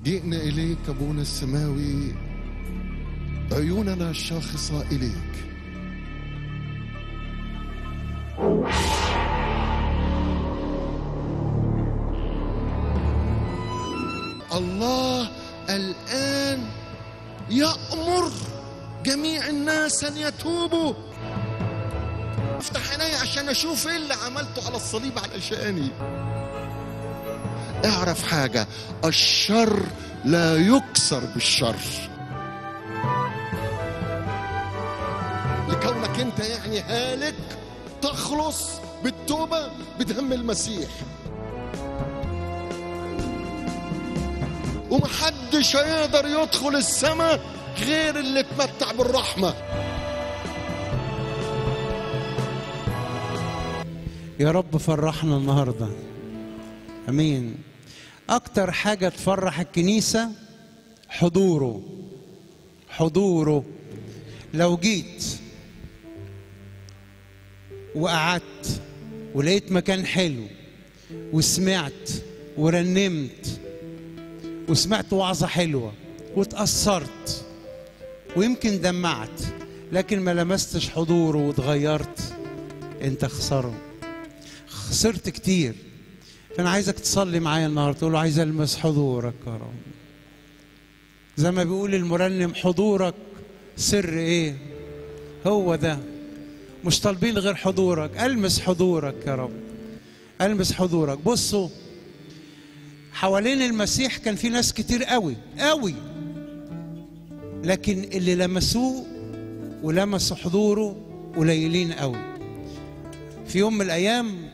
جئنا إليك أبونا السماوي عيوننا شاخصة إليك الله الآن يأمر جميع الناس أن يتوبوا افتح عيني عشان أشوف إيه اللي عملته على الصليب علشاني اعرف حاجة الشر لا يكسر بالشر لكونك انت يعني هالك تخلص بالتوبة بدم المسيح ومحدش هيقدر يدخل السماء غير اللي اتمتع بالرحمة يا رب فرحنا النهارده امين اكتر حاجه تفرح الكنيسه حضوره حضوره لو جيت وقعدت ولقيت مكان حلو وسمعت ورنمت وسمعت وعظه حلوه واتاثرت ويمكن دمعت لكن ما لمستش حضوره واتغيرت انت خسره خسرت كتير فانا عايزك تصلي معايا النهارده تقول له عايز المس حضورك يا رب زي ما بيقول المرنم حضورك سر ايه هو ده مش طالبين غير حضورك المس حضورك يا رب المس حضورك بصوا حوالين المسيح كان في ناس كتير قوي قوي لكن اللي لمسوه ولمسوا حضوره قليلين قوي في يوم من الايام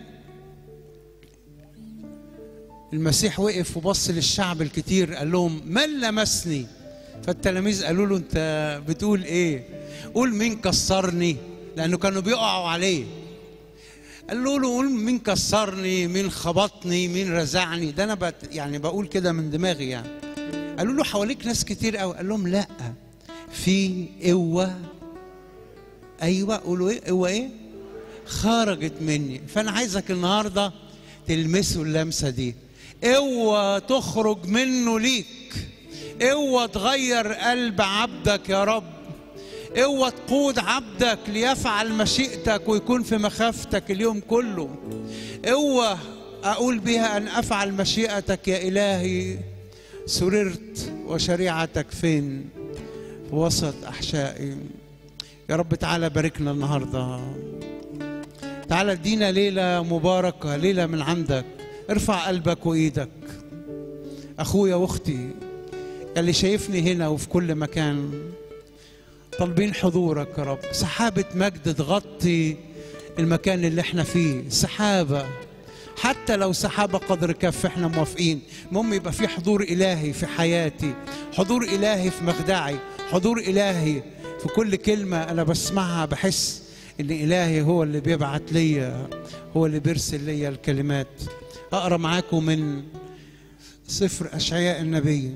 المسيح وقف وبص للشعب الكتير قال لهم من لمسني فالتلاميذ قالوا له انت بتقول ايه قول مين كسرني لانه كانوا بيقعوا عليه قالوا له قول مين كسرني مين خبطني مين رزعني ده انا بت يعني بقول كده من دماغي يعني قالوا له حواليك ناس كتير قوي قال لهم لا في قوه ايوه قولوا ايه قوه ايه خرجت مني فانا عايزك النهارده تلمسوا اللمسه دي قوه تخرج منه ليك قوه تغير قلب عبدك يا رب قوه تقود عبدك ليفعل مشيئتك ويكون في مخافتك اليوم كله قوه اقول بها ان افعل مشيئتك يا الهي سررت وشريعتك فين في وسط احشائي يا رب تعالى باركنا النهارده تعالى ادينا ليله مباركه ليله من عندك ارفع قلبك وايدك اخويا واختي اللي شايفني هنا وفي كل مكان طالبين حضورك يا رب سحابه مجد تغطي المكان اللي احنا فيه سحابه حتى لو سحابة قدر كف احنا موافقين المهم يبقى في حضور إلهي في حياتي حضور إلهي في مخدعي حضور إلهي في كل كلمة أنا بسمعها بحس إن إلهي هو اللي بيبعت ليا هو اللي بيرسل ليا الكلمات أقرأ معاكم من سفر أشعياء النبي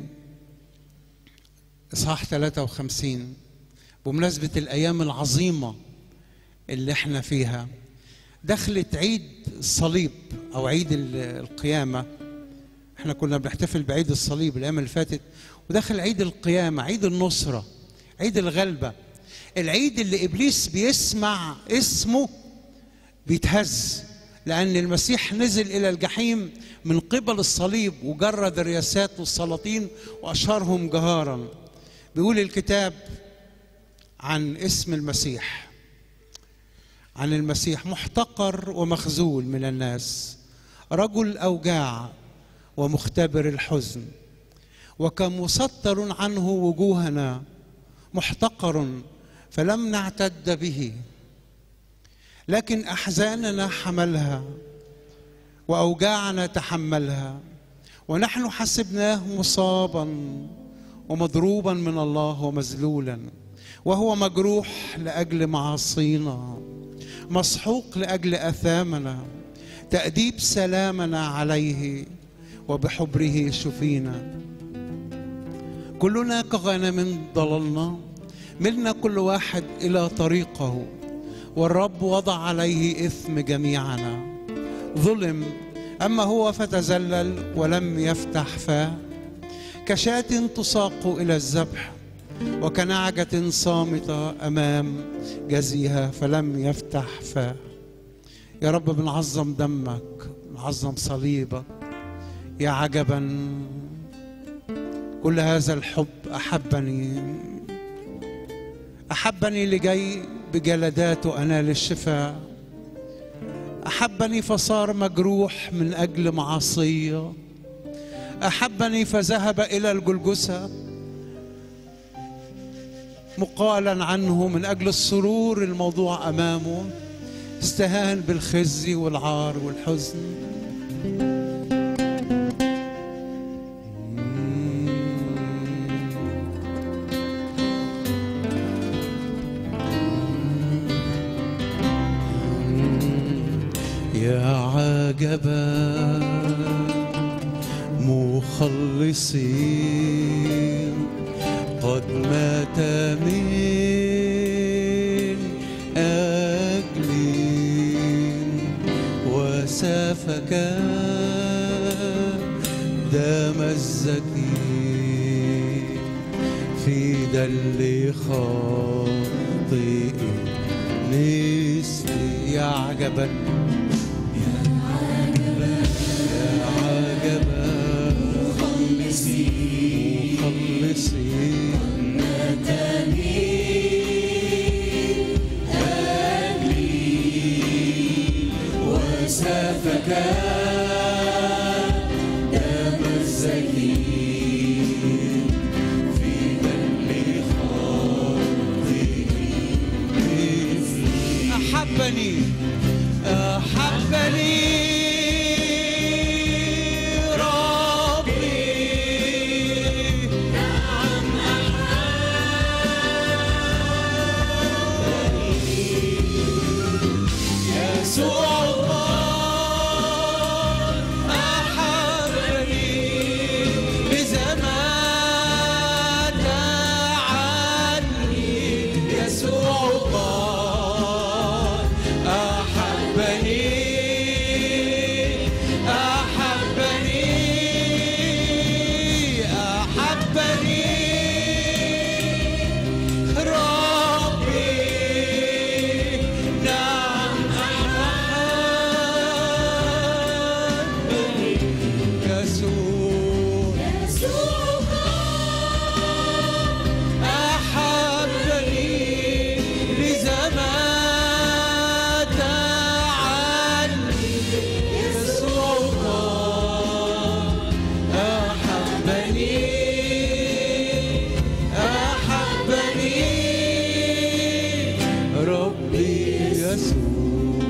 إصحاح 53 بمناسبة الأيام العظيمة اللي احنا فيها دخلت عيد الصليب او عيد القيامه احنا كنا بنحتفل بعيد الصليب الايام اللي فاتت ودخل عيد القيامه عيد النصره عيد الغلبه العيد اللي ابليس بيسمع اسمه بيتهز لان المسيح نزل الى الجحيم من قبل الصليب وجرد الرياسات والسلاطين واشهرهم جهارا بيقول الكتاب عن اسم المسيح عن المسيح محتقر ومخذول من الناس رجل اوجاع ومختبر الحزن وكمسطر عنه وجوهنا محتقر فلم نعتد به لكن احزاننا حملها واوجاعنا تحملها ونحن حسبناه مصابا ومضروبا من الله ومذلولا وهو مجروح لاجل معاصينا مسحوق لاجل اثامنا تاديب سلامنا عليه وبحبره شفينا كلنا كغنم ضللنا ملنا كل واحد الى طريقه والرب وضع عليه اثم جميعنا ظلم اما هو فتذلل ولم يفتح فاه كشاة تساق إلى الذبح وكنعجة صامتة أمام جزيها فلم يفتح فاه يا رب بنعظم دمك بنعظم صليبك يا عجبا كل هذا الحب أحبني أحبني لجي بجلداته أنال الشفاء أحبني فصار مجروح من أجل معصية أحبني فذهب إلى الجلجسة مقالا عنه من أجل السرور الموضوع أمامه استهان بالخزي والعار والحزن يا عجبا مخلصين قد مات من أجلي وسفك دم الزكي في دل خاطئ مثلي يا عجبا يا عجبا مخلصين وسفك دم الزكي في دم خاطئ مثلي أحبني أحبني ربي يسوع الله أحبني إذا مات عني يسوع الله أحبني أحبني أحبني ربي نعم أحبني يسوع أحبني لذا مات عني يسوع الله أحبني أحبني ربي يسوع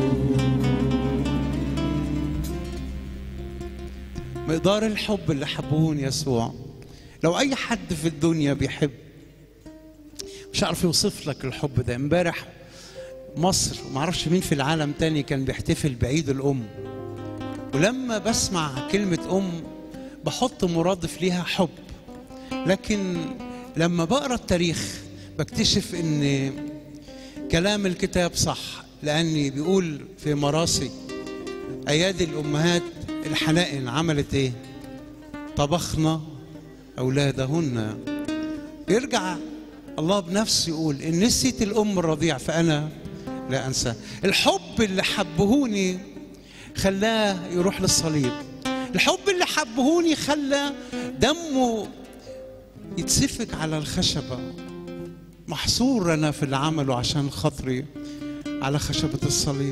مقدار الحب اللي حبون يسوع لو اي حد في الدنيا بيحب مش عارف يوصف لك الحب ده امبارح مصر ومعرفش مين في العالم تاني كان بيحتفل بعيد الام ولما بسمع كلمة ام بحط مرادف ليها حب لكن لما بقرا التاريخ بكتشف ان كلام الكتاب صح لاني بيقول في مراسي ايادي الامهات الحنائن عملت ايه طبخنا اولادهن يرجع الله بنفسه يقول ان نسيت الام الرضيع فانا لا انسى الحب اللي حبهوني خلاه يروح للصليب الحب اللي حبهوني خلى دمه يتسفك على الخشبه محصور انا في اللي عمله عشان خاطري على خشبه الصليب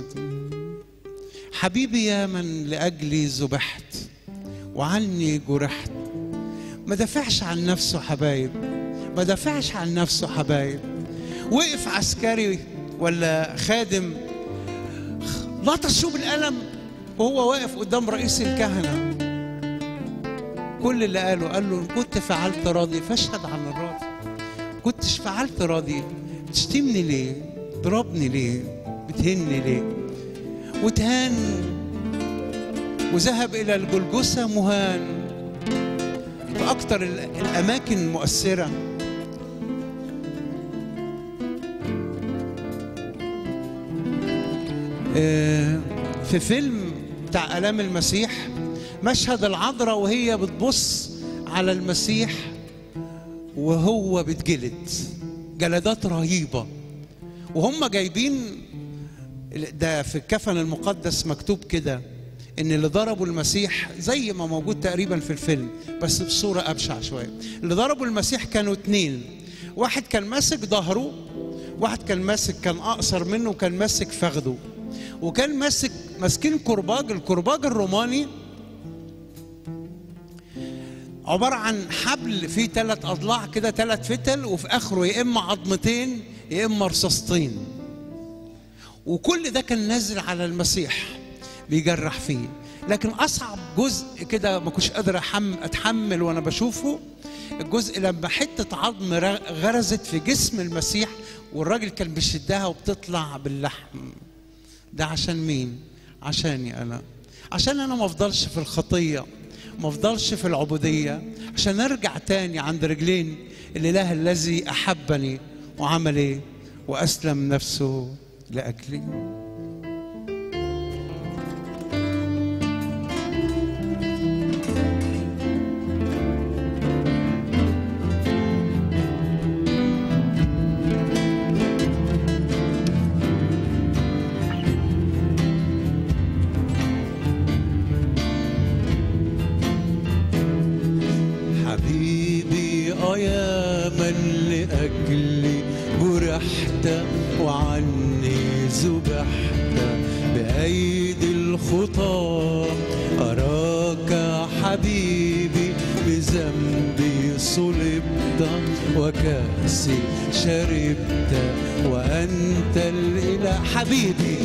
حبيبي يا من لاجلي ذبحت وعني جرحت ما دافعش عن نفسه حبايب ما دافعش عن نفسه حبايب وقف عسكري ولا خادم لطشه بالقلم وهو واقف قدام رئيس الكهنه كل اللي قاله قال له إن كنت فعلت راضي فاشهد عن الراضي كنتش فعلت راضي بتشتمني ليه ضربني ليه بتهني ليه وتهان وذهب إلى الجلجسة مهان في أكتر ال- الأماكن المؤثرة آه، في فيلم بتاع آلام المسيح مشهد العذراء وهي بتبص على المسيح وهو بيتجلد جلدات رهيبة وهم جايبين ده في الكفن المقدس مكتوب كده ان اللي ضربوا المسيح زي ما موجود تقريبا في الفيلم بس بصورة أبشع شوية اللي ضربوا المسيح كانوا اتنين واحد كان ماسك ظهره واحد كان ماسك كان أقصر منه وكان ماسك فخده وكان ماسك ماسكين كرباج الكرباج الروماني عبارة عن حبل فيه ثلاث أضلاع كده ثلاث فتل وفي آخره يا إما عظمتين يا إما رصاصتين وكل ده كان نازل على المسيح بيجرح فيه لكن أصعب جزء كده ما كنتش قادر أحم أتحمل وأنا بشوفه الجزء لما حتة عظم ر- غرزت في جسم المسيح والراجل كان بيشدها وبتطلع باللحم ده عشان مين؟ عشاني أنا عشان أنا ما أفضلش في الخطية ما أفضلش في العبودية عشان أرجع تاني عند رجلين الإله الذي أحبني وعمل إيه؟ وأسلم نفسه لأجلي حبيبي آه يا من لأجلي جرحت وعني ذبحت بأيدي الخطى أراك حبيبي بذنبي صلبت وكأسي شربت وأنت الإله حبيبي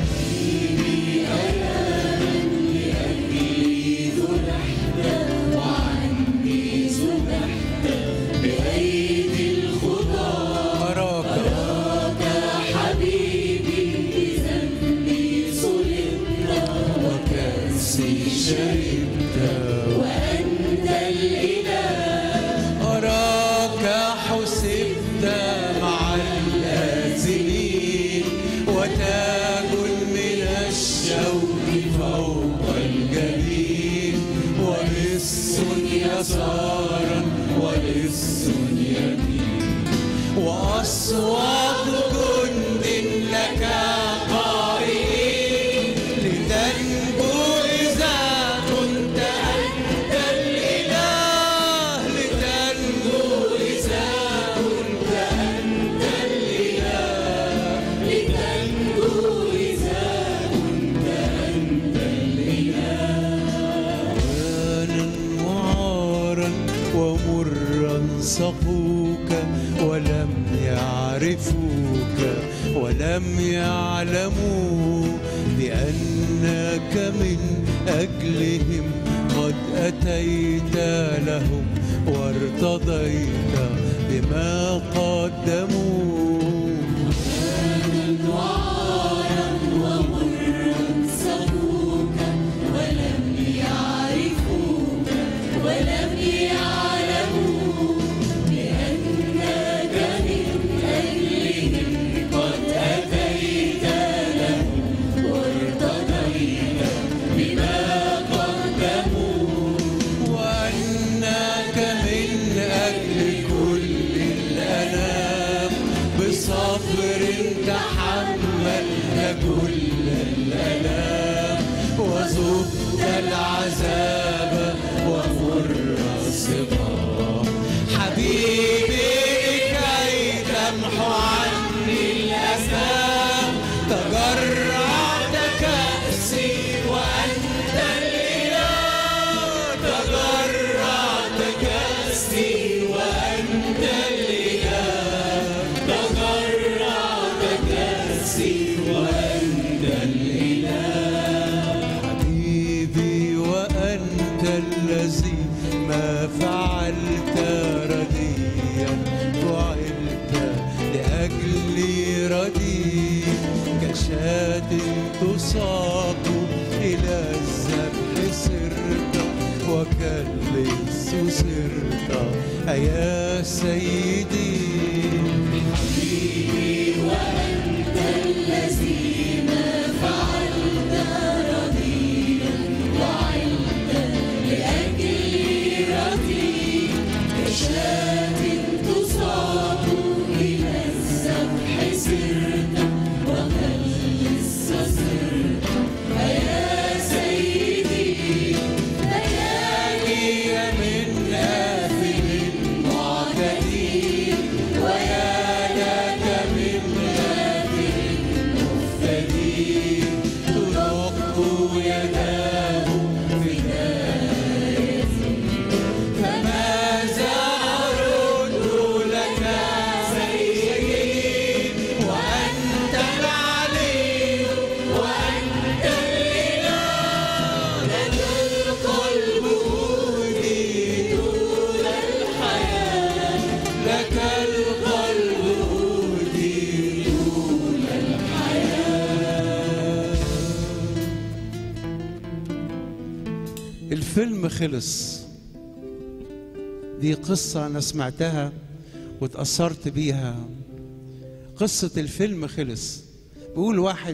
أراك وكأسي شربت أراك حسبت مع الآزلين وتاج من الشوك فوق الجبين ولص يسارا ولص يمين وأصوات جند لك قائلين لتنجو إذا كنت أنت الإله لتنجو إذا كنت أنت الإله لتنجو إذا كنت أنت الإله وعارا ومرا سقوك ولم يعرفوك ولم يعلموا بأنك من أجلهم قد أتيت لهم وارتضيت بما قدموا ولم يعلموا بأنك من أجلهم قد أتيت لهم وارتضيت بما قدموا وأنك من أجل كل الأنام بصبر تحملت كل الألام وذقت العذاب ومر الصغار حبيبي كي تمحو عني الأسام تجرعت كأسي وأنت الإله تجرعت كأسي وأنت الإله تجرعت كأسي وأنت الإله حبيبي وأنت الذي ما فعلت رديا فعلت لأجلي ردي كشاة تساق إلى الذبح سرت وكاللص سرت أيا سيدي الذي ما فعلت رضيا وعلت لأجلي رضيا كشاة تصاب إلى الذبح سرت وخلص صرت فيا سيدي ليالي من آثم معتدي ويا لك من آثم مفتدي تدق يداه بدايتي فماذا أرد لك سيدي وأنت العلي وأنت الإله لك القلب أهدي طول الحياة لك القلب أهدي طول الفيلم خلص دي قصة أنا سمعتها واتأثرت بيها قصة الفيلم خلص بيقول واحد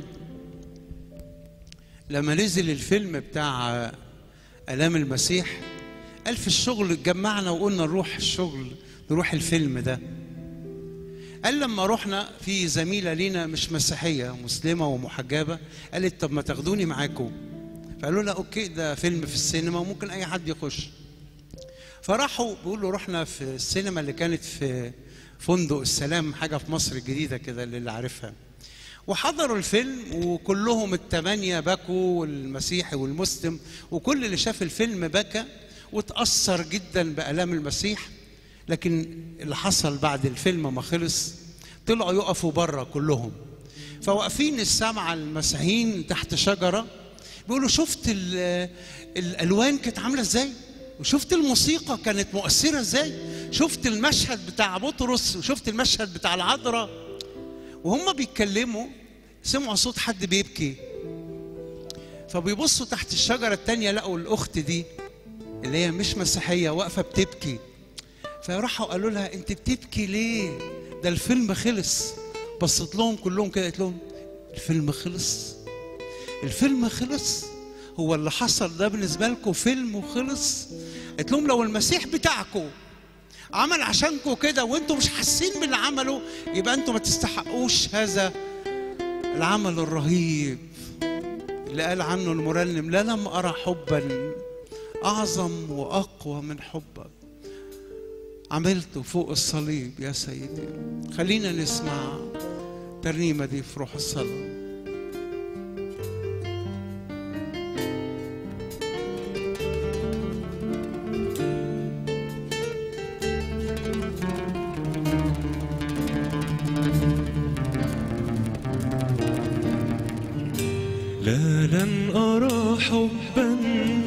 لما نزل الفيلم بتاع آلام المسيح قال في الشغل اتجمعنا وقلنا نروح الشغل نروح الفيلم ده قال لما رحنا في زميلة لينا مش مسيحية مسلمة ومحجبة قالت طب ما تاخدوني معاكم فقالوا لها اوكي ده فيلم في السينما وممكن اي حد يخش فراحوا بيقولوا رحنا في السينما اللي كانت في فندق السلام حاجه في مصر الجديده كده اللي عارفها وحضروا الفيلم وكلهم الثمانيه بكوا والمسيحي والمسلم وكل اللي شاف الفيلم بكى وتاثر جدا بالام المسيح لكن اللي حصل بعد الفيلم ما خلص طلعوا يقفوا بره كلهم فواقفين السبعه المسيحيين تحت شجره بيقولوا شفت ال- الالوان كانت عامله ازاي وشفت الموسيقى كانت مؤثره ازاي شفت المشهد بتاع بطرس وشفت المشهد بتاع العذراء وهم بيتكلموا سمعوا صوت حد بيبكي فبيبصوا تحت الشجره التانيه لقوا الاخت دي اللي هي مش مسيحيه واقفه بتبكي فراحوا قالوا لها انت بتبكي ليه ده الفيلم خلص بصت لهم كلهم كده قالت لهم الفيلم خلص الفيلم خلص هو اللي حصل ده بالنسبة لكم فيلم وخلص قلت لهم لو المسيح بتاعكم عمل عشانكم كده وانتم مش حاسين باللي عمله يبقى انتم ما تستحقوش هذا العمل الرهيب اللي قال عنه المرنم لا لم أرى حبا أعظم وأقوى من حبك عملته فوق الصليب يا سيدي خلينا نسمع الترنيمة دي في روح الصلاة لا لن أرى حبا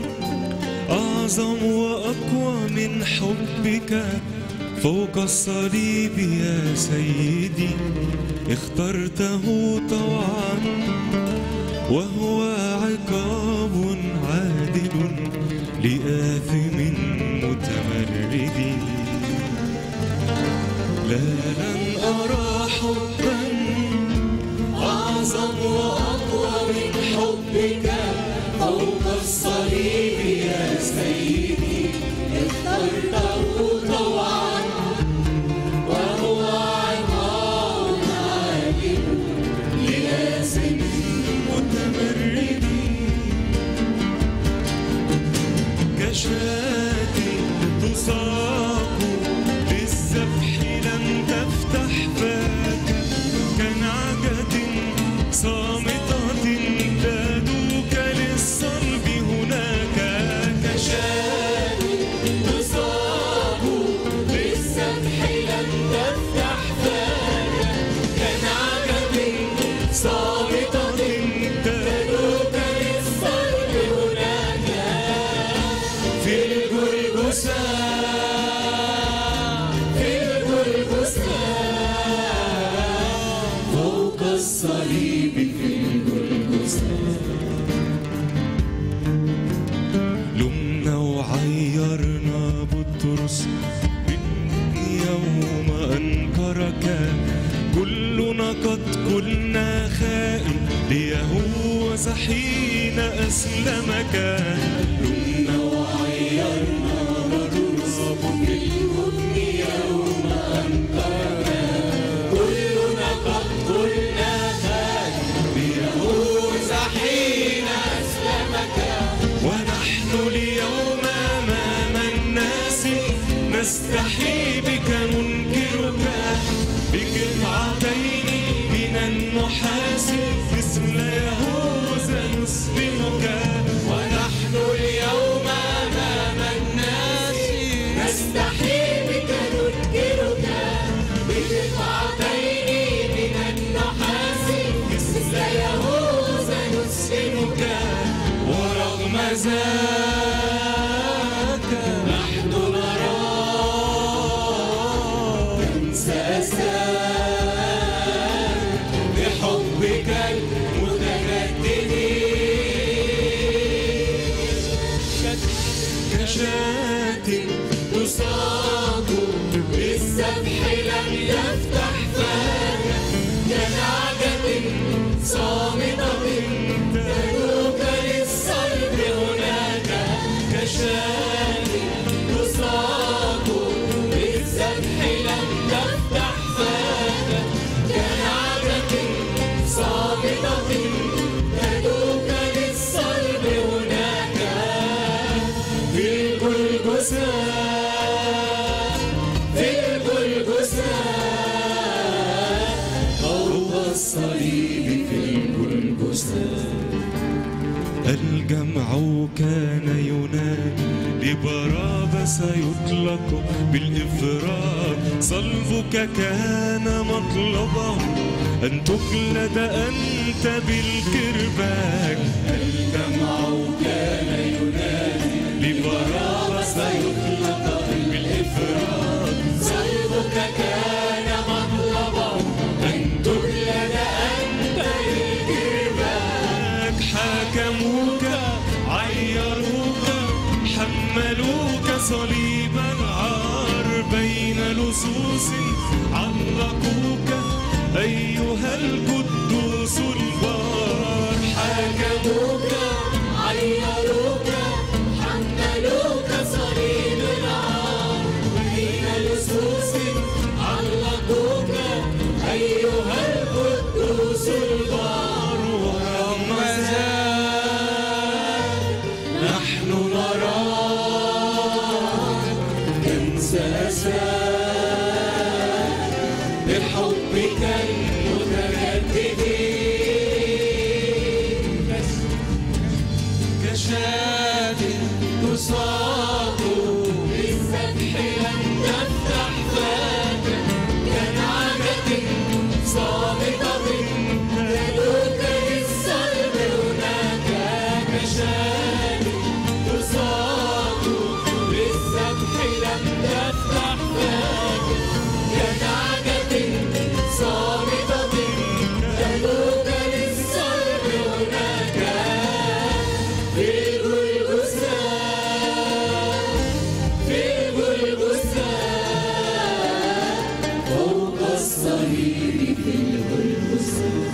أعظم وأقوى من حبك فوق الصليب يا سيدي اخترته طوعا وهو عقاب عادل لآثم متمرد لا لن أرى حبا أعظم وأقوى من حبك فوق الصليب يا سيدي اخترته طوعا وهو عقاب عادل لآثم متمرد كشاة تساق للذبح لم تفتح فاك كنعجة صامتة تدوك للصلب هناك كشاة تصاب بالذبح لم تفتح فاك كنعجة صامتة تدوك للصلب هناك في الجلجسة في الجلجسة فوق الصليب في الجلجسة لمنا وعيرنا بطرس يوم أنكرك كلنا قد كنا خائن ليهوذا حين أسلمك لمنا وعيرنا بطرس بالمبن نستحي بك ننكرك بقطعتين من النحاس مثل يهوذا نسلمك ونحن اليوم أمام الناس نستحي بك ننكرك بقطعتين من النحاس مثل يهوذا نسلمك ورغم ذاك نحن نراك تنسى أساك بحبك المتجدد كشاة تساق بالذبح لم يفتح فاك كنعجة صامتة تدوك للصلب هناك كشاة تساق بالذبح لم تفتح فاك كنعجة صامتة تدوك للصلب هناك في الجلجثة في الجلجثة فوق الصليب في الجلجثة الجمع كان ينادي لبرابس يطلق بالإفراط صلبك كان مطلبه أن تجلد أنت بالكرباج الجمع كان ينادي لبرابس يطلق بالإفراط صلبك كان مطلبه أن تجلد أنت بالكرباج حكموك عيروك حملوك صليب العار بين لصوص علقوك أيها القدوس البار حكموك عيروك حملوك صليب العار بين لصوص علقوك أيها القدوس البار ورغم ذلك نحن نراك تنسى أساك بحبك المتجدد كشاة تساق بالذبح لم تفتح فاك كنعجة صامتة تدوك للصلب هناك كشاة تساق بالذبح لم تفتح فاك كنعجة صامتة تدوك للصلب هناك في الجلجثة في الجلجثة فوق الصليب في الجلجثة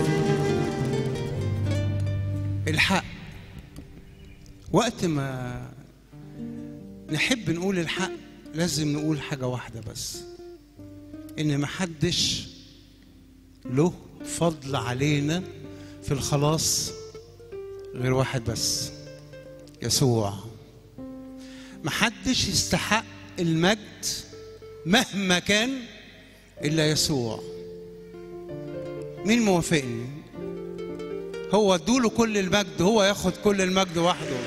الحق وقت ما نحب نقول الحق لازم نقول حاجة واحدة بس إن محدش له فضل علينا في الخلاص غير واحد بس يسوع محدش يستحق المجد مهما كان إلا يسوع مين موافقني هو ادوله كل المجد هو ياخد كل المجد وحده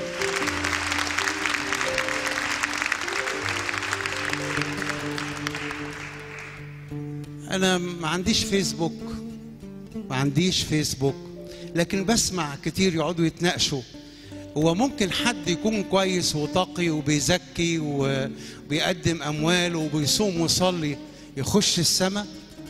انا ما عنديش فيسبوك ما عنديش فيسبوك لكن بسمع كتير يقعدوا يتناقشوا هو ممكن حد يكون كويس وتقي وبيزكي وبيقدم اموال وبيصوم ويصلي يخش السماء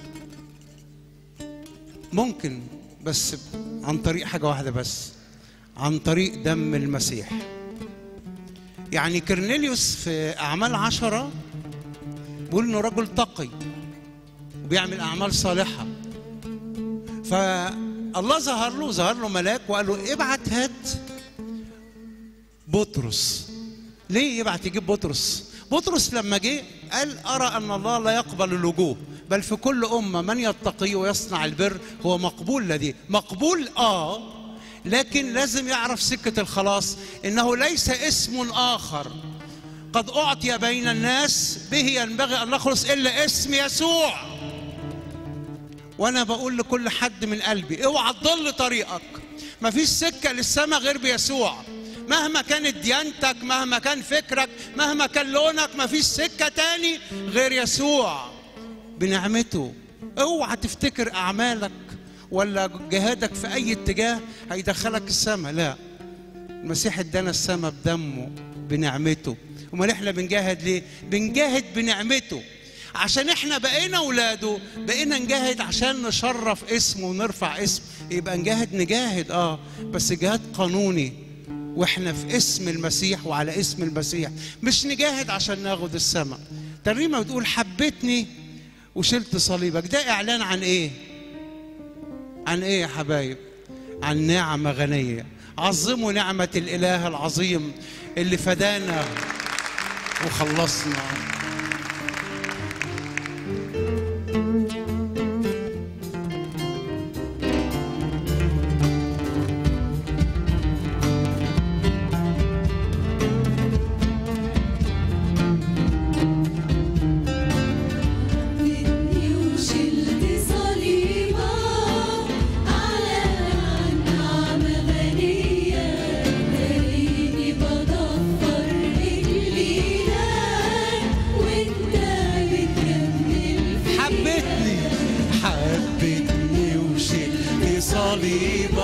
ممكن بس عن طريق حاجة واحدة بس عن طريق دم المسيح يعني كرنيليوس في أعمال عشرة بيقول إنه رجل تقي وبيعمل أعمال صالحة فالله ظهر له ظهر له ملاك وقال له ابعت هات بطرس ليه يبعت يجيب بطرس بطرس لما جه قال أرى أن الله لا يقبل الوجوه بل في كل أمة من يتقي ويصنع البر هو مقبول لديه مقبول آه لكن لازم يعرف سكة الخلاص إنه ليس اسم آخر قد أعطي بين الناس به ينبغي أن نخلص إلا اسم يسوع وأنا بقول لكل حد من قلبي اوعى تضل طريقك مفيش سكة للسماء غير بيسوع مهما كانت ديانتك مهما كان فكرك مهما كان لونك مفيش سكة تاني غير يسوع بنعمته اوعى تفتكر أعمالك ولا جهادك في أي اتجاه هيدخلك السماء لا المسيح ادانا السماء بدمه بنعمته امال احنا بنجاهد ليه بنجاهد بنعمته عشان احنا بقينا اولاده بقينا نجاهد عشان نشرف اسمه ونرفع اسمه يبقى نجاهد نجاهد اه بس جهاد قانوني واحنا في اسم المسيح وعلى اسم المسيح مش نجاهد عشان ناخد السماء ترنيمه بتقول حبتني وشلت صليبك ده اعلان عن ايه عن ايه يا حبايب عن نعمه غنيه عظموا نعمه الاله العظيم اللي فدانا وخلصنا مني وشلت صليبة على نعمة غنية تريني بضفر رجلينا وانت بتكمل فيا حبتني حبتني وشلت صليبك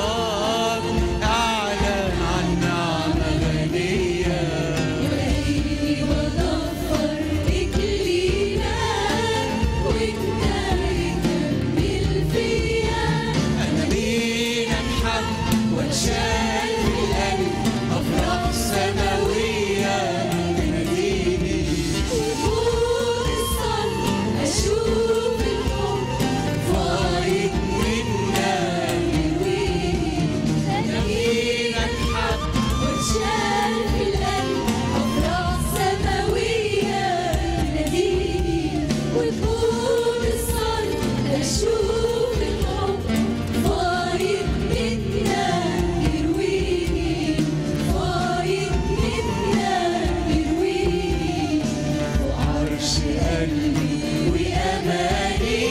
اعلن عن نعمه غنيه تريني بضفر رجلينا وانت بتكمل فيا انا مين انحب واتشال في القلب افراح سماويه تناديني وفوق الصن اشوف الحب فايت منا يرويني انا مين انحب واتشال في القلب أفراح سماوية تناديني وفوق الصن أشوف الحب فايض منا يرويني فايض منا يرويني وعرش قلبي واماني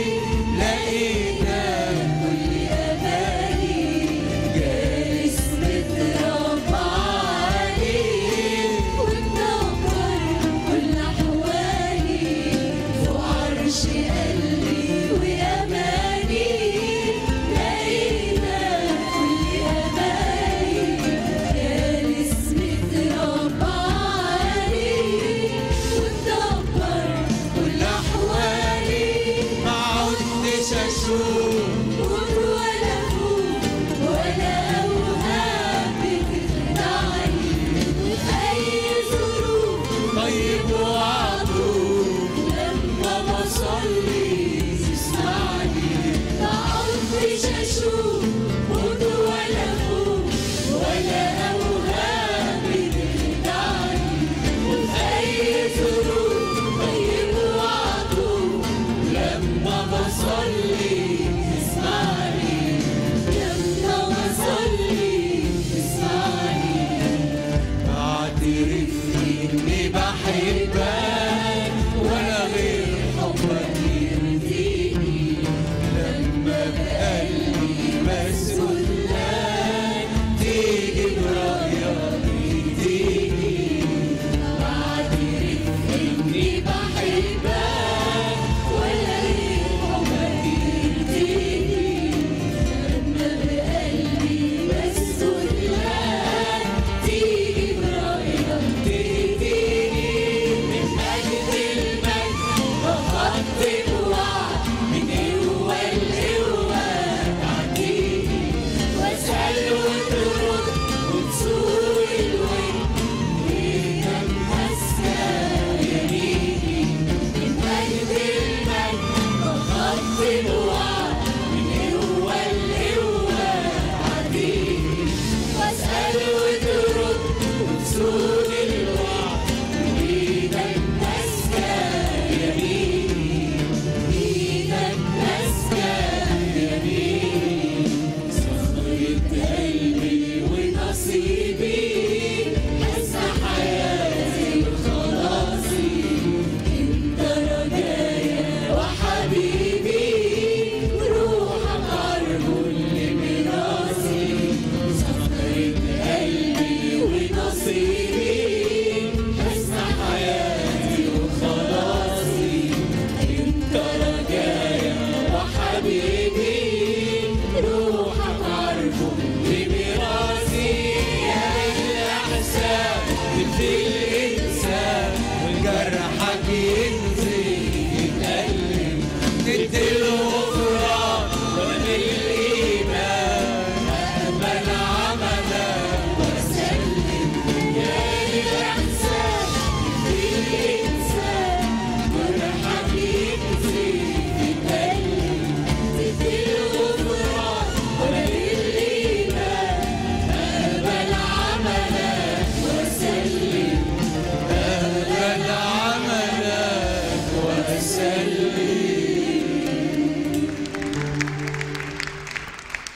لقينا كل أماني جالس متربع عليه ومدبر كل أحوالي فوق عرش قلبي وأماني لقينا كل أماني جالس متربع عليه ومدبر كل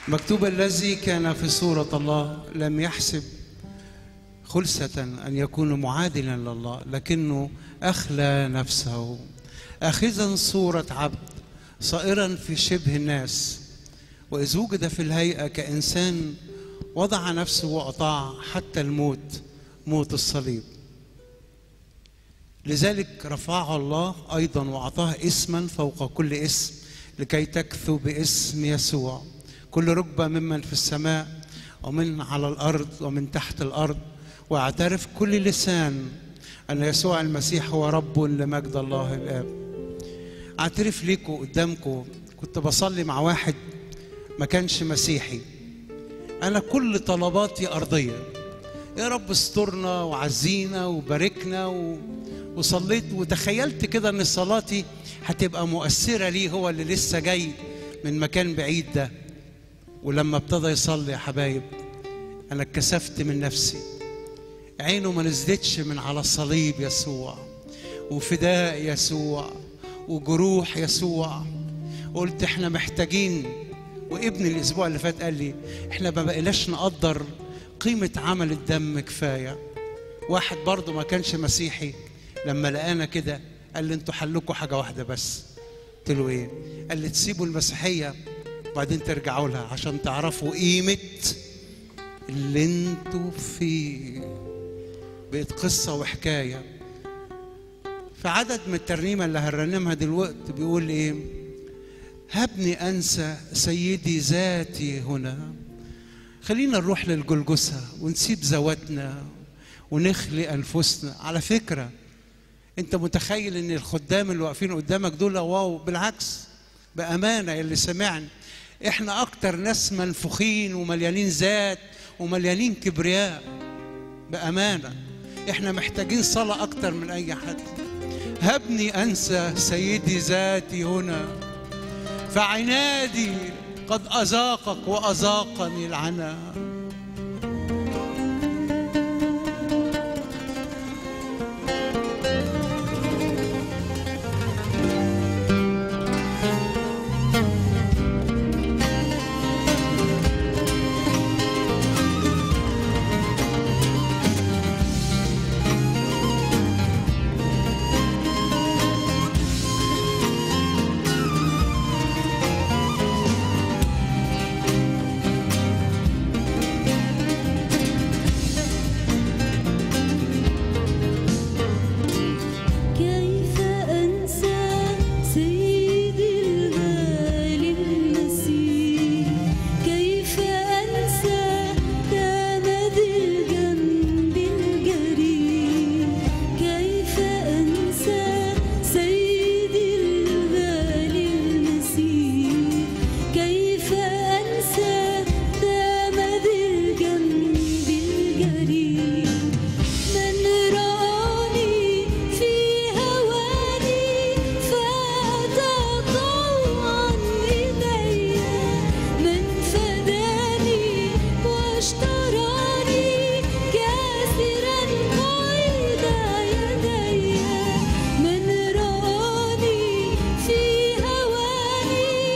مكتوب الذي كان في صورة الله لم يحسب خلسة أن يكون معادلا لله لكنه أخلى نفسه أخذا صورة عبد صائرا في شبه الناس وإذ وجد في الهيئة كإنسان وضع نفسه وأطاع حتى الموت موت الصليب لذلك رفعه الله أيضا وأعطاه اسما فوق كل اسم لكي تكثو باسم يسوع كل ركبة ممن في السماء ومن على الأرض ومن تحت الأرض واعترف كل لسان أن يسوع المسيح هو رب لمجد الله الآب اعترف ليكم قدامكم كنت بصلي مع واحد ما كانش مسيحي انا كل طلباتي ارضيه يا رب استرنا وعزينا وباركنا و... وصليت وتخيلت كده ان صلاتي هتبقى مؤثره ليه هو اللي لسه جاي من مكان بعيد ده ولما ابتدى يصلي يا حبايب انا اتكسفت من نفسي عينه ما نزلتش من على الصليب يسوع وفداء يسوع وجروح يسوع قلت احنا محتاجين وابن الاسبوع اللي فات قال لي احنا ما بقيناش نقدر قيمة عمل الدم كفاية واحد برضه ما كانش مسيحي لما لقانا كده قال لي انتوا حلكوا حاجة واحدة بس قلت له ايه قال لي تسيبوا المسيحية وبعدين ترجعوا لها عشان تعرفوا قيمة اللي انتوا فيه بقت قصة وحكاية في عدد من الترنيمة اللي هنرنمها دلوقتي بيقول ايه هبني انسى سيدي ذاتي هنا خلينا نروح للجلجسة ونسيب ذواتنا ونخلي انفسنا على فكرة انت متخيل ان الخدام اللي واقفين قدامك دول واو بالعكس بامانة اللي سمعني احنا اكتر ناس منفوخين ومليانين ذات ومليانين كبرياء بامانة احنا محتاجين صلاة اكتر من اي حد هبني انسى سيدي ذاتي هنا فعنادي قد أذاقك وأذاقني العنا كيف أنسى سيدي الغالي المسيح كيف أنسى تامد الجنب الجريح كيف أنسى سيدي الغالي المسيح كيف أنسى تامد الجنب الجريح من رآني في هواني فتطوعا إلي من فداني واشتراني كاسرا قيد يدي من رآني في هواني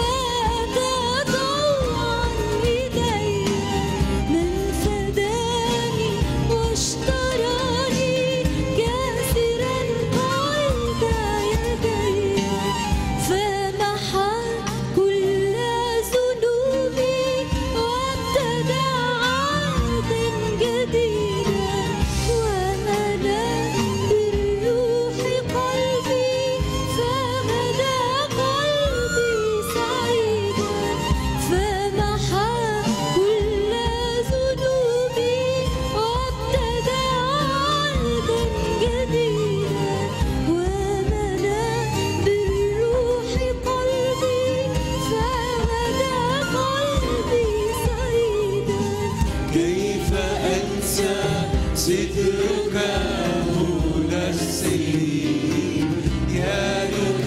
فتطوعا إلي من فداني واشتراني كاسرا قيد يدي فمحى كل ذنوبي وابتدى عهدا جديدا وملا بالروح قلبي فغدا قلبي سعيدا فمحى كل ذنوبي وابتدى عهدا جديدا وملا بالروح قلبي فغدا قلبي سعيدا كيف أنسى سترك هنا السنين يدك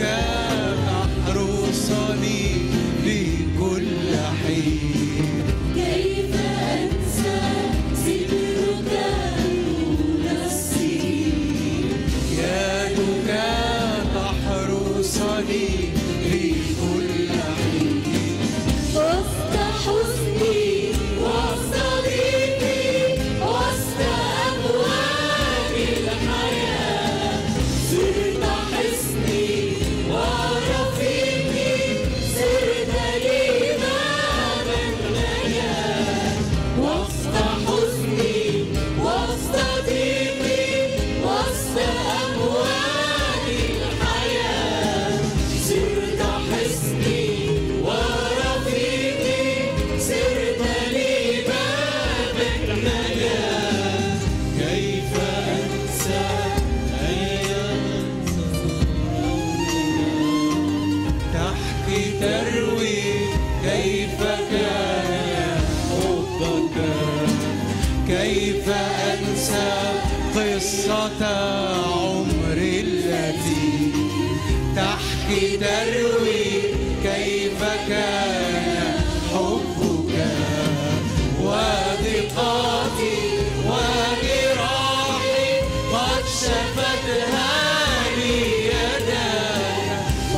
محروسني لكل حين كيف أنسى سترك طول السنين يدك تحرسني لكل حين وافتح تروي كيف كان حبك كيف أنسى قصة عمري التي تحكي تروي كيف كان حبك وضيقاتي وجراحي قد شفتها لي يداك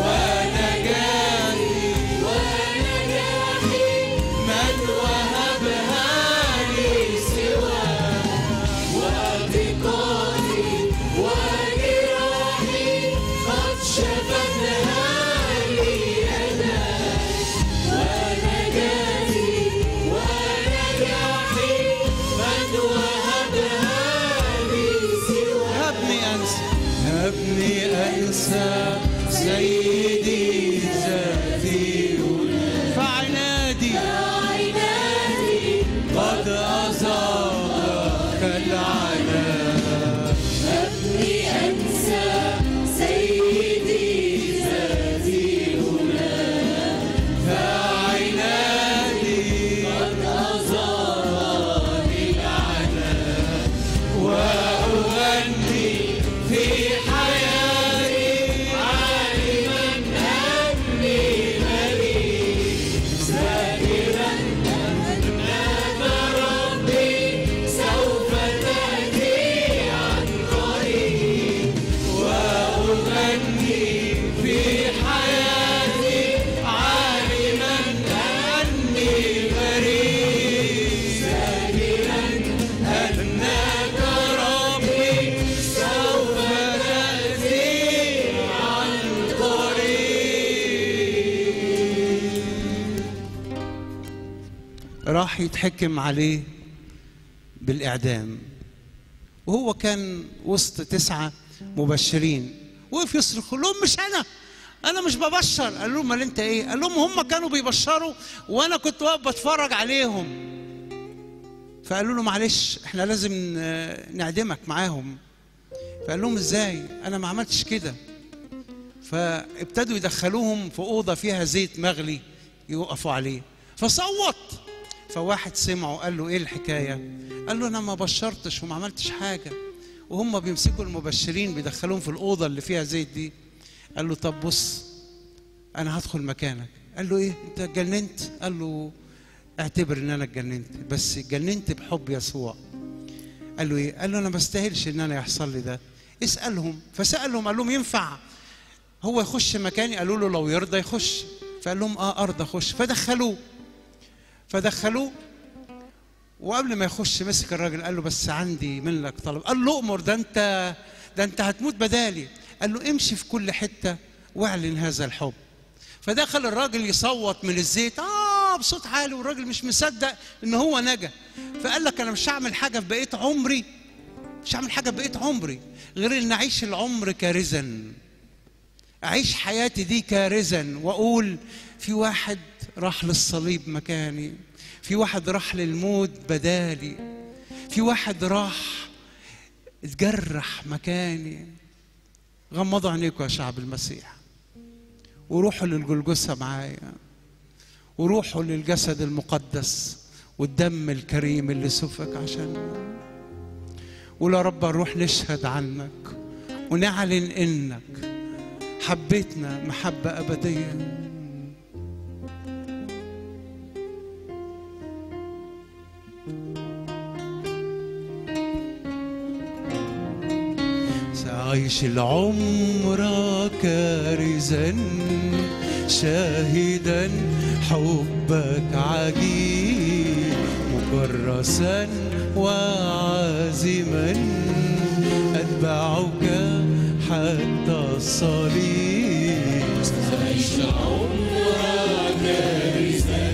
ونجاتي ونجاحي من وهبها لي سواك وضيقاتي وجراحي قد شفتها لي يداك ونجاتي ونجاحي من وهبها لي سواك هبني انسى هبني أنسى سيدي ذاتي فعنادي عيناتي قد أزارك العناء أبني أنسى سيدي ذاتي فعنادي قد أزارني العناء وأغني في حياتي عالما أني بريء سائرا أنك ربي سوف تأتي عن قريب وأغني في حياتي عالما أني بريء سائرا أنك ربي سوف تأتي عن قريب راح يتحكم عليه بالإعدام وهو كان وسط تسعة مبشرين وقف يصرخ لهم مش أنا أنا مش ببشر قال لهم امال أنت إيه؟ قال لهم هم كانوا بيبشروا وأنا كنت واقف بتفرج عليهم فقالوا له معلش إحنا لازم ن- نعدمك معاهم فقال لهم إزاي؟ أنا ما عملتش كده فابتدوا يدخلوهم في أوضة فيها زيت مغلي يوقفوا عليه فصوت فواحد سمعه قال له ايه الحكايه قال له انا ما بشرتش وما عملتش حاجه وهم بيمسكوا المبشرين بيدخلوهم في الاوضه اللي فيها زيت دي قال له طب بص انا هدخل مكانك قال له ايه انت اتجننت قال له اعتبر ان انا اتجننت بس اتجننت بحب يسوع قال له ايه قال له انا ما استاهلش ان انا يحصل لي ده اسالهم فسالهم قال لهم ينفع هو يخش مكاني قالوا له لو يرضى يخش فقال لهم اه ارضى اخش فدخلوه فدخلوه وقبل ما يخش مسك الراجل قال له بس عندي منك طلب قال له امر ده انت ده انت هتموت بدالي قال له امشي في كل حته واعلن هذا الحب فدخل الراجل يصوت من الزيت اه بصوت عالي والراجل مش مصدق ان هو نجا فقال لك انا مش هعمل حاجه في بقيه عمري مش هعمل حاجه في بقيه عمري غير ان اعيش العمر كارزا أعيش حياتي دي كارزا وأقول في واحد راح للصليب مكاني في واحد راح للموت بدالي في واحد راح اتجرح مكاني غمضوا عينيكم يا شعب المسيح وروحوا للجلجسة معايا وروحوا للجسد المقدس والدم الكريم اللي سفك عشاننا ولا رب نروح نشهد عنك ونعلن انك حبيتنا محبة أبدية سأعيش العمر كارزا شاهدا حبك عجيب مكرسا وعازما أتبعك حتى الصليب عيش عمرك كارزا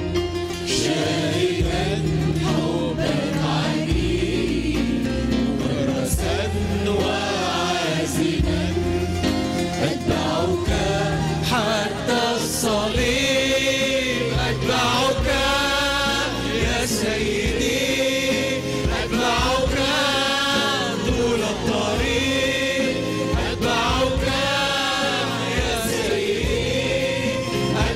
شاهدا حبك عجيب مكرسا وعازما أتبعك حتى الصليب أتبعك يا سيدي أتبعك طول الطريق أتبعك يا سيدي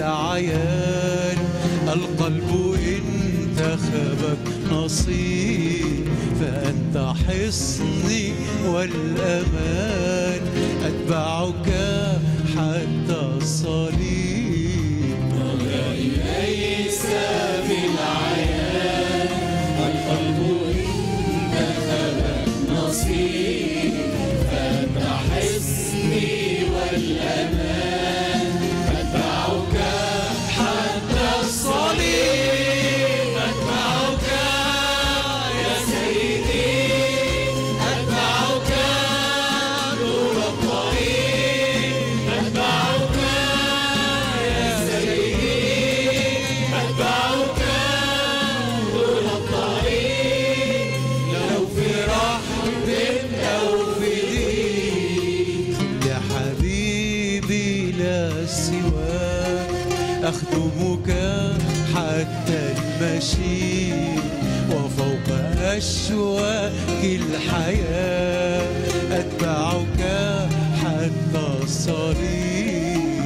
الأعيان القلب انتخبك نصيب فأنت حصني والأمان أتبعك حتى الصليب ليس بالعيان القلب انتخبك نصيب فانت حصني والامان اتبعك حتى الصليب اتبعك يا سيدي اتبعك طول الطريق اتبعك يا سيدي اتبعك طول الطريق لو في رحب او في ضيق يا حبيبي لا سواك أخدمك حتى المشي وفوق أشواك الحياة أتبعك حتى الصليب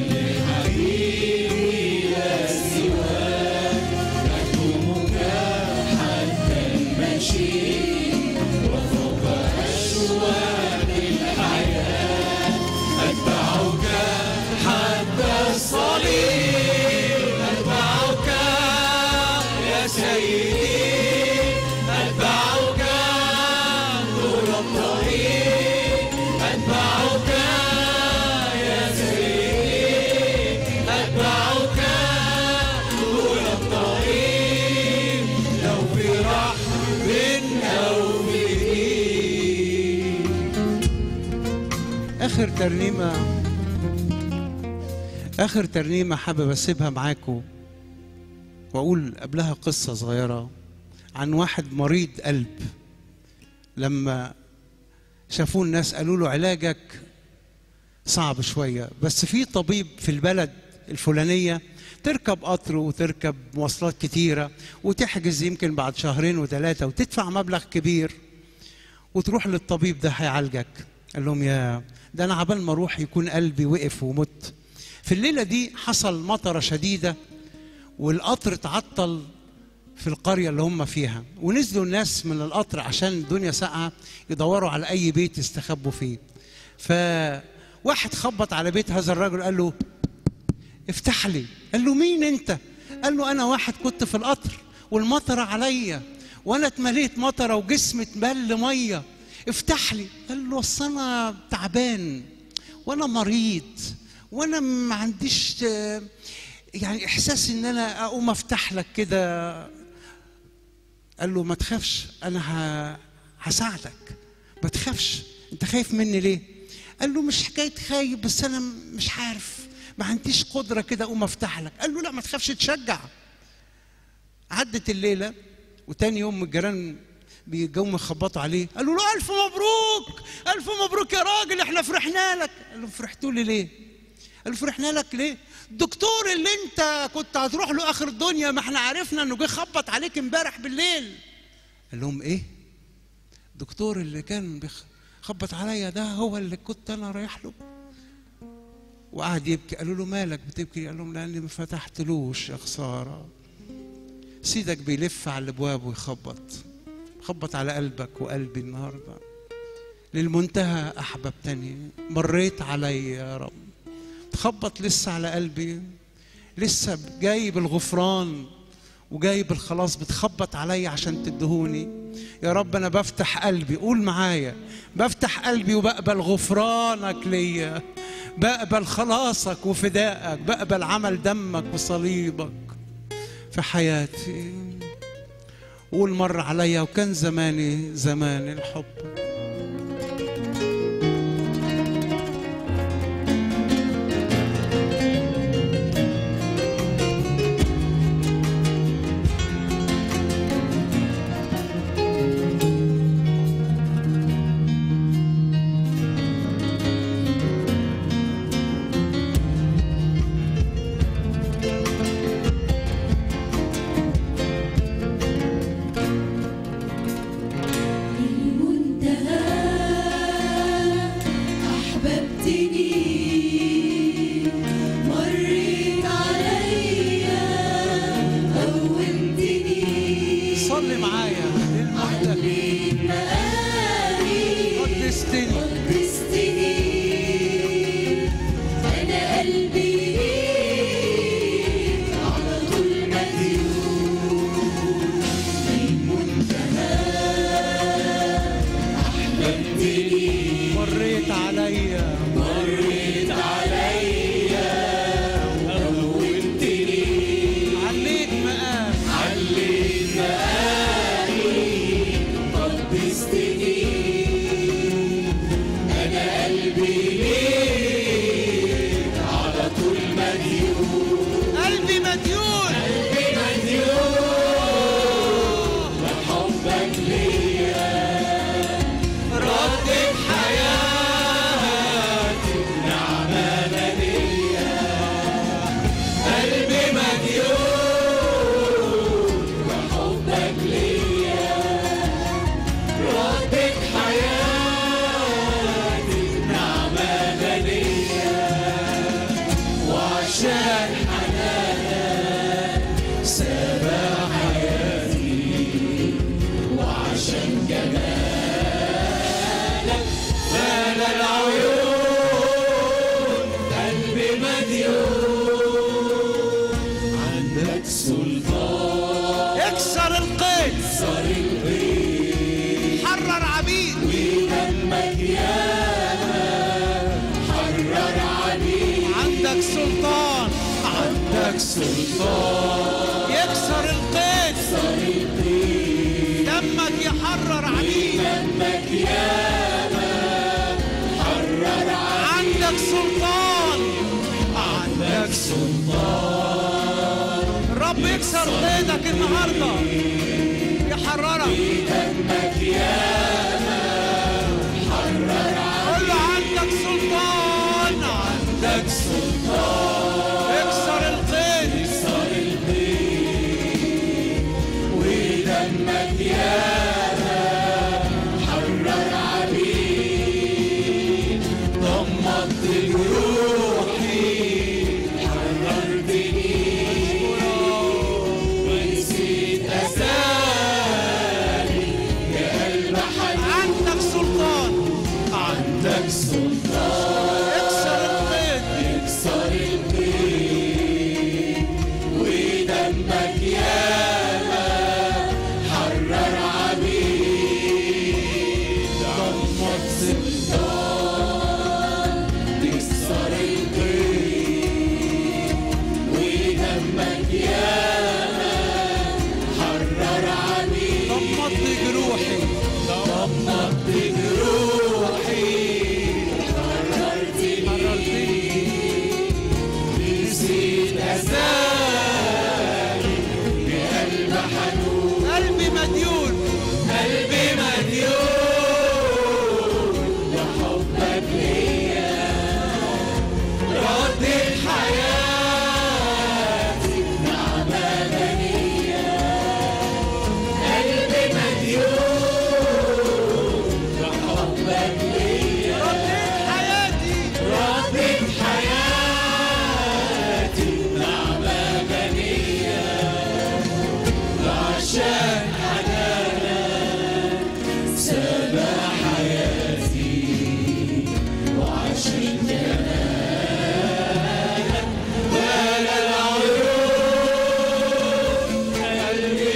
حبيبي لا سواك أخدمك حتى المشي وفوق أشواك الحياة أتبعك حتى الصليب أتبعك يا سيدي أتبعك طول الطريق أتبعك يا سيدي أتبعك طول الطريق لو في رحب أو في ضيق آخر ترنيمة آخر ترنيمة حابب أسيبها معاكم وأقول قبلها قصة صغيرة عن واحد مريض قلب لما شافوه الناس قالوا له علاجك صعب شوية بس في طبيب في البلد الفلانية تركب قطر وتركب مواصلات كتيرة وتحجز يمكن بعد شهرين وثلاثة وتدفع مبلغ كبير وتروح للطبيب ده هيعالجك قال لهم يا ده انا عبال ما اروح يكون قلبي وقف ومت في الليله دي حصل مطره شديده والقطر اتعطل في القريه اللي هم فيها ونزلوا الناس من القطر عشان الدنيا ساقعه يدوروا على اي بيت يستخبوا فيه فواحد خبط على بيت هذا الرجل قال له افتح لي قال له مين انت قال له انا واحد كنت في القطر والمطره عليا وانا اتمليت مطره وجسمي اتمل ميه افتح لي قال له اصل انا تعبان وانا مريض وانا ما عنديش آه، يعني احساس ان انا اقوم افتح لك كده قال له ما تخافش انا ه- هساعدك ما تخافش انت خايف مني ليه قال له مش حكايه خايف بس انا مش عارف ما عنديش قدره كده اقوم افتح لك قال له لا ما تخافش تشجع عدت الليله وتاني يوم الجيران بيجوا يخبطوا عليه قالوا له الف مبروك الف مبروك يا راجل احنا فرحنا لك قال لهم فرحتوا لي ليه قال له فرحنا لك ليه الدكتور اللي انت كنت هتروح له اخر الدنيا ما احنا عرفنا انه جه خبط عليك امبارح بالليل قال لهم ايه الدكتور اللي كان بيخبط عليا ده هو اللي كنت انا رايح له وقعد يبكي قالوا له مالك بتبكي قال لهم لاني ما فتحتلوش يا خساره سيدك بيلف على الابواب ويخبط خبط على قلبك وقلبي النهارده للمنتهى احببتني مريت علي يا رب تخبط لسه على قلبي لسه جاي بالغفران وجاي بالخلاص بتخبط علي عشان تدهوني يا رب انا بفتح قلبي قول معايا بفتح قلبي وبقبل غفرانك ليا بقبل خلاصك وفدائك بقبل عمل دمك وصليبك في حياتي قول مر عليا وكان زماني زمان الحب المنتهى سلطان يكسر القيد دمك يحرر عبيد دمك ياما حرر عندك سلطان عندك سلطان الرب يكسر قيدك النهارده يحررك دمك ياما حرر قول له عندك سلطان عندك سلطان اكسر القيد يكسر البيت ودمك ياما حرر عبيد ضمت جروحي حررتني ونسيت أسامي يا قلب حنين عندك سلطان عندك سلطان اكسر القيد يكسر البيت ودمك ياما حرر عبيد ضمت سلطان تكسر البيت ودمك ياما حرر عبيد ضمت جروحي ضمت جروحي حررتني نسيت أسامي بقلب حنون قلبي مديون قلبي مديون لحبك ليا ردت حياتي نعمة غنية قلبي مديون لحبك ليا رديت حياتي ردت حياتي نعمة غنية وعشان حنانك سبى حياتي وعشان جمالك بلا العيون قلبي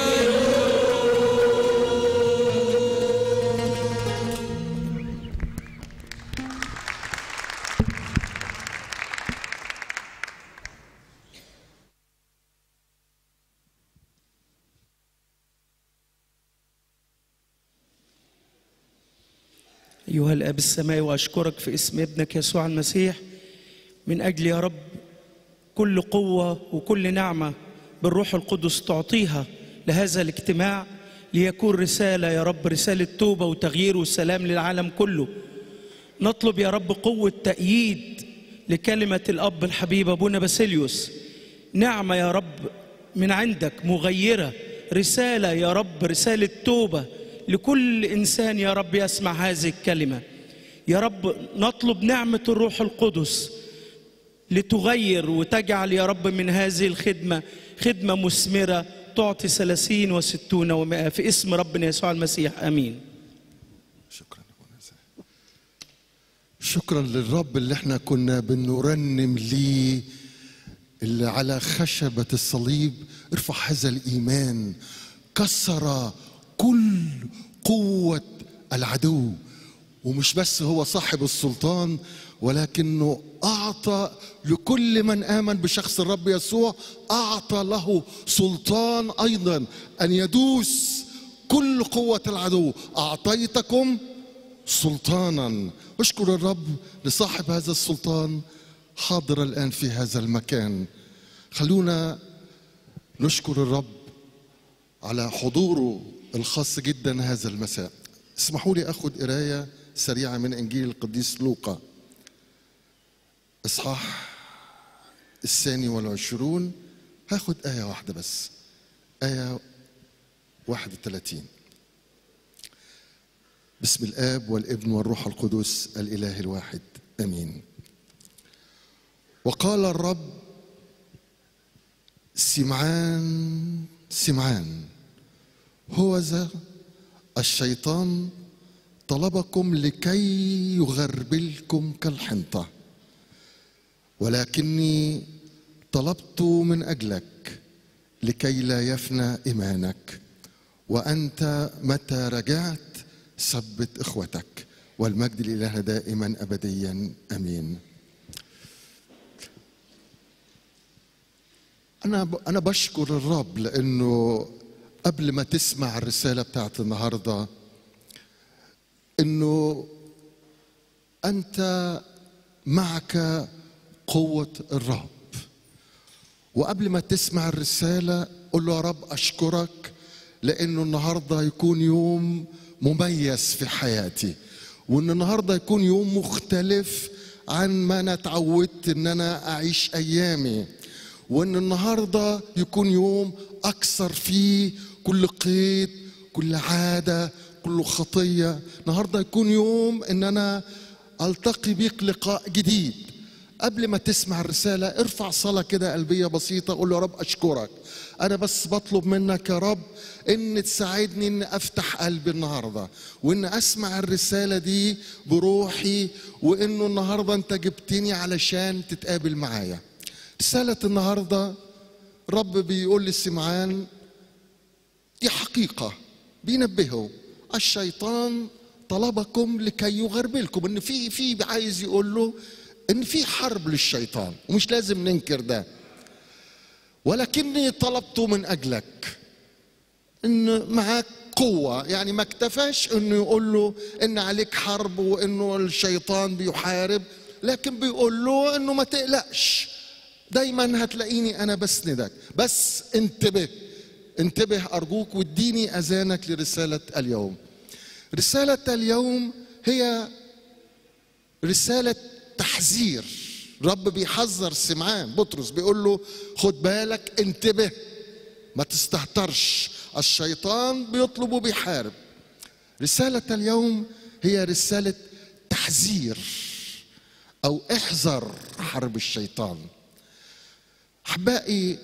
أيها الأب السماوي وأشكرك في اسم ابنك يسوع المسيح من أجل يا رب كل قوة وكل نعمة بالروح القدس تعطيها لهذا الاجتماع ليكون رسالة يا رب رسالة توبة وتغيير والسلام للعالم كله نطلب يا رب قوة تأييد لكلمة الأب الحبيب أبونا باسيليوس نعمة يا رب من عندك مغيرة رسالة يا رب رسالة توبة لكل إنسان يا رب يسمع هذه الكلمة يا رب نطلب نعمة الروح القدس لتغير وتجعل يا رب من هذه الخدمة خدمة مثمرة تعطي ثلاثين وستون ومائة في اسم ربنا يسوع المسيح آمين شكرا يا أبونا إسحاق. شكرا للرب اللي احنا كنا بنرنم ليه اللي على خشبة الصليب ارفع هذا الإيمان كسر كل قوة العدو ومش بس هو صاحب السلطان ولكنه أعطى لكل من آمن بشخص الرب يسوع أعطى له سلطان أيضا أن يدوس كل قوة العدو أعطيتكم سلطانا اشكر الرب لصاحب هذا السلطان حاضر الآن في هذا المكان خلونا نشكر الرب على حضوره الخاص جدا هذا المساء اسمحوا لي أخذ قراية سريعة من إنجيل القديس لوقا إصحاح الثاني والعشرون هاخد آية واحدة بس آية 31 بسم الآب والابن والروح القدس الإله الواحد آمين وقال الرب سمعان سمعان هو ذا الشيطان طلبكم لكي يغربلكم كالحنطة ولكني طلبت من أجلك لكي لا يفنى إيمانك وأنت متى رجعت ثبت إخوتك والمجد لله دائما أبديا أمين أنا ب- أنا بشكر الرب لأنه قبل ما تسمع الرسالة بتاعت النهاردة إنه أنت معك قوة الرب وقبل ما تسمع الرسالة قل له يا رب أشكرك لأنه النهاردة يكون يوم مميز في حياتي وأن النهاردة يكون يوم مختلف عن ما أنا اتعودت أن أنا أعيش أيامي وأن النهاردة يكون يوم أكثر فيه كل قيد كل عادة كل خطية النهاردة يكون يوم أن أنا ألتقي بيك لقاء جديد قبل ما تسمع الرسالة ارفع صلاة كده قلبية بسيطة قول له يا رب أشكرك أنا بس بطلب منك يا رب إن تساعدني إن أفتح قلبي النهاردة وإن أسمع الرسالة دي بروحي وإنه النهاردة أنت جبتني علشان تتقابل معايا رسالة النهاردة رب بيقول لسمعان دي حقيقة بينبهوا الشيطان طلبكم لكي يغربلكم ان في في عايز يقول له ان في حرب للشيطان ومش لازم ننكر ده ولكني طلبت من اجلك ان معاك قوة يعني ما اكتفاش انه يقول له ان عليك حرب وانه الشيطان بيحارب لكن بيقول له انه ما تقلقش دايما هتلاقيني انا بسندك بس انتبه انتبه ارجوك واديني اذانك لرسالة اليوم رسالة اليوم هي رسالة تحذير رب بيحذر سمعان بطرس بيقول له خد بالك انتبه ما تستهترش الشيطان بيطلب وبيحارب رسالة اليوم هي رسالة تحذير أو احذر حرب الشيطان أحبائي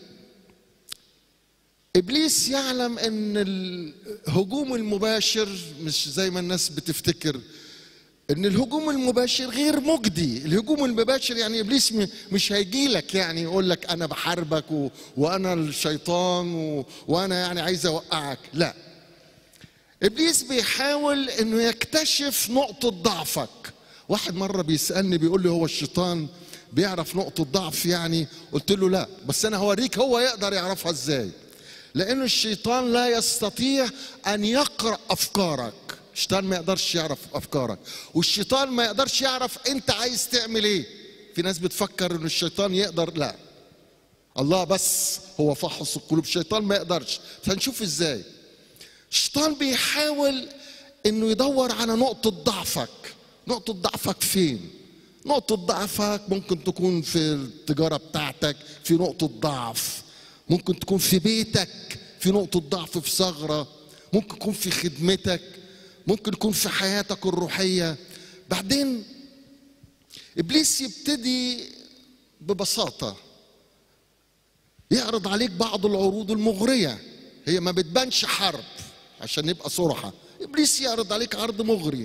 ابليس يعلم ان الهجوم المباشر مش زي ما الناس بتفتكر ان الهجوم المباشر غير مجدي الهجوم المباشر يعني ابليس م- مش هيجي لك يعني يقول لك انا بحاربك و... وانا الشيطان و... وانا يعني عايز اوقعك لا ابليس بيحاول انه يكتشف نقطه ضعفك واحد مره بيسالني بيقول لي هو الشيطان بيعرف نقطه ضعف يعني قلت له لا بس انا هوريك هو يقدر يعرفها ازاي لأن الشيطان لا يستطيع أن يقرأ أفكارك الشيطان ما يقدرش يعرف أفكارك والشيطان ما يقدرش يعرف أنت عايز تعمل إيه في ناس بتفكر أن الشيطان يقدر لا الله بس هو فحص القلوب الشيطان ما يقدرش فهنشوف إزاي الشيطان بيحاول انه يدور على نقطة ضعفك نقطة ضعفك فين نقطة ضعفك ممكن تكون في التجارة بتاعتك في نقطة ضعف ممكن تكون في بيتك في نقطة ضعف في ثغرة ممكن تكون في خدمتك ممكن تكون في حياتك الروحية بعدين إبليس يبتدي ببساطة يعرض عليك بعض العروض المغرية هي ما بتبانش حرب عشان نبقى صراحة إبليس يعرض عليك عرض مغري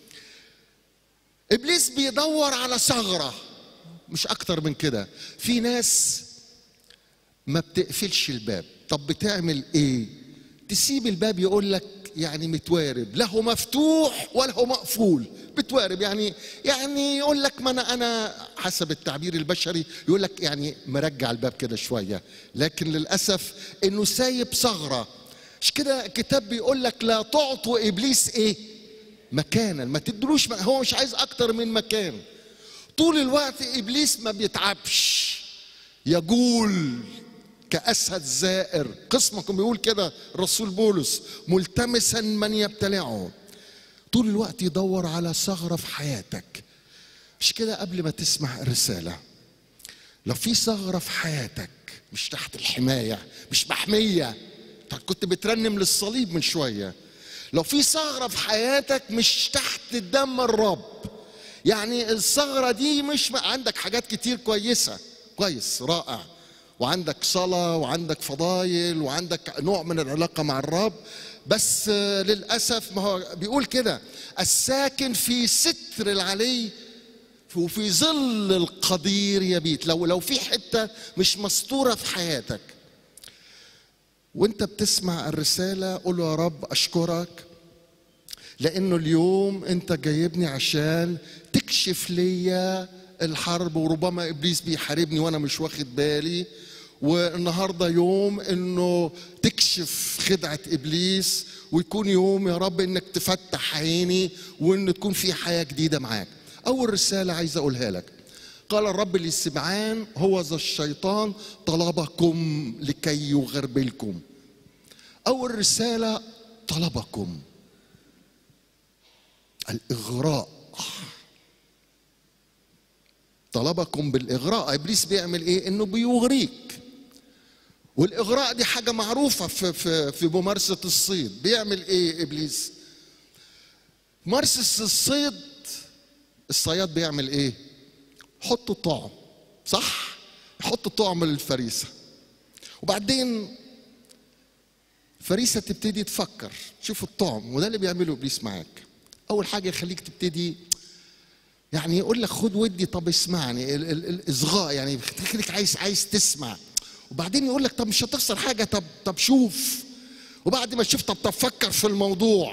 إبليس بيدور على ثغرة مش أكتر من كده في ناس ما بتقفلش الباب طب بتعمل إيه تسيب الباب يقول لك يعني متوارب لا هو مفتوح ولا هو مقفول بتوارب يعني يعني يقول لك ما انا انا حسب التعبير البشري يقول لك يعني مرجع الباب كده شويه لكن للاسف انه سايب ثغره مش كده الكتاب بيقول لك لا تعطوا ابليس ايه مكانا ما تدلوش هو مش عايز اكتر من مكان طول الوقت ابليس ما بيتعبش يجول كأسد زائر قسمكم بيقول كده الرسول بولس ملتمسا من يبتلعه طول الوقت يدور على ثغرة في حياتك مش كده قبل ما تسمع الرسالة لو في ثغرة في حياتك مش تحت الحماية مش محمية أنت كنت بترنم للصليب من شوية لو في ثغرة في حياتك مش تحت دم الرب يعني الثغرة دي مش عندك حاجات كتير كويسة كويس رائع وعندك صلاة وعندك فضايل وعندك نوع من العلاقة مع الرب بس للأسف ما هو بيقول كده الساكن في ستر العلي وفي ظل القدير يبيت لو لو في حتة مش مستورة في حياتك وانت بتسمع الرسالة قول له يا رب أشكرك لأنه اليوم انت جايبني عشان تكشف ليا الحرب وربما ابليس بيحاربني وانا مش واخد بالي والنهارده يوم انه تكشف خدعه ابليس ويكون يوم يا رب انك تفتح عيني وان تكون في حياه جديده معاك اول رساله عايز اقولها لك قال الرب للسبعان هو ذا الشيطان طلبكم لكي يغربلكم اول رساله طلبكم الاغراء طلبكم بالاغراء ابليس بيعمل ايه انه بيغريك والاغراء دي حاجه معروفه في في في ممارسه الصيد بيعمل ايه ابليس ممارسه الصيد الصياد بيعمل ايه حط طعم صح يحط طعم للفريسه وبعدين الفريسه تبتدي تفكر تشوف الطعم وده اللي بيعمله ابليس معاك اول حاجه يخليك تبتدي يعني يقول لك خد ودي طب اسمعني ال- ال- الاصغاء يعني يخليك عايز عايز تسمع وبعدين يقول لك طب مش هتخسر حاجه طب طب شوف وبعد ما تشوف طب طب فكر في الموضوع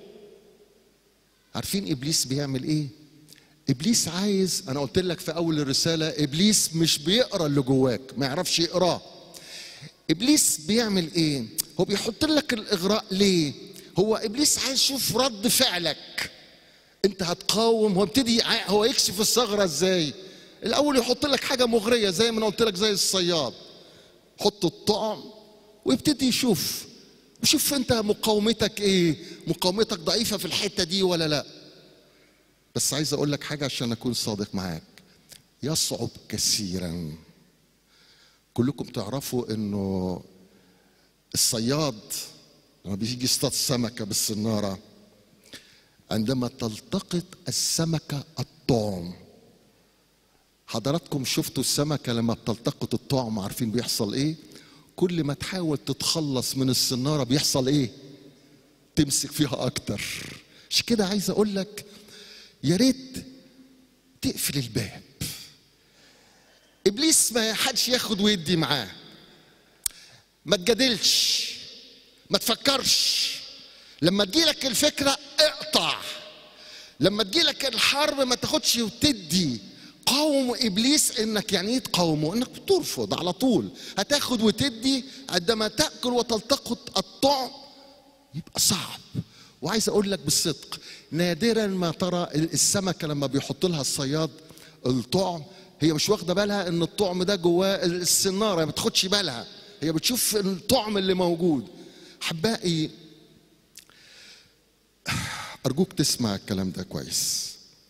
عارفين ابليس بيعمل ايه ابليس عايز انا قلت لك في اول الرساله ابليس مش بيقرا اللي جواك ما يعرفش يقراه ابليس بيعمل ايه هو بيحط لك الاغراء ليه هو ابليس عايز يشوف رد فعلك انت هتقاوم هو ابتدي ع- هو يكشف الثغره ازاي الاول يحط لك حاجه مغريه زي ما انا قلت لك زي الصياد حط الطعم ويبتدي يشوف وشوف انت مقاومتك ايه مقاومتك ضعيفه في الحته دي ولا لا بس عايز اقول لك حاجه عشان اكون صادق معاك يصعب كثيرا كلكم تعرفوا انه الصياد لما بيجي يصطاد سمكه بالسناره عندما تلتقط السمكه الطعم حضراتكم شفتوا السمكه لما بتلتقط الطعم عارفين بيحصل ايه كل ما تحاول تتخلص من السناره بيحصل ايه تمسك فيها اكتر مش كده عايز اقول لك يا ريت تقفل الباب ابليس ما حدش ياخد ويدي معاه ما تجادلش ما تفكرش لما تجيلك الفكره اقطع لما تجيلك الحرب ما تاخدش وتدي قاوم ابليس انك يعني ايه تقاومه انك ترفض على طول هتاخد وتدي عندما تاكل وتلتقط الطعم يبقى صعب وعايز اقول لك بالصدق نادرا ما ترى السمكه لما بيحط لها الصياد الطعم هي مش واخده بالها ان الطعم ده جواه السناره ما بتاخدش بالها هي بتشوف الطعم اللي موجود احبائي ارجوك تسمع الكلام ده كويس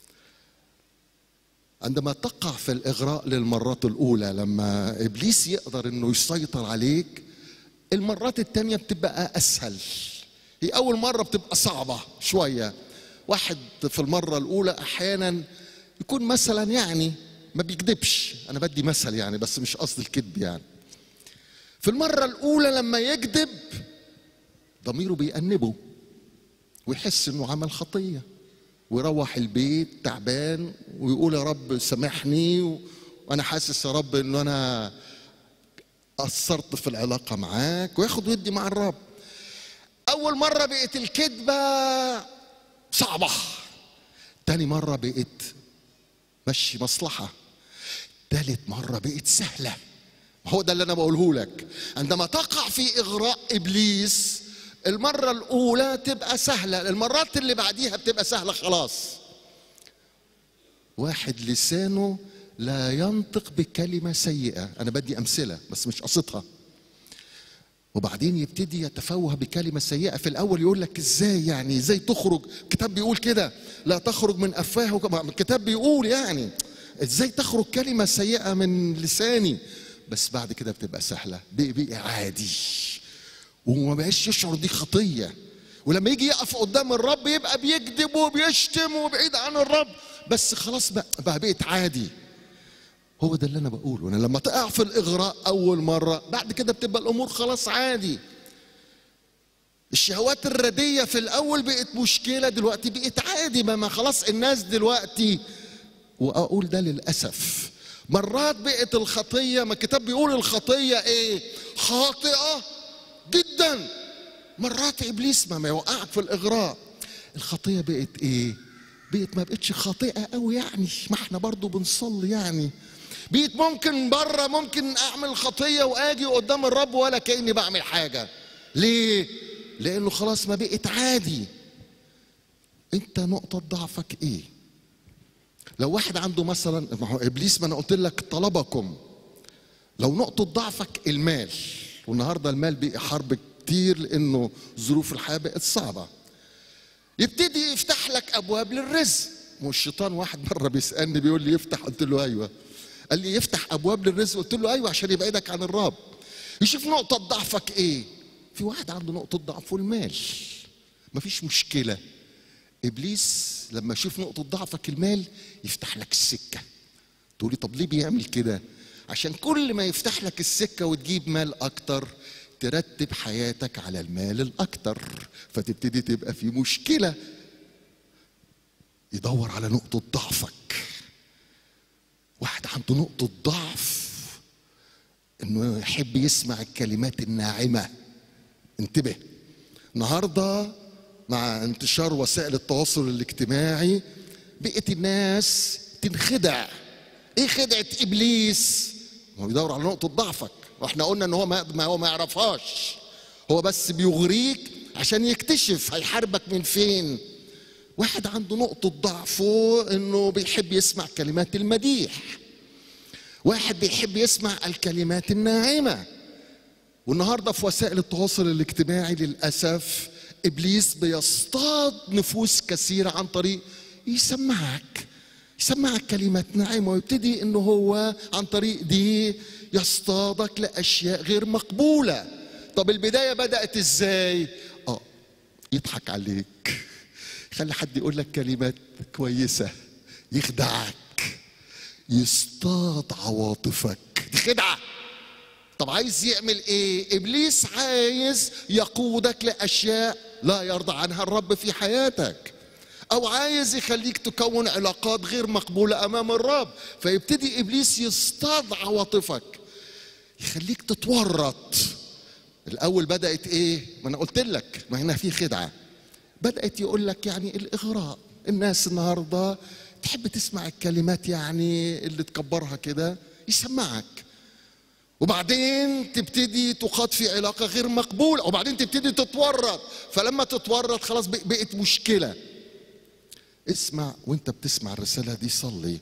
عندما تقع في الاغراء للمرات الاولى لما ابليس يقدر انه يسيطر عليك المرات التانية بتبقى اسهل هي اول مره بتبقى صعبه شويه واحد في المره الاولى احيانا يكون مثلا يعني ما بيكذبش انا بدي مثل يعني بس مش قصد الكذب يعني في المره الاولى لما يكذب ضميره بيأنبه ويحس انه عمل خطيه ويروح البيت تعبان ويقول يا رب سامحني و- وانا حاسس يا رب ان انا قصرت في العلاقه معاك وياخد ودي مع الرب اول مره بقت الكذبه صعبه تاني مره بقت مشي مصلحه تالت مره بقت سهله هو ده اللي انا بقوله لك عندما تقع في اغراء ابليس المره الاولى تبقى سهله المرات اللي بعديها بتبقى سهله خلاص واحد لسانه لا ينطق بكلمه سيئه انا بدي امثله بس مش قصدها وبعدين يبتدي يتفوه بكلمه سيئه في الاول يقول لك ازاي يعني ازاي تخرج الكتاب بيقول كده لا تخرج من افواهك ما الكتاب بيقول يعني ازاي تخرج كلمه سيئه من لساني بس بعد كده بتبقى سهله بقي, بقي عادي وما بقاش يشعر دي خطيه ولما يجي يقف قدام الرب يبقى بيكذب وبيشتم وبعيد عن الرب بس خلاص بقى, بقى بقيت عادي هو ده اللي انا بقوله انا لما تقع في الاغراء اول مره بعد كده بتبقى الامور خلاص عادي الشهوات الرديه في الاول بقت مشكله دلوقتي بقت عادي ما, ما خلاص الناس دلوقتي واقول ده للاسف مرات بقت الخطيه ما الكتاب بيقول الخطيه ايه خاطئه جدا مرات ابليس ما, ما يوقعك في الاغراء الخطيه بقت ايه بقت ما بقتش خاطئه قوي يعني ما احنا برضو بنصلي يعني بقيت ممكن بره ممكن اعمل خطيه واجي قدام الرب ولا كاني بعمل حاجه ليه لانه خلاص ما بقت عادي انت نقطه ضعفك ايه لو واحد عنده مثلا ما هو ابليس ما انا قلت لك طلبكم لو نقطه ضعفك المال والنهارده المال بقى حرب كتير لانه ظروف الحياه بقت صعبه يبتدي يفتح لك ابواب للرزق والشيطان واحد مره بيسالني بيقول لي يفتح قلت له ايوه قال لي يفتح ابواب للرزق قلت له ايوه عشان يبعدك عن الرب يشوف نقطه ضعفك ايه في واحد عنده نقطه ضعفه المال مفيش مشكله ابليس لما يشوف نقطه ضعفك المال يفتح لك السكه تقولي طب ليه بيعمل كده عشان كل ما يفتح لك السكه وتجيب مال اكتر ترتب حياتك على المال الاكتر فتبتدي تبقى في مشكله يدور على نقطه ضعفك واحد عنده نقطه ضعف انه يحب يسمع الكلمات الناعمه انتبه النهارده مع انتشار وسائل التواصل الاجتماعي بقت الناس تنخدع ايه خدعه ابليس هو بيدور على نقطه ضعفك واحنا قلنا ان هو ما ما هو ما يعرفهاش هو بس بيغريك عشان يكتشف هيحاربك من فين واحد عنده نقطه ضعفه انه بيحب يسمع كلمات المديح واحد بيحب يسمع الكلمات الناعمه والنهارده في وسائل التواصل الاجتماعي للاسف ابليس بيصطاد نفوس كثيره عن طريق يسمعك يسمعك كلمات ناعمه ويبتدي انه هو عن طريق دي يصطادك لاشياء غير مقبوله طب البدايه بدات ازاي اه يضحك عليك خلي حد يقول لك كلمات كويسه يخدعك يصطاد عواطفك دي خدعه طب عايز يعمل ايه ابليس عايز يقودك لاشياء لا يرضى عنها الرب في حياتك او عايز يخليك تكون علاقات غير مقبوله امام الرب فيبتدي ابليس يصطاد عواطفك يخليك تتورط الاول بدات ايه ما انا قلت لك ما هنا في خدعه بدات يقول لك يعني الاغراء الناس النهارده تحب تسمع الكلمات يعني اللي تكبرها كده يسمعك وبعدين تبتدي تقاد في علاقه غير مقبوله وبعدين تبتدي تتورط فلما تتورط خلاص بقت مشكله اسمع وانت بتسمع الرساله دي صلي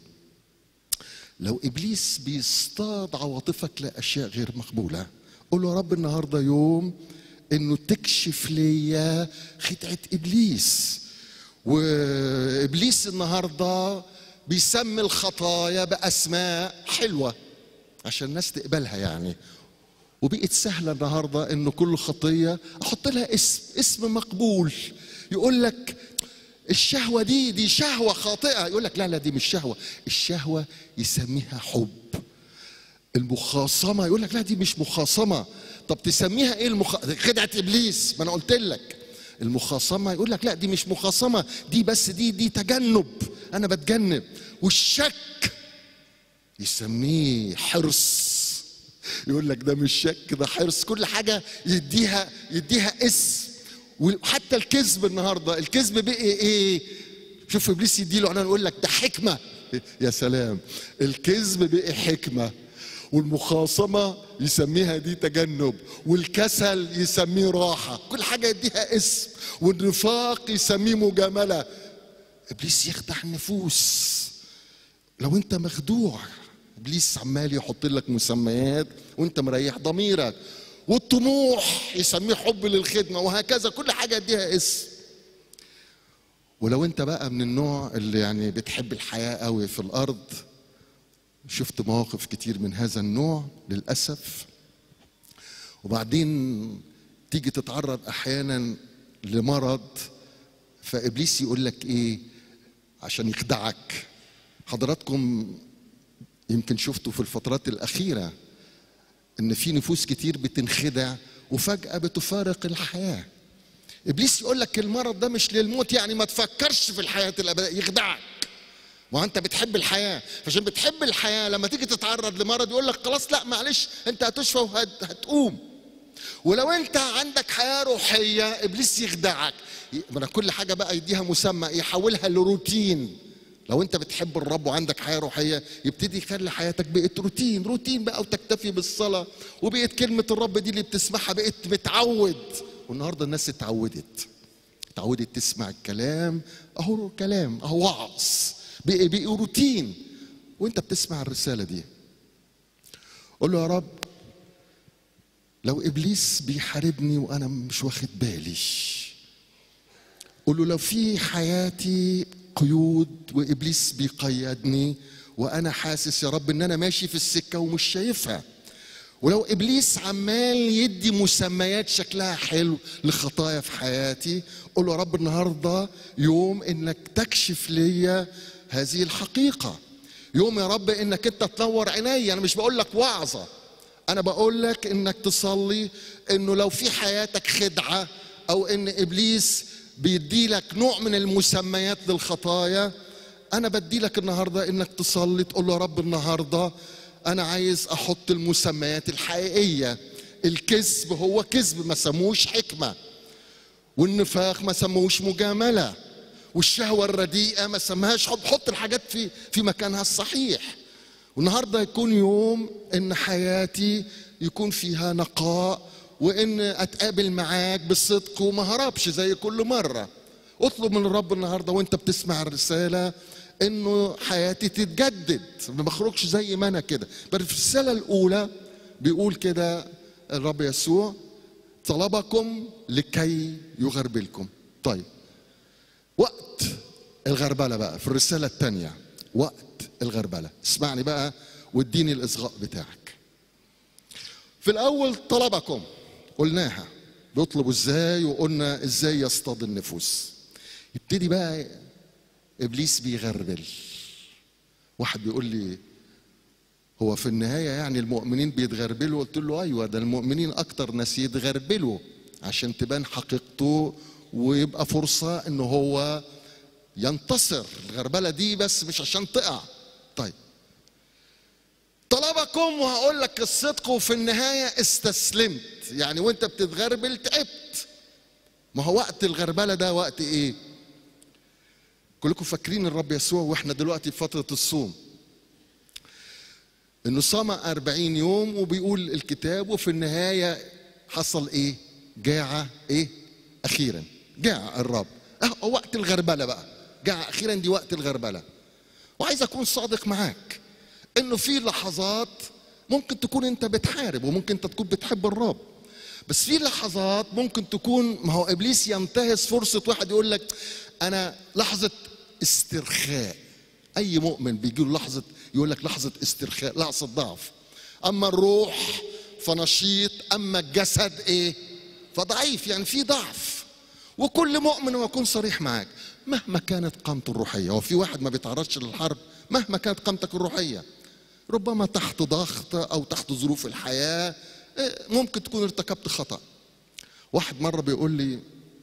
لو ابليس بيصطاد عواطفك لاشياء غير مقبوله قول له يا رب النهارده يوم انه تكشف ليا خدعه ابليس وابليس النهارده بيسمي الخطايا باسماء حلوه عشان الناس تقبلها يعني وبقت سهله النهارده انه كل خطيه احط لها اسم اسم مقبول يقول لك الشهوه دي دي شهوه خاطئه يقول لك لا لا دي مش شهوه الشهوه يسميها حب المخاصمه يقول لك لا دي مش مخاصمه طب تسميها ايه المخ... خدعه ابليس ما انا قلت لك المخاصمه يقول لك لا دي مش مخاصمه دي بس دي دي تجنب انا بتجنب والشك يسميه حرص يقول لك ده مش شك ده حرص كل حاجه يديها يديها اسم وحتى الكذب النهارده الكذب بقي ايه شوف ابليس يديله عنوان يقول لك ده حكمه يا سلام الكذب بقي حكمه والمخاصمه يسميها دي تجنب والكسل يسميه راحه كل حاجه يديها اسم والنفاق يسميه مجامله ابليس يخدع النفوس لو انت مخدوع ابليس عمال يحط لك مسميات وانت مريح ضميرك والطموح يسميه حب للخدمه وهكذا كل حاجه اديها اسم ولو انت بقى من النوع اللي يعني بتحب الحياه قوي في الارض شفت مواقف كتير من هذا النوع للاسف وبعدين تيجي تتعرض احيانا لمرض فابليس يقول لك ايه عشان يخدعك حضراتكم يمكن شفتوا في الفترات الاخيره ان في نفوس كتير بتنخدع وفجاه بتفارق الحياه ابليس يقول لك المرض ده مش للموت يعني ما تفكرش في الحياه الابديه يخدعك وانت بتحب الحياه فعشان بتحب الحياه لما تيجي تتعرض لمرض يقول لك خلاص لا معلش انت هتشفى وهتقوم ولو انت عندك حياه روحيه ابليس يخدعك ما كل حاجه بقى يديها مسمى يحولها لروتين لو انت بتحب الرب وعندك حياه روحيه يبتدي يخلي حياتك بقت روتين روتين بقى وتكتفي بالصلاه وبقت كلمه الرب دي اللي بتسمعها بقت متعود والنهارده الناس اتعودت اتعودت تسمع الكلام اهو كلام اهو وعظ بقي بقي روتين وانت بتسمع الرساله دي قول له يا رب لو ابليس بيحاربني وانا مش واخد بالي قول له لو في حياتي قيود وابليس بيقيدني وانا حاسس يا رب ان انا ماشي في السكه ومش شايفها ولو ابليس عمال يدي مسميات شكلها حلو لخطايا في حياتي قول له يا رب النهارده يوم انك تكشف ليا هذه الحقيقه يوم يا رب انك انت تنور عيني انا مش بقول لك وعظه انا بقول لك انك تصلي انه لو في حياتك خدعه او ان ابليس بيدي لك نوع من المسميات للخطايا انا بدي لك النهارده انك تصلي تقول له يا رب النهارده انا عايز احط المسميات الحقيقيه الكذب هو كذب ما سموش حكمه والنفاق ما سموش مجامله والشهوه الرديئه ما سماهاش حب حط الحاجات في في مكانها الصحيح والنهارده يكون يوم ان حياتي يكون فيها نقاء وان اتقابل معاك بالصدق وما هربش زي كل مره اطلب من الرب النهارده وانت بتسمع الرساله انه حياتي تتجدد ما بخرجش زي ما انا كده بل في الرساله الاولى بيقول كده الرب يسوع طلبكم لكي يغربلكم طيب وقت الغربله بقى في الرساله الثانيه وقت الغربله اسمعني بقى واديني الاصغاء بتاعك في الاول طلبكم قلناها بيطلبوا ازاي وقلنا ازاي يصطاد النفوس يبتدي بقى ابليس بيغربل واحد بيقول لي هو في النهايه يعني المؤمنين بيتغربلوا قلت له ايوه ده المؤمنين اكتر ناس يتغربلوا عشان تبان حقيقته ويبقى فرصه ان هو ينتصر الغربله دي بس مش عشان تقع طيب طلبكم وهقول لك الصدق وفي النهايه استسلمت يعني وانت بتتغربل تعبت ما هو وقت الغربله ده وقت ايه كلكم فاكرين الرب يسوع واحنا دلوقتي في فتره الصوم انه صام أربعين يوم وبيقول الكتاب وفي النهايه حصل ايه جاع ايه اخيرا جاع الرب اه وقت الغربله بقى جاع اخيرا دي وقت الغربله وعايز اكون صادق معاك انه في لحظات ممكن تكون انت بتحارب وممكن انت تكون بتحب الرب بس في لحظات ممكن تكون ما هو ابليس ينتهز فرصه واحد يقول لك انا لحظه استرخاء اي مؤمن بيجي له لحظه يقول لك لحظه استرخاء لحظه ضعف اما الروح فنشيط اما الجسد ايه فضعيف يعني في ضعف وكل مؤمن واكون صريح معاك مهما كانت قامته الروحيه هو في واحد ما بيتعرضش للحرب مهما كانت قامتك الروحيه ربما تحت ضغط او تحت ظروف الحياه إيه، ممكن تكون ارتكبت خطا واحد مره بيقول لي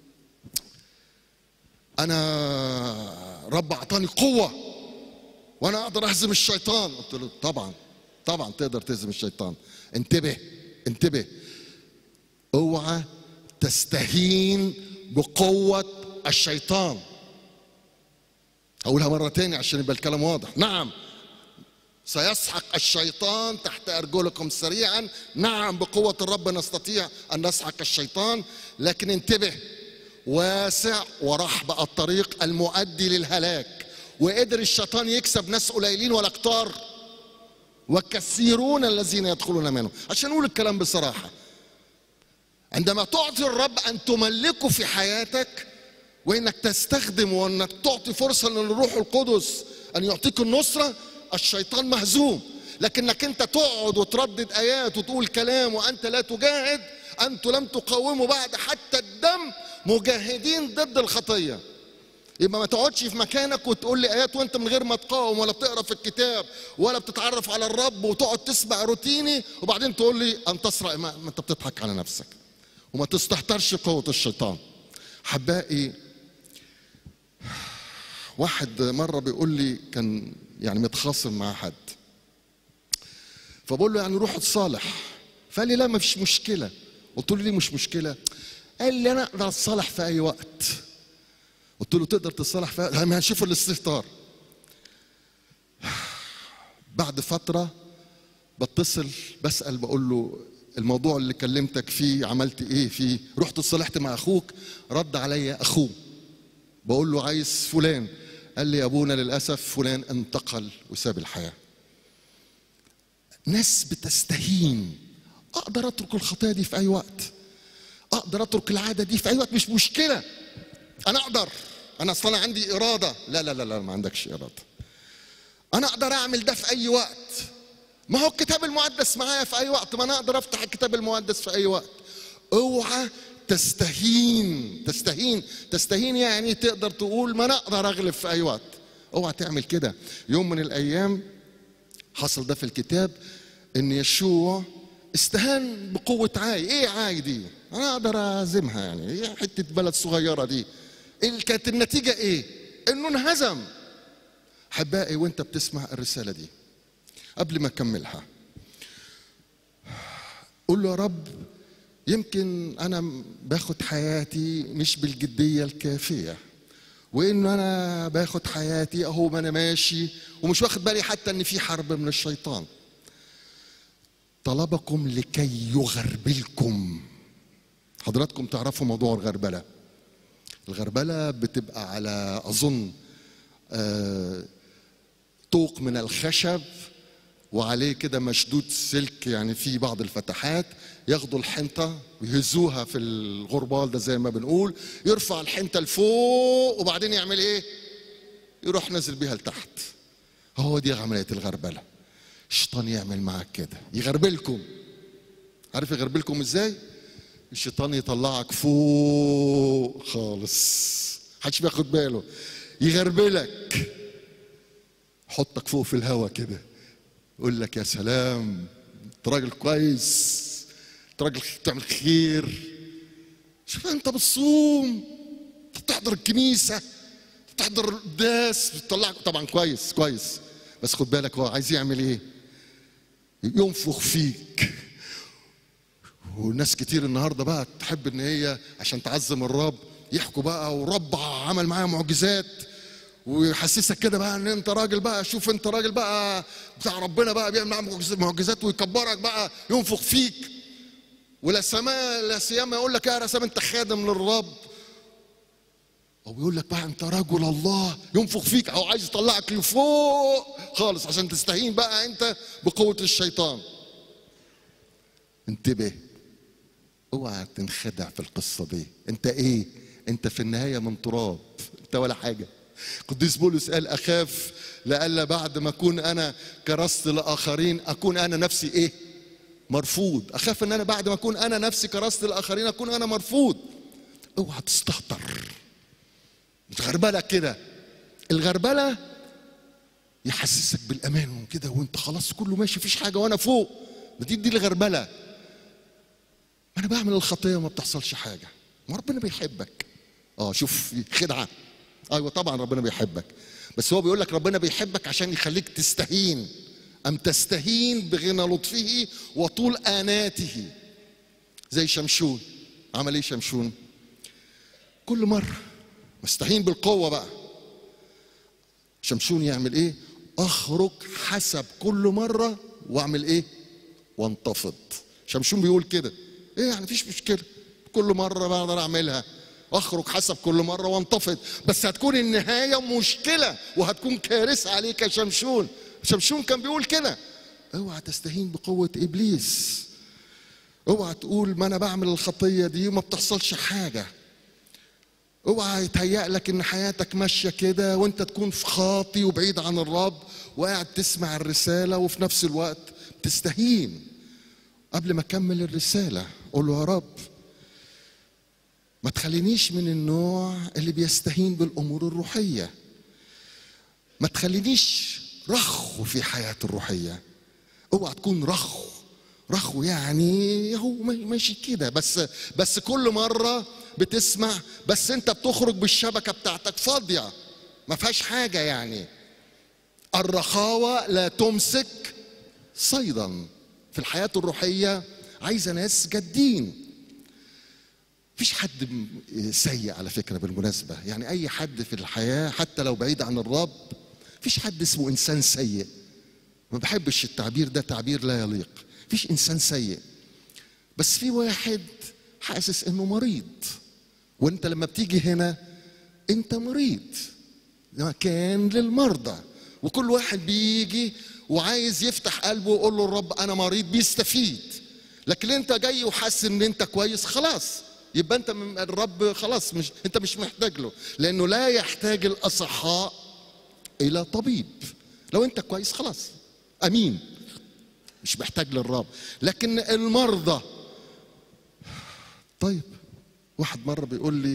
انا رب اعطاني قوه وانا اقدر اهزم الشيطان قلت له طبعا طبعا تقدر تهزم الشيطان انتبه انتبه اوعى تستهين بقوه الشيطان اقولها مره تاني عشان يبقى الكلام واضح نعم سيسحق الشيطان تحت ارجلكم سريعا نعم بقوه الرب نستطيع ان نسحق الشيطان لكن انتبه واسع ورحب الطريق المؤدي للهلاك وقدر الشيطان يكسب ناس قليلين ولا كتار وكثيرون الذين يدخلون منهم عشان نقول الكلام بصراحه عندما تعطي الرب ان تملكه في حياتك وانك تستخدم وانك تعطي فرصه للروح القدس ان يعطيك النصره الشيطان مهزوم لكنك انت تقعد وتردد ايات وتقول كلام وانت لا تجاهد انتم لم تقاوموا بعد حتى الدم مجاهدين ضد الخطيه يبقى ما تقعدش في مكانك وتقول لي ايات وانت من غير ما تقاوم ولا بتقرا في الكتاب ولا بتتعرف على الرب وتقعد تسمع روتيني وبعدين تقول لي ان تسرق ما ما انت بتضحك على نفسك وما تستهترش قوه الشيطان حبائي واحد مره بيقول لي كان يعني متخاصم مع حد فبقول له يعني روح اتصالح فقال لي لا ما فيش مشكله قلت له ليه مش مشكله قال لي انا اقدر اتصالح في اي وقت قلت له تقدر تتصالح في ما هنشوف الاستهتار بعد فتره بتصل بسال بقول له الموضوع اللي كلمتك فيه عملت ايه فيه رحت اتصالحت مع اخوك رد عليا اخوه بقول له عايز فلان قال لي يا ابونا للاسف فلان انتقل وساب الحياه ناس بتستهين اقدر اترك الخطيه دي في اي وقت اقدر اترك العاده دي في اي وقت مش مشكله انا اقدر انا اصلا عندي اراده لا لا لا لا ما عندكش اراده انا اقدر اعمل ده في اي وقت ما هو الكتاب المقدس معايا في اي وقت ما انا اقدر افتح الكتاب المقدس في اي وقت اوعى تستهين تستهين تستهين يعني تقدر تقول ما انا اقدر اغلب في اي وقت اوعى تعمل كده يوم من الايام حصل ده في الكتاب ان يشوع استهان بقوة عاي ايه عاي دي انا اقدر اعزمها يعني هي حتة بلد صغيرة دي إيه كانت النتيجة ايه انه انهزم احبائي وانت بتسمع الرسالة دي قبل ما اكملها قول له يا رب يمكن انا باخد حياتي مش بالجديه الكافيه وان انا باخد حياتي اهو ما انا ماشي ومش واخد بالي حتى ان في حرب من الشيطان طلبكم لكي يغربلكم حضراتكم تعرفوا موضوع الغربله الغربله بتبقى على اظن آه طوق من الخشب وعليه كده مشدود سلك يعني في بعض الفتحات ياخدوا الحنطة ويهزوها في الغربال ده زي ما بنقول يرفع الحنطة لفوق وبعدين يعمل ايه يروح نازل بيها لتحت هو دي عملية الغربلة الشيطان يعمل معاك كده يغربلكم عارف يغربلكم ازاي الشيطان يطلعك فوق خالص محدش بياخد باله يغربلك حطك فوق في الهوا كده يقول لك يا سلام انت راجل كويس انت راجل بتعمل خير شوف انت بتصوم بتحضر الكنيسه بتحضر القداس بتطلعك طبعا كويس كويس بس خد بالك هو عايز يعمل ايه ينفخ فيك وناس كتير النهارده بقى تحب ان هي عشان تعظم الرب يحكوا بقى ورب عمل معايا معجزات ويحسسك كده بقى ان انت راجل بقى شوف انت راجل بقى بتاع ربنا بقى بيعمل معاك معجز- معجزات ويكبرك بقى ينفخ فيك ولا سما لا سيما يقول لك يا رسام انت خادم للرب او يقول لك بقى انت رجل الله ينفخ فيك او عايز يطلعك لفوق خالص عشان تستهين بقى انت بقوه الشيطان انتبه اوعى تنخدع في القصه دي انت ايه انت في النهايه من تراب انت ولا حاجه قديس بولس قال اخاف لئلا بعد ما اكون انا كرست لاخرين اكون انا نفسي ايه مرفوض اخاف ان انا بعد ما اكون انا نفسي كرست لاخرين اكون انا مرفوض اوعى تستهتر متغربلك كده الغربله يحسسك بالامان وكده وانت خلاص كله ماشي مفيش حاجه وانا فوق ما دي دي الغربله ما انا بعمل الخطيه وما بتحصلش حاجه ما ربنا بيحبك اه شوف خدعه ايوه طبعا ربنا بيحبك بس هو بيقول لك ربنا بيحبك عشان يخليك تستهين ام تستهين بغنى لطفه وطول اناته زي شمشون عمل ايه شمشون كل مره مستهين بالقوه بقى شمشون يعمل ايه اخرج حسب كل مره واعمل ايه وانتفض شمشون بيقول كده ايه يعني مفيش مشكله كل مره بقدر اعملها اخرج حسب كل مره وانتفض بس هتكون النهايه مشكله وهتكون كارثه عليك يا شمشون شمشون كان بيقول كده اوعى تستهين بقوه ابليس اوعى تقول ما انا بعمل الخطيه دي وما بتحصلش حاجه اوعى يتهيأ لك ان حياتك ماشيه كده وانت تكون في خاطي وبعيد عن الرب وقاعد تسمع الرساله وفي نفس الوقت تستهين قبل ما اكمل الرساله قول له يا رب ما تخلينيش من النوع اللي بيستهين بالامور الروحيه ما تخلينيش رخو في حياتي الروحيه اوعى تكون رخو رخو يعني هو ماشي كده بس بس كل مره بتسمع بس انت بتخرج بالشبكه بتاعتك فاضيه ما فيهاش حاجه يعني الرخاوه لا تمسك صيدا في الحياه الروحيه عايزه ناس جادين مفيش حد م- سيء على فكره بالمناسبه يعني اي حد في الحياه حتى لو بعيد عن الرب مفيش حد اسمه انسان سيء ما بحبش التعبير ده تعبير لا يليق مفيش انسان سيء بس في واحد حاسس انه مريض وانت لما بتيجي هنا انت مريض مكان للمرضى وكل واحد بيجي وعايز يفتح قلبه ويقول له الرب انا مريض بيستفيد لكن انت جاي وحاسس ان انت كويس خلاص يبقى انت من الرب خلاص مش انت مش محتاج له لانه لا يحتاج الاصحاء الى طبيب لو انت كويس خلاص امين مش محتاج للرب لكن المرضى طيب واحد مره بيقول لي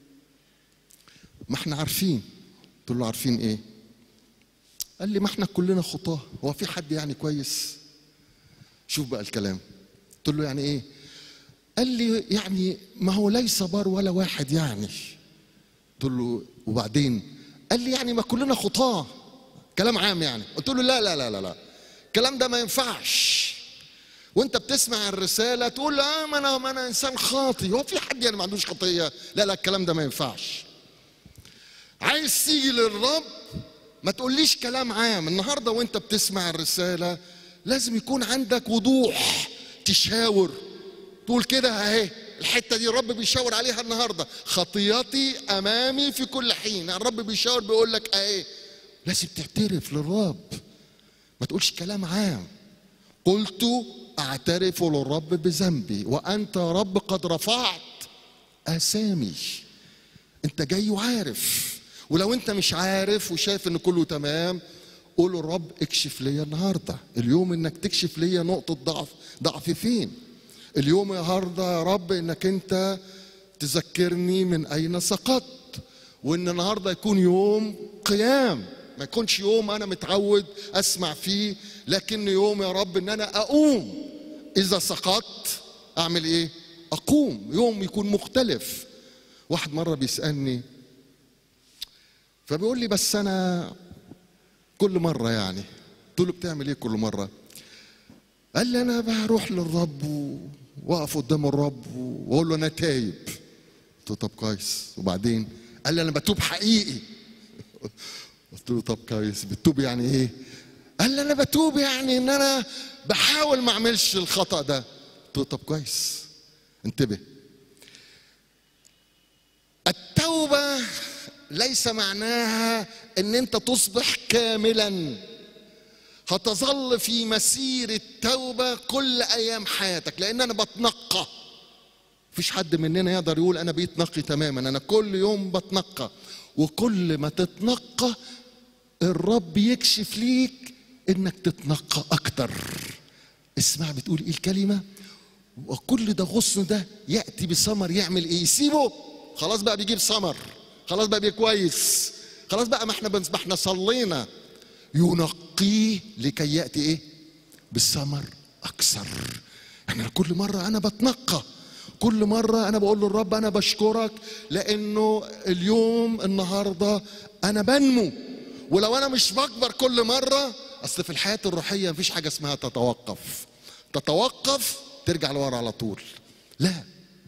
ما احنا عارفين قلت له عارفين ايه قال لي ما احنا كلنا خطاه هو في حد يعني كويس شوف بقى الكلام قلت له يعني ايه قال لي يعني ما هو ليس بار ولا واحد يعني قلت له وبعدين قال لي يعني ما كلنا خطاه كلام عام يعني قلت له لا لا لا لا لا الكلام ده ما ينفعش وانت بتسمع الرساله تقول اه ما انا ما انا انسان خاطي هو في حد يعني ما عندوش خطيه لا لا الكلام ده ما ينفعش عايز تيجي للرب ما تقوليش كلام عام النهارده وانت بتسمع الرساله لازم يكون عندك وضوح تشاور تقول كده اهي الحته دي الرب بيشاور عليها النهارده خطياتي امامي في كل حين الرب بيشاور بيقول لك اهي لازم تعترف للرب ما تقولش كلام عام قلت اعترف للرب بذنبي وانت يا رب قد رفعت اسامي انت جاي وعارف ولو انت مش عارف وشايف ان كله تمام قول الرب اكشف ليا النهارده اليوم انك تكشف ليا نقطه ضعف ضعفي فين اليوم النهارده يا رب انك انت تذكرني من اين سقطت وان النهارده يكون يوم قيام ما يكونش يوم انا متعود اسمع فيه لكن يوم يا رب ان انا اقوم اذا سقطت اعمل ايه اقوم يوم يكون مختلف واحد مره بيسالني فبيقول لي بس انا كل مره يعني قلت له بتعمل ايه كل مره قال لي انا بروح للرب و- واقف قدام الرب واقول له انا تايب قلت له طب كويس وبعدين قال لي انا بتوب حقيقي قلت له طب كويس بتوب يعني ايه قال لي انا بتوب يعني ان انا بحاول ما اعملش الخطا ده قلت له طب كويس انتبه التوبه ليس معناها ان انت تصبح كاملا هتظل في مسير التوبه كل ايام حياتك لان انا بتنقى مفيش حد مننا يقدر يقول انا بقيت نقي تماما انا كل يوم بتنقى وكل ما تتنقى الرب يكشف ليك انك تتنقى اكتر اسمع بتقول ايه الكلمه وكل ده غصن ده ياتي بثمر يعمل ايه يسيبه خلاص بقى بيجيب ثمر خلاص بقى بيه كويس خلاص بقى ما احنا بنس- ما احنا صلينا ينقيه لكي ياتي ايه بالثمر اكثر انا كل مره انا بتنقى كل مرة أنا بقول للرب أنا بشكرك لأنه اليوم النهاردة أنا بنمو ولو أنا مش بكبر كل مرة أصل في الحياة الروحية مفيش حاجة اسمها تتوقف تتوقف ترجع لورا على طول لا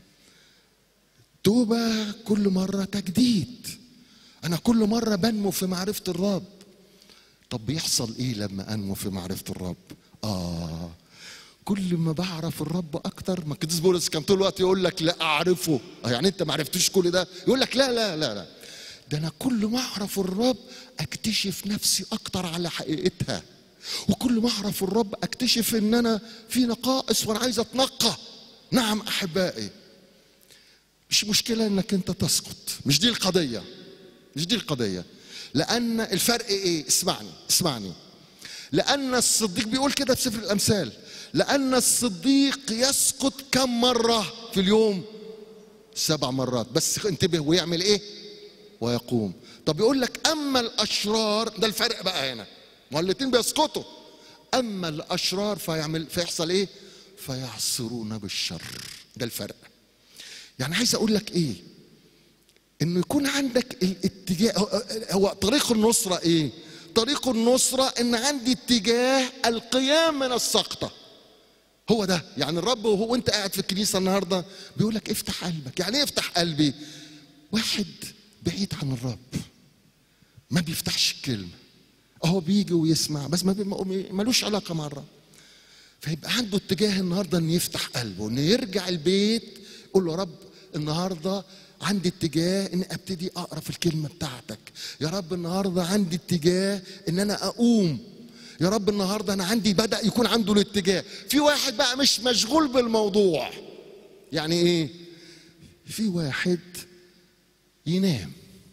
توبة كل مرة تجديد أنا كل مرة بنمو في معرفة الرب طب بيحصل إيه لما أنمو في معرفة الرب؟ آه كل ما بعرف الرب أكتر ما القديس بولس كان طول الوقت يقول لك لا أعرفه آه يعني أنت ما عرفتوش كل ده يقول لك لا لا لا لا ده أنا كل ما أعرف الرب أكتشف نفسي أكتر على حقيقتها وكل ما أعرف الرب أكتشف إن أنا في نقائص وأنا عايز أتنقى نعم أحبائي مش مشكلة انك انت تسقط مش دي القضية مش دي القضية لأن الفرق ايه اسمعني اسمعني لأن الصديق بيقول كده في سفر الأمثال لأن الصديق يسقط كم مرة في اليوم سبع مرات بس انتبه ويعمل ايه ويقوم طب يقول لك أما الأشرار ده الفرق بقى هنا ما هو الاتنين بيسقطوا أما الأشرار فيعمل فيحصل ايه فيعصرون بالشر ده الفرق يعني عايز اقول لك ايه انه يكون عندك الاتجاه هو- هو طريق النصرة ايه طريق النصرة ان عندي اتجاه القيام من السقطة هو ده يعني الرب وهو وانت قاعد في الكنيسة النهاردة بيقول لك افتح قلبك يعني ايه افتح قلبي واحد بعيد عن الرب ما بيفتحش الكلمة اهو بيجي ويسمع بس ما بي- ما- ملوش علاقه مع الرب فيبقى عنده اتجاه النهارده انه يفتح قلبه انه يرجع البيت يقول له يا رب النهارده عندي اتجاه ان ابتدي اقرا في الكلمه بتاعتك يا رب النهارده عندي اتجاه ان انا اقوم يا رب النهارده انا عندي بدا يكون عنده الاتجاه في واحد بقى مش مشغول بالموضوع يعني ايه في واحد ينام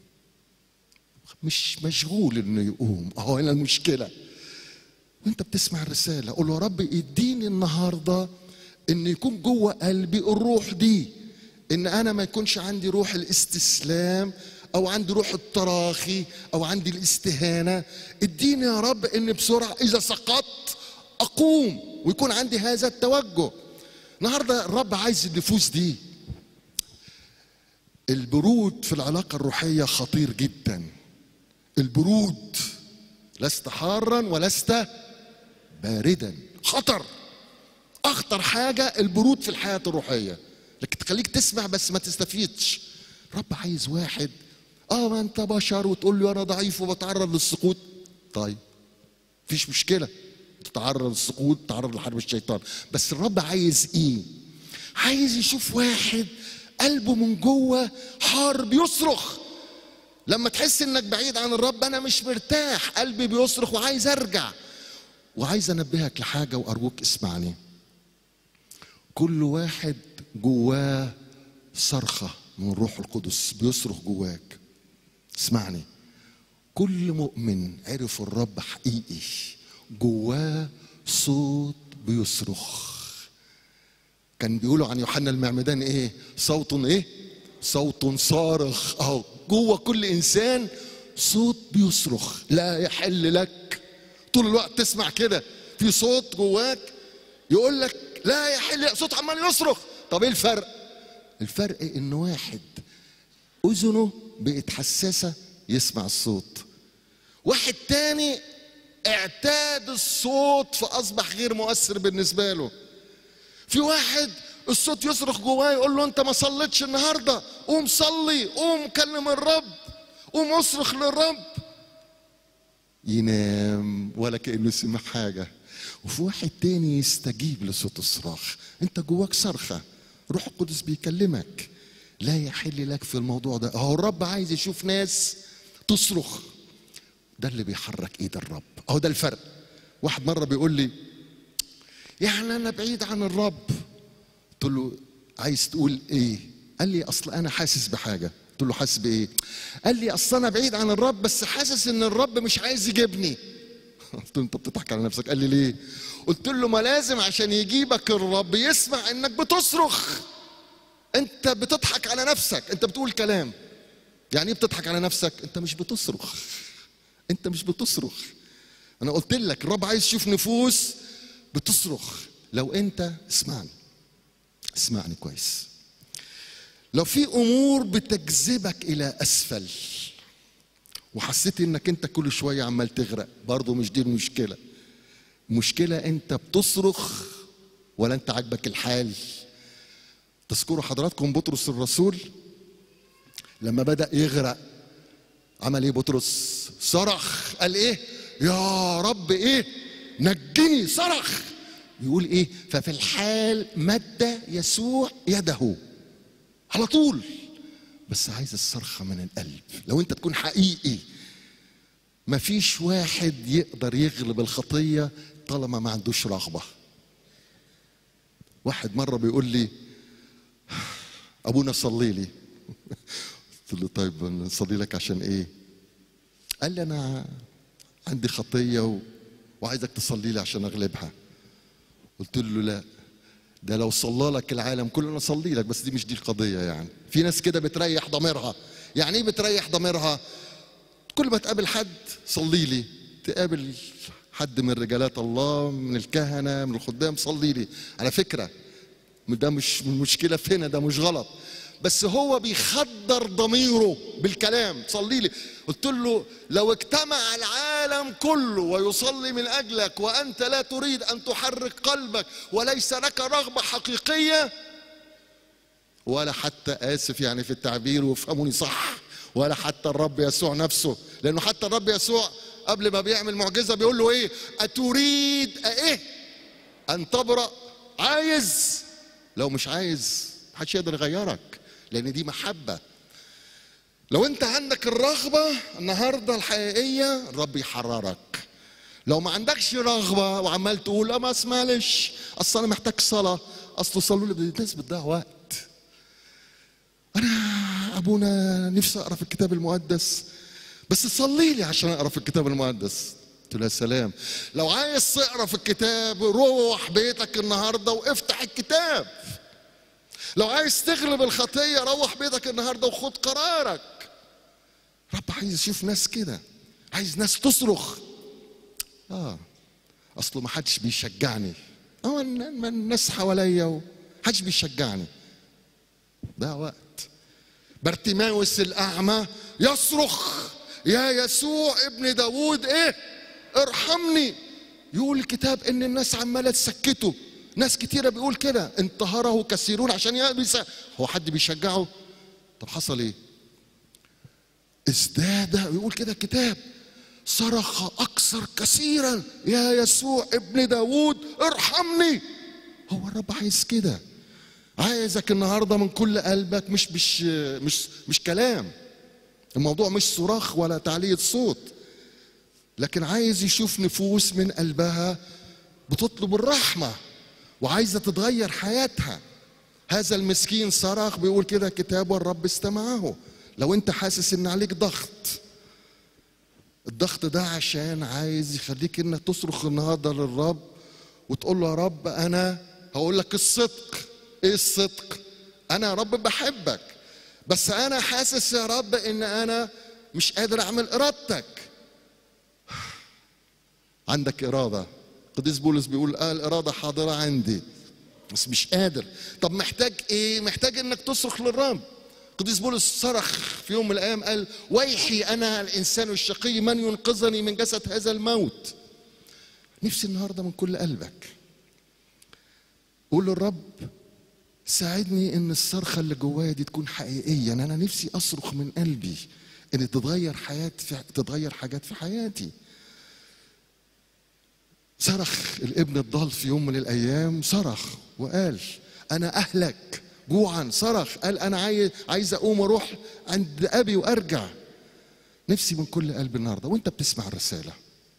مش مشغول انه يقوم اهو هنا المشكله وانت بتسمع الرساله قول له يا رب اديني النهارده ان يكون جوه قلبي الروح دي ان انا ما يكونش عندي روح الاستسلام او عندي روح التراخي او عندي الاستهانه اديني يا رب ان بسرعه اذا سقطت اقوم ويكون عندي هذا التوجه النهارده الرب عايز النفوس دي البرود في العلاقه الروحيه خطير جدا البرود لست حارا ولست باردا خطر اخطر حاجه البرود في الحياه الروحيه لكن تخليك تسمع بس ما تستفيدش رب عايز واحد اه ما انت بشر وتقول له انا ضعيف وبتعرض للسقوط طيب مفيش مشكله تتعرض للسقوط تتعرض لحرب الشيطان بس الرب عايز ايه عايز يشوف واحد قلبه من جوه حار بيصرخ لما تحس انك بعيد عن الرب انا مش مرتاح قلبي بيصرخ وعايز ارجع وعايز انبهك لحاجه وارجوك اسمعني كل واحد جواه صرخه من الروح القدس بيصرخ جواك اسمعني كل مؤمن عرف الرب حقيقي جواه صوت بيصرخ كان بيقولوا عن يوحنا المعمدان ايه صوت ايه صوت صارخ اهو جوه كل انسان صوت بيصرخ لا يحل لك طول الوقت تسمع كده في صوت جواك يقول لك لا يحل صوت عمال يصرخ طب ايه الفرق الفرق ان واحد اذنه بقت حساسه يسمع الصوت واحد تاني اعتاد الصوت فاصبح غير مؤثر بالنسبه له في واحد الصوت يصرخ جواه يقول له انت ما صليتش النهارده قوم صلي قوم كلم الرب قوم اصرخ للرب ينام ولا كانه سمع حاجه وفي واحد تاني يستجيب لصوت الصراخ انت جواك صرخه روح القدس بيكلمك لا يحل لك في الموضوع ده اهو الرب عايز يشوف ناس تصرخ ده اللي بيحرك ايد الرب اهو ده الفرق واحد مره بيقول لي يعني انا بعيد عن الرب قلت له عايز تقول ايه قال لي اصل انا حاسس بحاجه قلت له حاسس بايه قال لي اصل انا بعيد عن الرب بس حاسس ان الرب مش عايز يجيبني قلت له انت بتضحك على نفسك قال لي ليه قلت له ما لازم عشان يجيبك الرب يسمع انك بتصرخ انت بتضحك على نفسك انت بتقول كلام يعني ايه بتضحك على نفسك انت مش بتصرخ انت مش بتصرخ انا قلت لك الرب عايز يشوف نفوس بتصرخ لو انت اسمعني اسمعني كويس لو في امور بتجذبك الى اسفل وحسيت انك انت كل شويه عمال تغرق برضه مش دي المشكله المشكله انت بتصرخ ولا انت عاجبك الحال تذكروا حضراتكم بطرس الرسول لما بدا يغرق عمل ايه بطرس صرخ قال ايه يا رب ايه نجني صرخ يقول ايه ففي الحال مد يسوع يده على طول بس عايز الصرخة من القلب لو انت تكون حقيقي مفيش واحد يقدر يغلب الخطية طالما ما عندوش رغبة واحد مرة بيقول لي ابونا صلي لي قلت له طيب نصلي لك عشان ايه قال لي انا عندي خطية و... وعايزك تصلي لي عشان اغلبها قلت له لا ده لو صلى لك العالم كله انا اصلي لك بس دي مش دي القضيه يعني في ناس كده بتريح ضميرها يعني ايه بتريح ضميرها كل ما تقابل حد صلي لي تقابل حد من رجالات الله من الكهنه من الخدام صلي لي على فكره ده مش المشكله في هنا ده مش غلط بس هو بيخدر ضميره بالكلام صلي لي قلت له لو اجتمع العالم كله ويصلي من اجلك وانت لا تريد ان تحرك قلبك وليس لك رغبه حقيقيه ولا حتى اسف يعني في التعبير وافهموني صح ولا حتى الرب يسوع نفسه لانه حتى الرب يسوع قبل ما بيعمل معجزه بيقول له ايه اتريد ايه ان تبرأ عايز لو مش عايز محدش يقدر يغيرك لان دي محبه لو انت عندك الرغبه النهارده الحقيقيه الرب يحررك لو ما عندكش رغبه وعمال تقول لا ما اسمعلش اصل انا محتاج صلاه اصل صلوا لي الناس بتضيع وقت انا ابونا نفسي اقرا في الكتاب المقدس بس صلي لي عشان اقرا في الكتاب المقدس قلت له يا سلام لو عايز تقرا في الكتاب روح بيتك النهارده وافتح الكتاب لو عايز تغلب الخطيه روح بيتك النهارده وخد قرارك رب عايز يشوف ناس كده عايز ناس تصرخ اه اصله ما حدش بيشجعني اه الن- الناس حواليا و- حدش بيشجعني ده وقت بارتيماوس الاعمى يصرخ يا يسوع ابن داوود ايه ارحمني يقول الكتاب ان الناس عماله تسكته ناس كتيره بيقول كده انتهره كثيرون عشان يقبس هو حد بيشجعه طب حصل ايه ازداد يقول كده الكتاب صرخ اكثر كثيرا يا يسوع ابن داوود ارحمني هو الرب عايز كده عايزك النهارده من كل قلبك مش مش مش مش كلام الموضوع مش صراخ ولا تعلية صوت لكن عايز يشوف نفوس من قلبها بتطلب الرحمة وعايزة تتغير حياتها هذا المسكين صرخ بيقول كده كتاب والرب استمعه لو انت حاسس ان عليك ضغط الضغط ده عشان عايز يخليك انك تصرخ النهارده للرب وتقول له يا رب انا هقول لك الصدق ايه الصدق انا يا رب بحبك بس انا حاسس يا رب ان انا مش قادر اعمل ارادتك عندك اراده قديس بولس بيقول اه الاراده حاضره عندي بس مش قادر طب محتاج ايه محتاج انك تصرخ للرب قديس بولس صرخ في يوم من الايام قال ويحي انا الانسان الشقي من ينقذني من جسد هذا الموت نفسي النهارده من كل قلبك قول للرب ساعدني ان الصرخه اللي جوايا دي تكون حقيقيه انا نفسي اصرخ من قلبي ان تتغير حياه في تتغير حاجات في حياتي صرخ الابن الضال في يوم من الايام صرخ وقال انا اهلك جوعا صرخ قال انا عايز عايز اقوم اروح عند ابي وارجع نفسي من كل قلب النهارده وانت بتسمع الرساله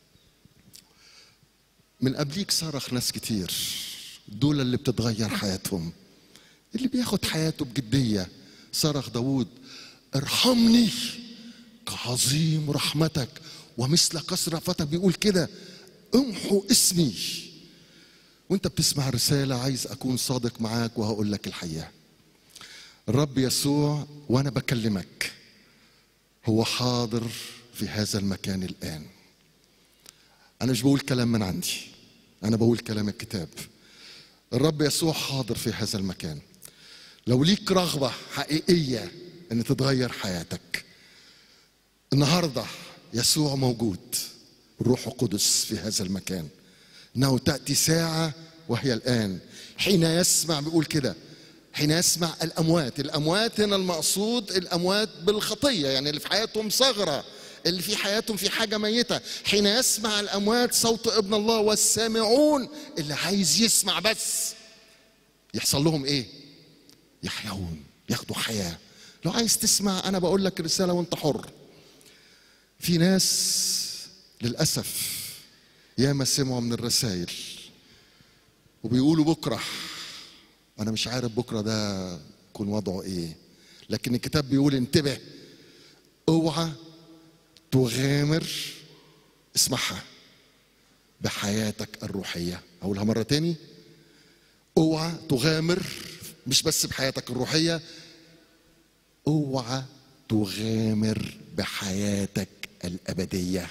من قبليك صرخ ناس كتير دول اللي بتتغير حياتهم اللي بياخد حياته بجديه صرخ داود ارحمني كعظيم رحمتك ومثل كثرة فتى بيقول كده امحو اسمي وانت بتسمع الرسالة عايز اكون صادق معاك وهقول لك الحقيقة الرب يسوع وانا بكلمك هو حاضر في هذا المكان الان انا مش بقول كلام من عندي انا بقول كلام الكتاب الرب يسوع حاضر في هذا المكان لو ليك رغبة حقيقية ان تتغير حياتك النهارده يسوع موجود الروح القدس في هذا المكان انه تاتي ساعه وهي الان حين يسمع بيقول كده حين يسمع الاموات الاموات هنا المقصود الاموات بالخطيه يعني اللي في حياتهم ثغره اللي في حياتهم في حاجه ميته حين يسمع الاموات صوت ابن الله والسامعون اللي عايز يسمع بس يحصل لهم ايه يحيون ياخدوا حياه لو عايز تسمع انا بقول لك رساله وانت حر في ناس للأسف ياما سمعوا من الرسائل وبيقولوا بكرة أنا مش عارف بكرة ده يكون وضعه إيه لكن الكتاب بيقول انتبه اوعى تغامر اسمعها بحياتك الروحية أقولها مرة تاني اوعى تغامر مش بس بحياتك الروحية اوعى تغامر بحياتك الأبدية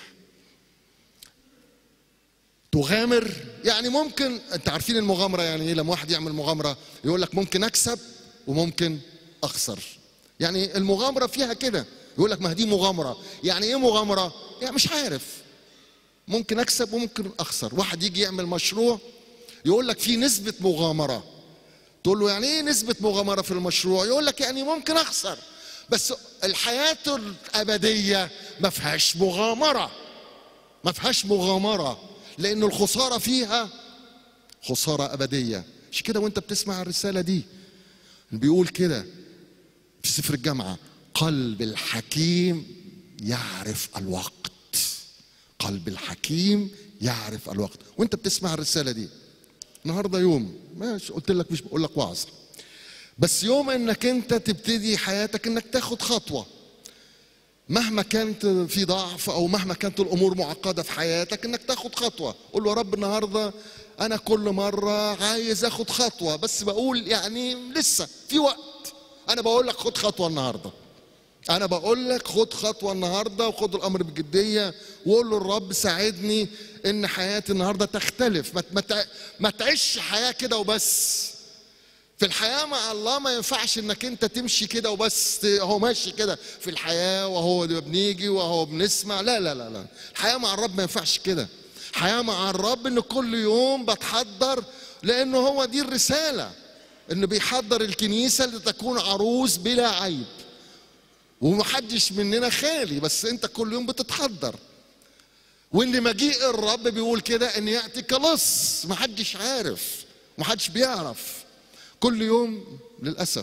تغامر يعني ممكن انت عارفين المغامرة يعني ايه لما واحد يعمل مغامرة يقول لك ممكن اكسب وممكن اخسر يعني المغامرة فيها كده يقول لك ما هي دي مغامرة يعني ايه مغامرة يعني مش عارف ممكن اكسب وممكن اخسر واحد يجي يعمل مشروع يقول لك في نسبة مغامرة تقول له يعني ايه نسبة مغامرة في المشروع يقول لك يعني ممكن اخسر بس الحياة الأبدية ما فيهاش مغامرة ما فيهاش مغامره لان الخساره فيها خساره ابديه مش كده وانت بتسمع الرساله دي بيقول كده في سفر الجامعه قلب الحكيم يعرف الوقت قلب الحكيم يعرف الوقت وانت بتسمع الرساله دي النهارده يوم ماشي قلت لك مش بقول لك وعظ بس يوم انك انت تبتدي حياتك انك تاخد خطوه مهما كانت في ضعف او مهما كانت الامور معقده في حياتك انك تاخد خطوه قول له يا رب النهارده انا كل مره عايز اخد خطوه بس بقول يعني لسه في وقت انا بقول لك خد خطوه النهارده انا بقول لك خد خطوه النهارده وخد الامر بجديه وقول له الرب ساعدني ان حياتي النهارده تختلف ما ما تع- ما تعيش حياه كده وبس في الحياة مع الله ما ينفعش انك انت تمشي كده وبس هو ماشي كده في الحياة وهو بنيجي وهو بنسمع لا لا لا لا الحياة مع الرب ما ينفعش كده الحياة مع الرب ان كل يوم بتحضر لانه هو دي الرسالة انه بيحضر الكنيسة لتكون عروس بلا عيب ومحدش مننا خالي بس انت كل يوم بتتحضر وان مجيء الرب بيقول كده ان ياتي كلص محدش عارف محدش بيعرف كل يوم للاسف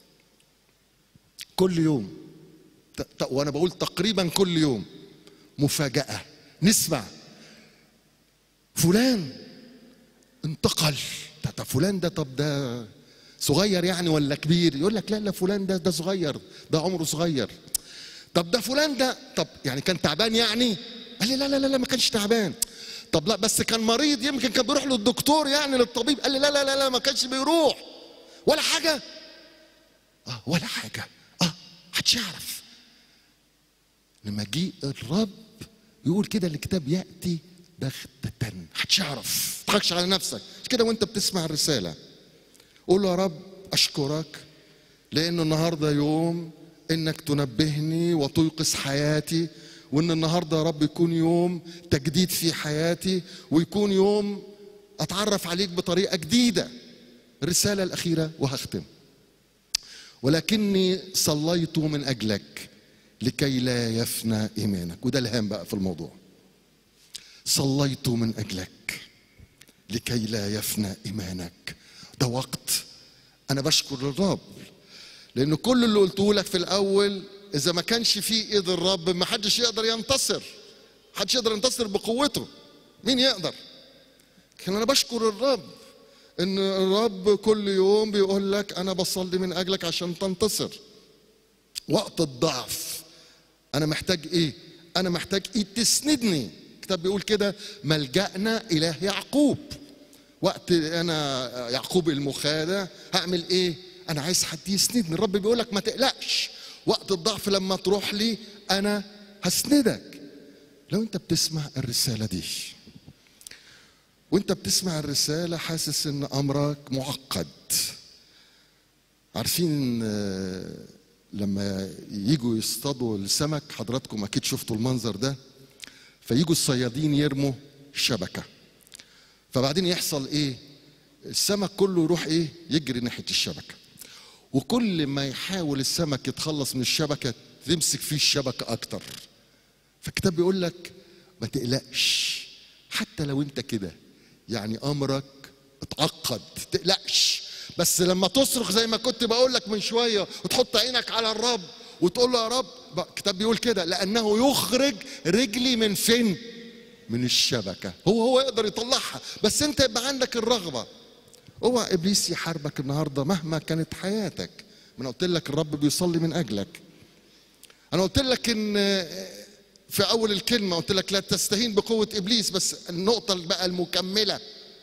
كل يوم ت- ت- وانا بقول تقريبا كل يوم مفاجاه نسمع فلان انتقل ده ده فلان ده طب ده صغير يعني ولا كبير يقول لك لا لا فلان ده ده صغير ده عمره صغير طب ده فلان ده طب يعني كان تعبان يعني قال لي لا لا لا, لا ما كانش تعبان طب لا بس كان مريض يمكن كان بيروح للدكتور يعني للطبيب قال لي لا لا لا, لا ما كانش بيروح ولا حاجه اه ولا حاجه اه محدش يعرف لما جه الرب يقول كده الكتاب ياتي بغتة محدش يعرف ما تضحكش على نفسك مش كده وانت بتسمع الرساله قول له يا رب اشكرك لانه النهارده يوم انك تنبهني وتيقظ حياتي وان النهارده يا رب يكون يوم تجديد في حياتي ويكون يوم اتعرف عليك بطريقه جديده الرساله الاخيره وهختم ولكني صليت من اجلك لكي لا يفنى ايمانك وده الهام بقى في الموضوع صليت من اجلك لكي لا يفنى ايمانك ده وقت انا بشكر الرب لان كل اللي قلته لك في الاول اذا ما كانش في ايد الرب ما حدش يقدر ينتصر حدش يقدر ينتصر بقوته مين يقدر لكن انا بشكر الرب ان الرب كل يوم بيقول لك انا بصلي من اجلك عشان تنتصر وقت الضعف انا محتاج ايه انا محتاج ايد تسندني الكتاب بيقول كده ملجأنا اله يعقوب وقت انا يعقوب المخادع هعمل ايه انا عايز حد يسندني الرب بيقول لك ما تقلقش وقت الضعف لما تروح لي انا هسندك لو انت بتسمع الرساله دي وانت بتسمع الرساله حاسس ان امرك معقد عارفين آه، لما يجوا يصطادوا السمك حضراتكم اكيد شفتوا المنظر ده فيجوا الصيادين يرموا شبكه فبعدين يحصل ايه السمك كله يروح ايه يجري ناحيه الشبكه وكل ما يحاول السمك يتخلص من الشبكه تمسك فيه الشبكه اكتر فالكتاب بيقول لك ما تقلقش حتى لو انت كده يعني امرك اتعقد تقلقش بس لما تصرخ زي ما كنت بقول لك من شويه وتحط عينك على الرب وتقول له يا رب بقى الكتاب بيقول كده لانه يخرج رجلي من فين من الشبكه هو هو يقدر يطلعها بس انت يبقى عندك الرغبه اوعى ابليس يحاربك النهارده مهما كانت حياتك ما انا قلت لك الرب بيصلي من اجلك انا قلت لك ان في اول الكلمه قلت لك لا تستهين بقوه ابليس بس النقطه بقى المكمله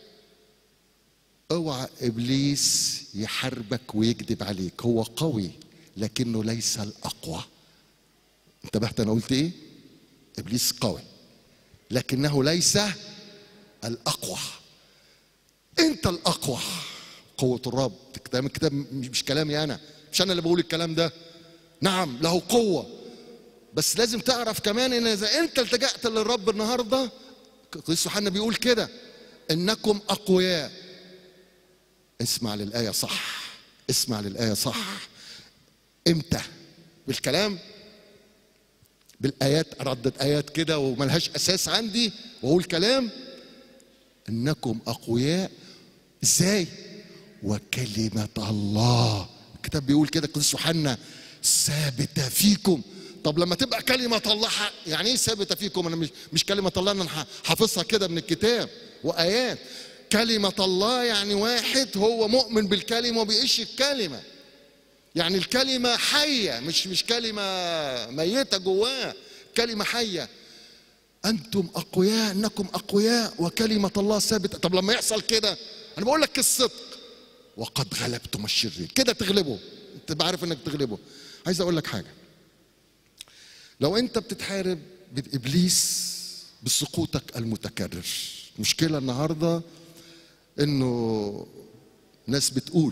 اوعى ابليس يحاربك ويكذب عليك هو قوي لكنه ليس الاقوى انتبهت انا قلت ايه ابليس قوي لكنه ليس الاقوى انت الاقوى قوه الرب كلام الكتاب مش كلامي انا مش انا اللي بقول الكلام ده نعم له قوه بس لازم تعرف كمان ان اذا انت التجأت للرب النهارده قديس يوحنا بيقول كده انكم اقوياء اسمع للايه صح اسمع للايه صح امتى بالكلام بالايات اردد ايات كده وملهاش اساس عندي واقول كلام انكم اقوياء ازاي وكلمه الله الكتاب بيقول كده قديس يوحنا ثابته فيكم طب لما تبقى كلمه الله ح- يعني ايه ثابته فيكم انا مش مش كلمه الله انا ح- حافظها كده من الكتاب وايات كلمه الله يعني واحد هو مؤمن بالكلمه وبيعيش الكلمه يعني الكلمة حية مش مش كلمة ميتة جواه كلمة حية أنتم أقوياء إنكم أقوياء وكلمة الله ثابتة طب لما يحصل كده أنا بقول لك الصدق وقد غلبتم الشرير كده تغلبه أنت عارف إنك تغلبه عايز أقول لك حاجة لو أنت بتتحارب بإبليس بسقوطك المتكرر مشكلة النهاردة إنه ناس بتقول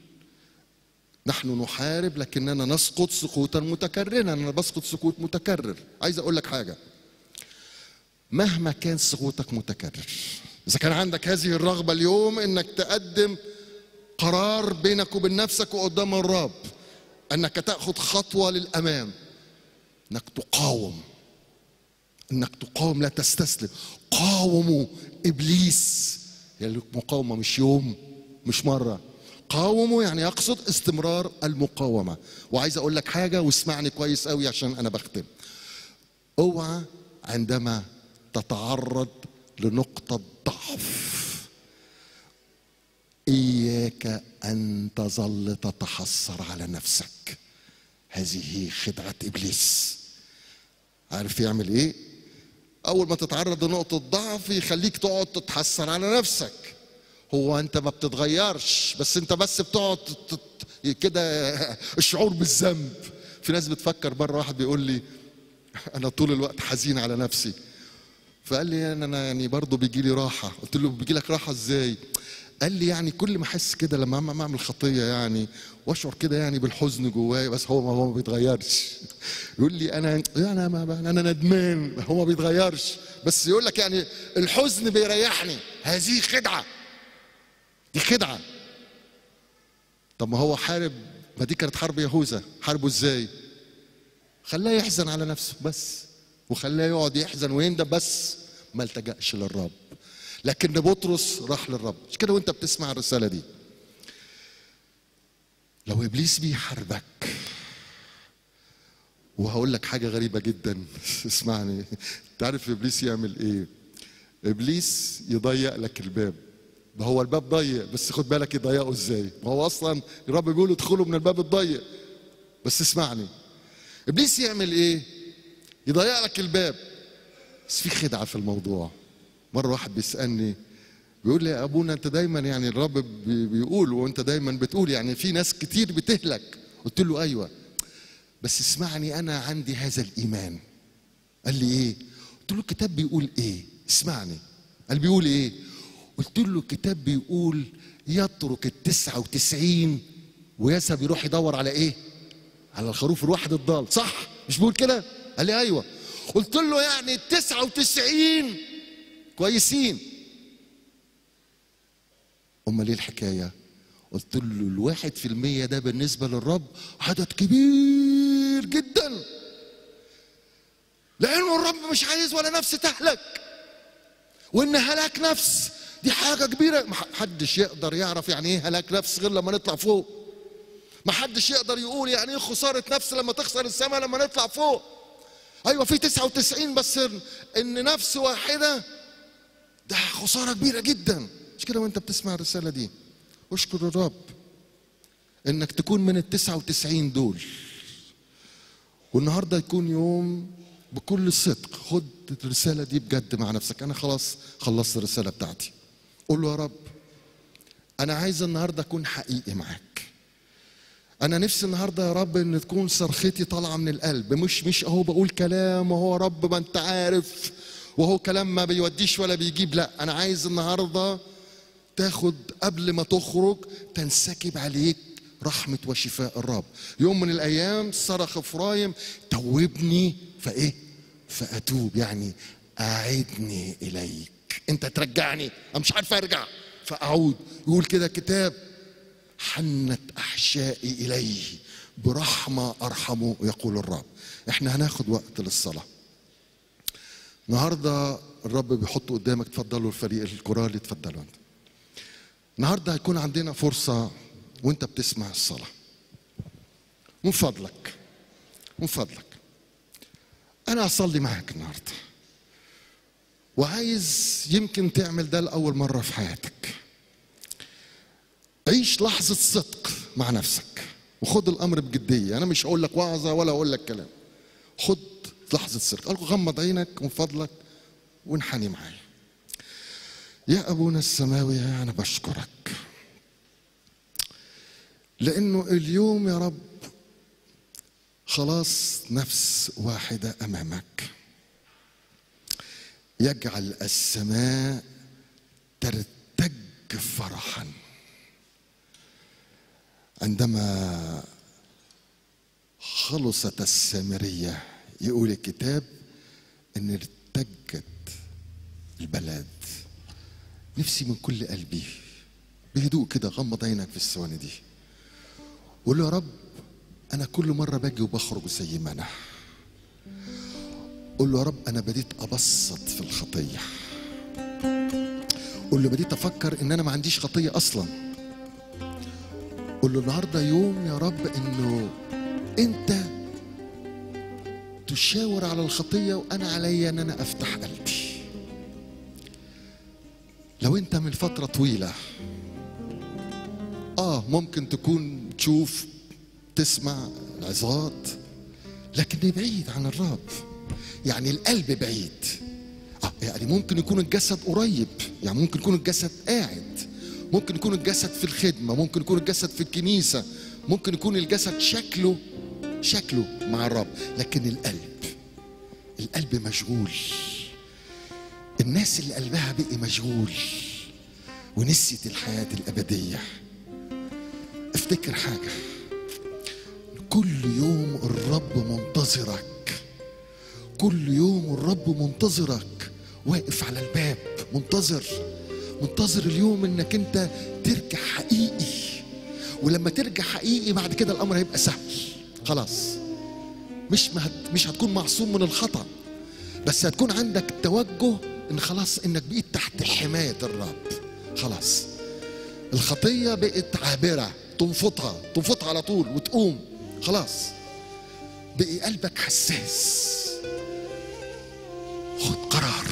نحن نحارب لكننا نسقط سقوطا متكررا انا بسقط سقوط متكرر عايز اقول لك حاجه مهما كان سقوطك متكرر اذا كان عندك هذه الرغبه اليوم انك تقدم قرار بينك وبين نفسك وقدام الرب انك تاخذ خطوه للامام انك تقاوم انك تقاوم لا تستسلم قاوموا ابليس يعني المقاومه مش يوم مش مره قاوموا يعني يقصد استمرار المقاومه وعايز اقول لك حاجه واسمعني كويس قوي عشان انا بختم اوعى عندما تتعرض لنقطه ضعف اياك ان تظل تتحسر على نفسك هذه خدعه ابليس عارف يعمل ايه اول ما تتعرض لنقطه ضعف يخليك تقعد تتحسر على نفسك هو انت ما بتتغيرش بس انت بس بتقعد تت- تت- كده الشعور بالذنب في ناس بتفكر مره واحد بيقول لي انا طول الوقت حزين على نفسي فقال لي انا أنا يعني برضه بيجي لي راحه قلت له بيجي لك راحه ازاي قال لي يعني كل ما احس كده لما أعمل- ما اعمل خطيه يعني واشعر كده يعني بالحزن جوايا بس هو ما هو ما بيتغيرش يقول لي انا انا ما انا ندمان هو ما بيتغيرش بس يقول لك يعني الحزن بيريحني هذه خدعه دي خدعه طب ما هو حارب ما دي كانت حرب يهوذا حاربه ازاي خلاه يحزن على نفسه بس وخلاه يقعد يحزن ويندم بس ما التجأش للرب لكن بطرس راح للرب مش كده وانت بتسمع الرساله دي لو ابليس بيحاربك وهقول لك حاجه غريبه جدا اسمعني انت عارف ابليس يعمل ايه ابليس يضيق لك الباب ما هو الباب ضيق بس خد بالك يضيقه ازاي ما هو اصلا الرب بيقول ادخلوا من الباب الضيق بس اسمعني ابليس يعمل ايه يضيق لك الباب بس في خدعه في الموضوع مره واحد بيسالني بيقول لي يا ابونا انت دايما يعني الرب بي- بيقول وانت دايما بتقول يعني في ناس كتير بتهلك قلت له ايوه بس اسمعني انا عندي هذا الايمان قال لي ايه قلت له الكتاب بيقول ايه اسمعني قال بيقول ايه قلت له الكتاب بيقول يترك التسعة وتسعين ويذهب يروح يدور على ايه على الخروف الواحد الضال صح مش بيقول كده قال لي ايوه قلت له يعني التسعة وتسعين كويسين امال ايه الحكايه قلت له الواحد في المية ده بالنسبة للرب عدد كبير جدا لأنه الرب مش عايز ولا نفس تهلك وإن هلاك نفس دي حاجة كبيرة محدش يقدر يعرف يعني إيه هلاك نفس غير لما نطلع فوق محدش يقدر يقول يعني إيه خسارة نفس لما تخسر السماء لما نطلع فوق أيوة في 99 بس إن نفس واحدة ده خسارة كبيرة جدا مش كده وأنت بتسمع الرسالة دي اشكر الرب انك تكون من التسعة وتسعين دول والنهاردة يكون يوم بكل صدق خد الرسالة دي بجد مع نفسك انا خلاص خلصت الرسالة بتاعتي قول له يا رب انا عايز النهاردة اكون حقيقي معاك انا نفسي النهارده يا رب ان تكون صرختي طالعه من القلب مش مش اهو بقول كلام وهو رب ما انت عارف وهو كلام ما بيوديش ولا بيجيب لا انا عايز النهارده تاخد قبل ما تخرج تنسكب عليك رحمة وشفاء الرب يوم من الأيام صرخ إفرايم توبني فإيه فأتوب يعني أعدني إليك أنت ترجعني أنا مش عارف أرجع فأعود يقول كده كتاب حنت أحشائي إليه برحمة أرحمه يقول الرب احنا هناخد وقت للصلاة النهاردة الرب بيحط قدامك تفضلوا الفريق الكورالي تفضلوا انت النهاردة هيكون عندنا فرصة وانت بتسمع الصلاة من فضلك من فضلك أنا أصلي معاك النهاردة وعايز يمكن تعمل ده لأول مرة في حياتك عيش لحظة صدق مع نفسك وخد الأمر بجدية أنا مش هقول لك وعظة ولا هقول لك كلام خد لحظة صدق قال غمض عينك من فضلك وانحني معايا يا أبونا السماوي أنا بشكرك لأنه اليوم يا رب خلاص نفس واحدة أمامك يجعل السماء ترتج فرحا عندما خلصت السامرية يقول الكتاب ان ارتجت البلد نفسي من كل قلبي بهدوء كده غمض عينك في الثواني دي قول له يا رب انا كل مره باجي وبخرج زي ما انا قول له يا رب انا بديت ابسط في الخطيه قول له بديت افكر ان انا ما عنديش خطيه اصلا قول له النهارده يوم يا رب انه انت تشاور على الخطيه وانا عليا ان انا افتح قلبي لو انت من فتره طويله اه ممكن تكون تشوف تسمع العظات لكن بعيد عن الرب يعني القلب بعيد آه يعني ممكن يكون الجسد قريب يعني ممكن يكون الجسد قاعد ممكن يكون الجسد في الخدمة ممكن يكون الجسد في الكنيسة ممكن يكون الجسد شكله شكله مع الرب لكن القلب القلب مشغول الناس اللي قلبها بقي مشغول ونسيت الحياة الأبدية افتكر حاجة كل يوم الرب منتظرك كل يوم الرب منتظرك واقف على الباب منتظر منتظر اليوم انك انت ترجع حقيقي ولما ترجع حقيقي بعد كده الامر هيبقى سهل خلاص مش ما هت مش هتكون معصوم من الخطا بس هتكون عندك توجه ان خلاص انك بقيت تحت حمايه الرب خلاص الخطيه بقت عابره تنفضها تنفضها على طول وتقوم خلاص بقي قلبك حساس خد قرار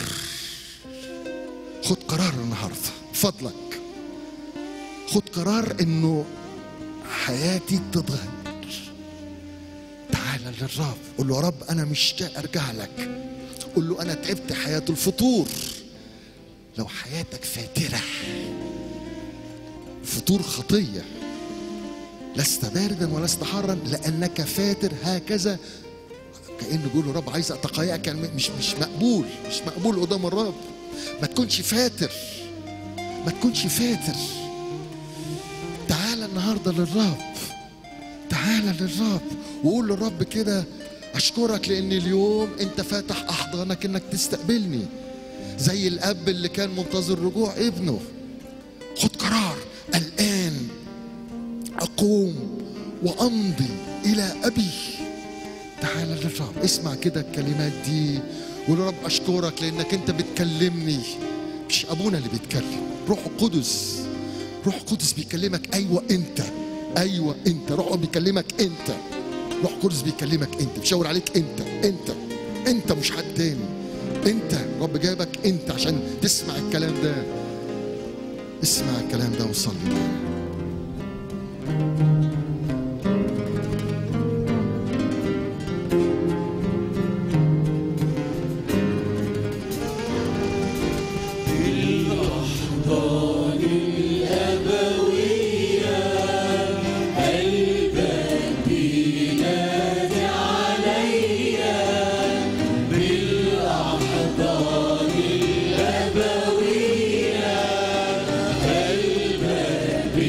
خد قرار النهارده فضلك خد قرار انه حياتي تتغير تعال للرب قول له يا رب انا مشتاق ارجع لك قول له انا تعبت حياه الفطور لو حياتك فاتره فطور خطيه لست باردا ولست حارا لانك فاتر هكذا كانه بيقول له رب عايز اتقيأك يعني مش مش مقبول مش مقبول قدام الرب ما تكونش فاتر ما تكونش فاتر تعال النهارده للرب تعال للرب وقول للرب كده اشكرك لان اليوم انت فاتح احضانك انك تستقبلني زي الاب اللي كان منتظر رجوع ابنه خد قرار الان اقوم وامضي الى ابي تعال للرب اسمع كده الكلمات دي وقول يا رب اشكرك لانك انت بتكلمني مش ابونا اللي بيتكلم روح القدس روح القدس بيكلمك ايوه انت ايوه انت روح بيكلمك انت روح القدس بيكلمك انت بيشاور عليك انت انت انت مش حد تاني انت رب جابك انت عشان تسمع الكلام ده اسمع الكلام ده وصلي معانا الأبوية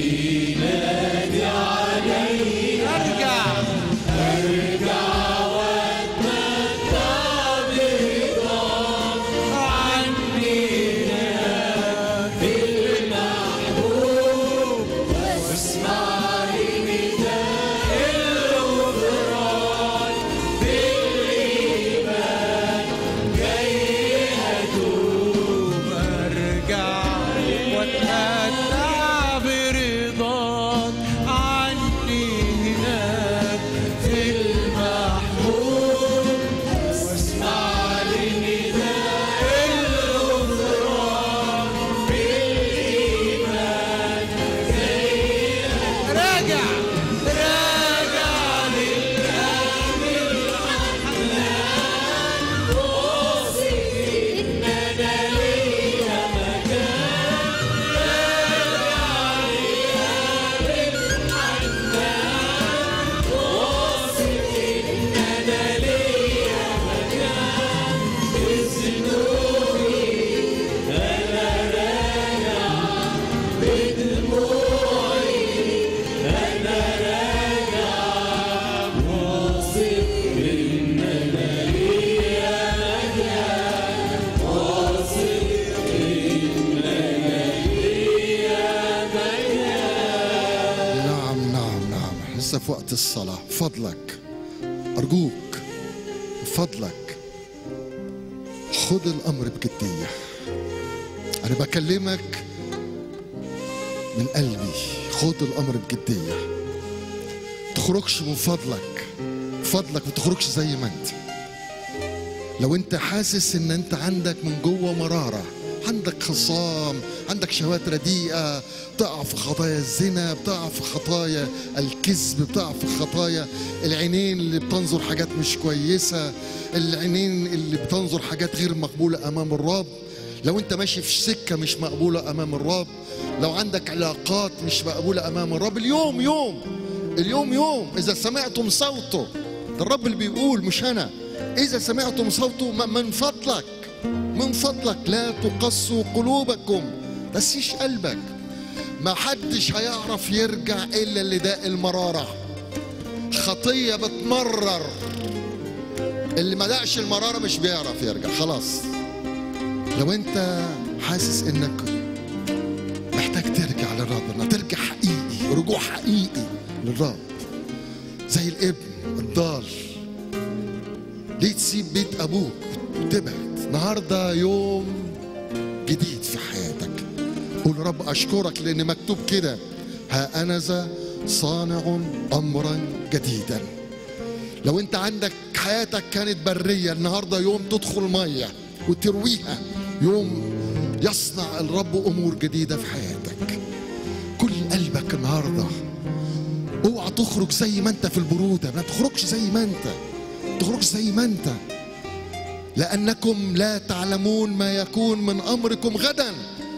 الصلاة فضلك أرجوك فضلك خد الأمر بجدية أنا بكلمك من قلبي خد الأمر بجدية تخرجش من فضلك فضلك ما تخرجش زي ما انت لو انت حاسس ان انت عندك من جوه مراره عندك خصام عندك شهوات رديئه بتقع في خطايا الزنا بتقع في خطايا الكذب بتقع في خطايا العينين اللي بتنظر حاجات مش كويسه العينين اللي بتنظر حاجات غير مقبوله امام الرب لو انت ماشي في سكه مش مقبوله امام الرب لو عندك علاقات مش مقبوله امام الرب اليوم يوم اليوم يوم اذا سمعتم صوته ده الرب اللي بيقول مش انا اذا سمعتم صوته م- من فضلك من فضلك لا تقسوا قلوبكم تسيش قلبك ما حدش هيعرف يرجع الا اللي داق المراره خطيه بتمرر اللي ما دقش المراره مش بيعرف يرجع خلاص لو انت حاسس انك محتاج ترجع للرب ترجع حقيقي رجوع حقيقي للرب زي الابن الضال ليه تسيب بيت ابوك وتبعد النهارده يوم جديد في حياتك قول يا رب اشكرك لان مكتوب كده ها انا ذا صانع امرا جديدا لو انت عندك حياتك كانت بريه النهارده يوم تدخل ميه وترويها يوم يصنع الرب امور جديده في حياتك كل قلبك النهارده اوعى تخرج زي ما انت في البروده ما تخرجش زي ما انت ما تخرجش زي ما انت لانكم لا تعلمون ما يكون من امركم غدا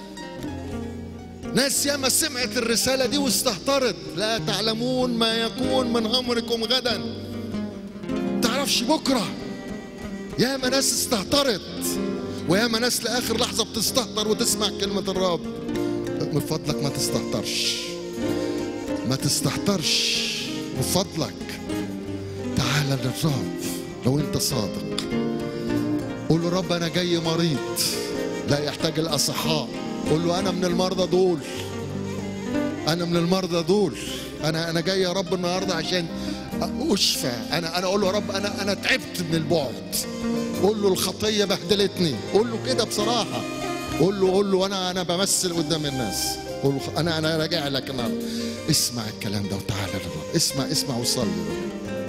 ناس ياما سمعت الرساله دي واستهترت لا تعلمون ما يكون من امركم غدا تعرفش بكره ياما ناس استهترت وياما ناس لاخر لحظه بتستهتر وتسمع كلمه الرب من فضلك ما تستهترش ما تستهترش من فضلك تعال للرب لو انت صادق قول له رب انا جاي مريض لا يحتاج الاصحاء قول له انا من المرضى دول انا من المرضى دول انا انا جاي يا رب النهارده عشان اشفى انا انا اقول له يا رب انا انا تعبت من البعد قول له الخطيه بهدلتني قول له كده بصراحه قول له قول له انا انا بمثل قدام الناس قول له انا انا راجع لك النهارده اسمع الكلام ده وتعالى للرب اسمع اسمع وصلي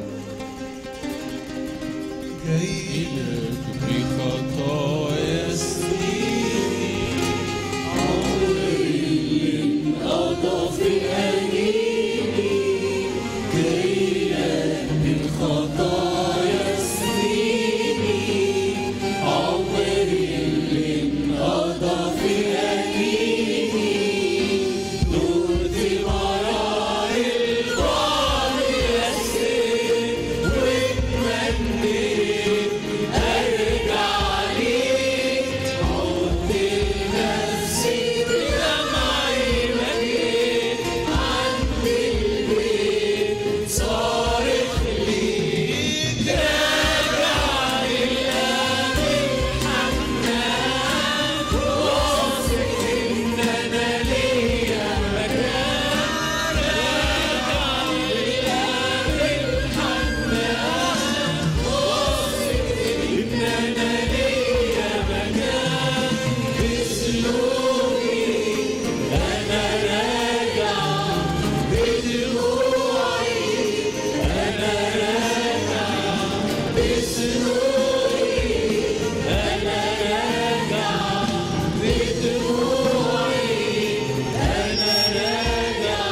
جاي لك بخطايا سنيني عمري انقضى في أنيني جاي لك بخطايا سنيني عمري اللي انقضى في أنيني دقت مرار البعد يا سيد واتمنيت ارجع ليك عدت لنفسي بدمعي مليت عند البيت صارخ ليك راجع للقلب الحنان واثق ان انا ليا مكان راجع للقلب الحنان واثق ان انا ليا مكان بسلوكي انا راجع بدموعي انا راجع بسلوكي انا راجع بدموعي انا راجع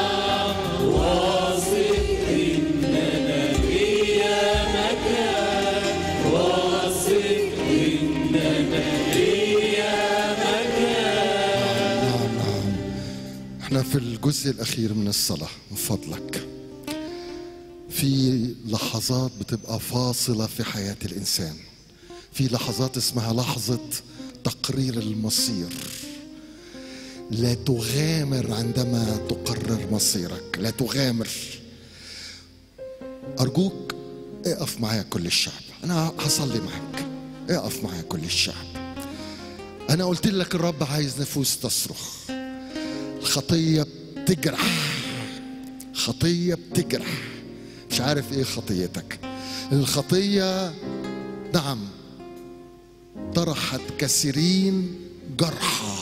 واثق ان انا ليا مكان واثق ان انا ليا مكان نعم نعم احنا في الجزء الاخير من الصلاه من فضلك في لحظات بتبقى فاصله في حياه الانسان في لحظات اسمها لحظه تقرير المصير لا تغامر عندما تقرر مصيرك لا تغامر ارجوك اقف معايا كل الشعب انا هصلي معاك اقف معايا كل الشعب انا قلت لك الرب عايز نفوس تصرخ الخطيه بتجرح خطيه بتجرح مش عارف ايه خطيتك الخطيه نعم طرحت كثيرين جرحى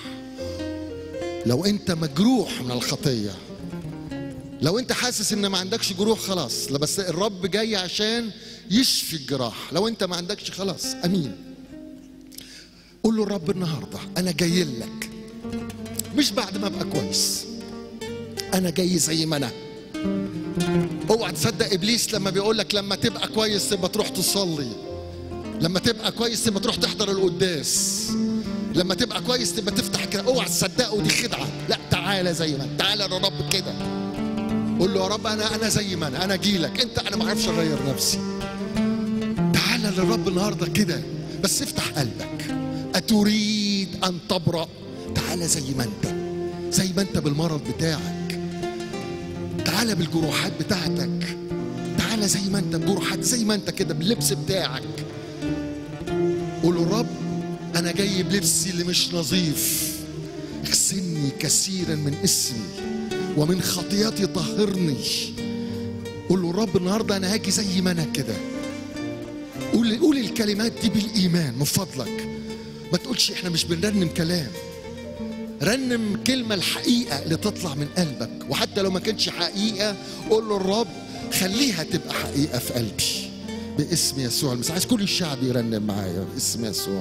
لو انت مجروح من الخطيه لو انت حاسس ان ما عندكش جروح خلاص لا بس الرب جاي عشان يشفي الجراح لو انت ما عندكش خلاص امين قول له الرب النهارده انا جاي لك مش بعد ما ابقى كويس انا جاي زي ما انا اوعى تصدق ابليس لما بيقول لك لما تبقى كويس تبقى تروح تصلي لما تبقى كويس تبقى تروح تحضر القداس لما تبقى كويس تبقى تفتح كده اوعى تصدقه دي خدعه لا تعالى زي ما انت تعالى للرب كده قول له يا رب انا انا زي ما انا انا اجيلك انت انا ما اعرفش اغير نفسي تعالى للرب النهارده كده بس افتح قلبك اتريد ان تبرأ تعالى زي ما انت زي ما انت بالمرض بتاعك تعالى بالجروحات بتاعتك تعالى زي ما انت بجروحات زي ما انت كده باللبس بتاعك قول له رب انا جاي بلبسي اللي مش نظيف اغسلني كثيرا من اسمي ومن خطياتي طهرني قول له رب النهارده انا هاجي زي ما انا كده قول قول الكلمات دي بالايمان من فضلك ما تقولش احنا مش بنرنم كلام رنم كلمة الحقيقة اللي تطلع من قلبك وحتى لو ما كانتش حقيقة قول له الرب خليها تبقى حقيقة في قلبي باسم يسوع المسيح عايز كل الشعب يرنم معايا باسم يسوع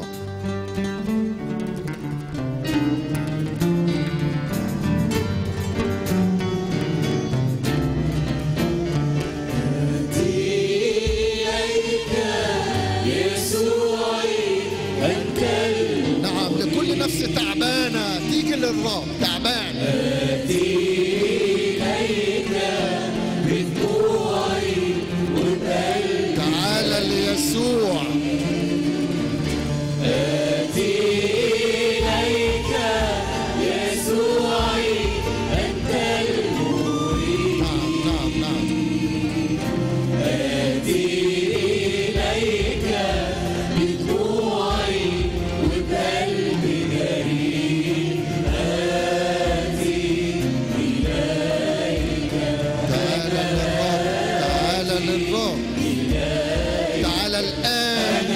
نعم لكل نفس تعبانة تيجي للرب تعبان تعالى ليسوع نعم نعم نعم تعالى للرب تعالى للرب تعالى الآن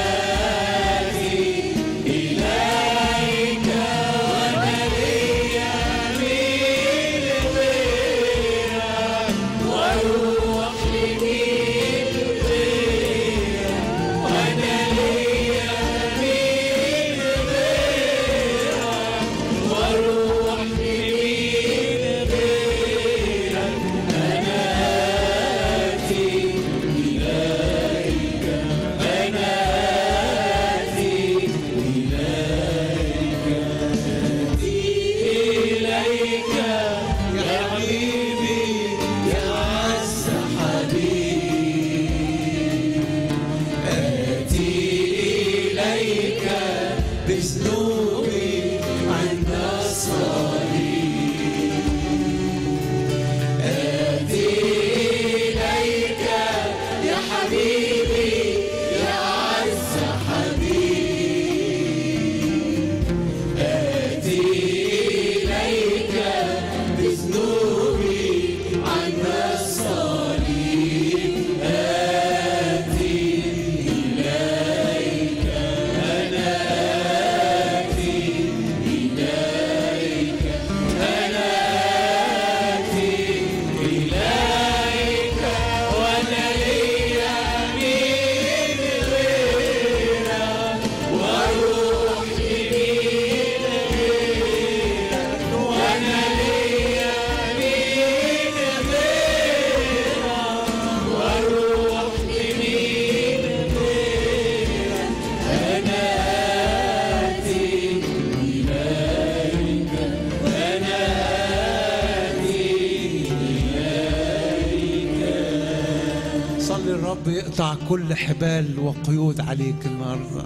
صلي الرب يقطع كل حبال وقيود عليك النهارده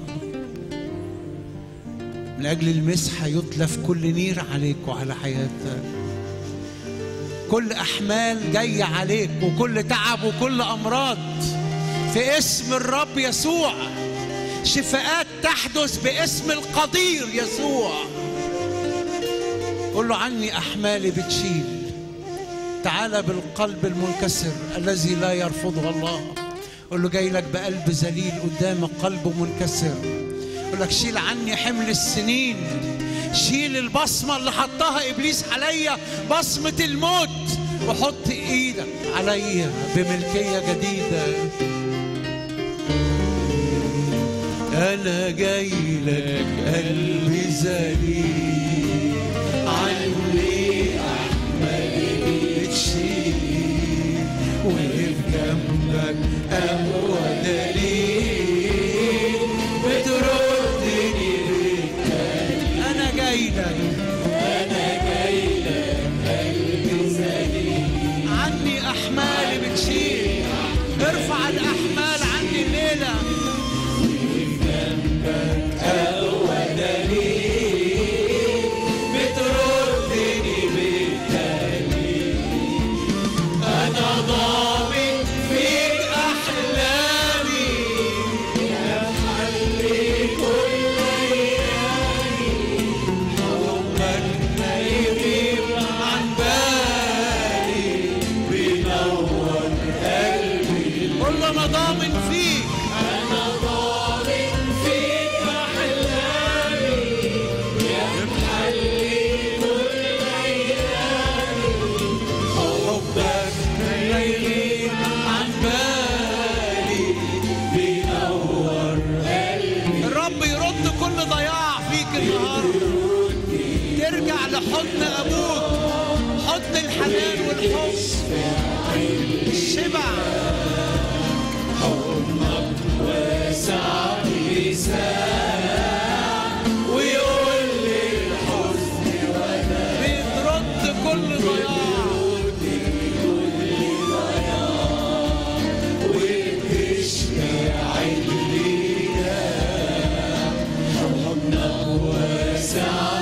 من اجل المسحه يتلف كل نير عليك وعلى حياتك كل احمال جايه عليك وكل تعب وكل امراض في اسم الرب يسوع شفاءات تحدث باسم القدير يسوع قل له عني احمالي بتشيل تعالى بالقلب المنكسر الذي لا يرفضه الله قول له جاي لك بقلب ذليل قدامك قلبه منكسر يقول لك شيل عني حمل السنين شيل البصمة اللي حطها إبليس عليا بصمة الموت وحط إيدك عليا بملكية جديدة أنا جاي لك قلبي ذليل عني أحمل تشيل وقف جنبك أهوى دليل بتردني بالكلام أنا جاي لك أنا جاي لك قلبي ذليل عني أحمالي بتشيل ارفع الأحمال عني الليلة بتردني بالتاني أنا ضامن فيك أحلامي يا محلي كل أيامي حبك ما يغيب عن بالي بينور قلبي قول له أنا ضامن فيك أنا ضامن فيك أحلامي يا محلي كل أيامي حبك ما يغيب عن بالي بينور قلبي الرب يرد كل ضياع فيك النهارده ترجع لحضن ابوك حضن الحنان والحب الشبع واسع ويقول لي الحزن وانا بترد كل ضياع وبتشفي عينينا حضنك واسع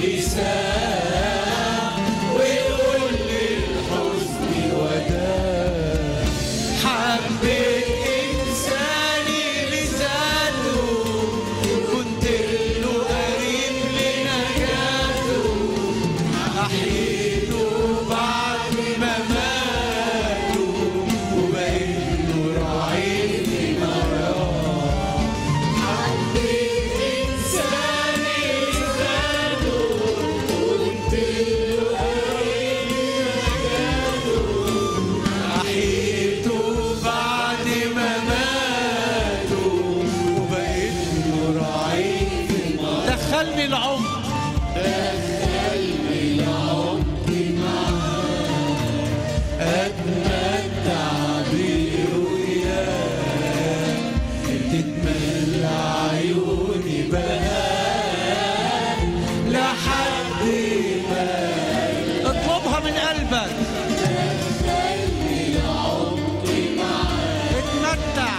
لسان ويقول لي الحزن وداع حبيت إنساني لذاته كنت له قريب لنجاته أحييته بعد ما ماته وبقيت له رعيل في مراه حبيت إنساني لذاته كنت له قريب لنجاته أحييته بعد ما ماتوا وبقيت له رعيل دخلني العمر دخلني العمر معاك أتمتع برؤياك تتملى عيوني بهاك لحد ما اطلبها من قلبك اتمتع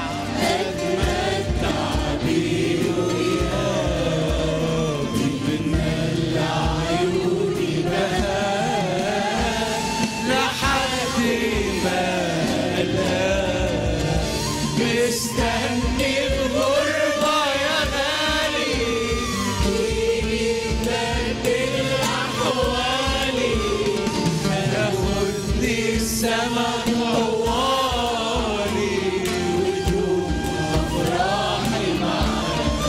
لحد ما ألاقي مستني الغربة يا غالي ويبدل أحوالي تاخدني السما طوالي وتدوم أفراحي معاك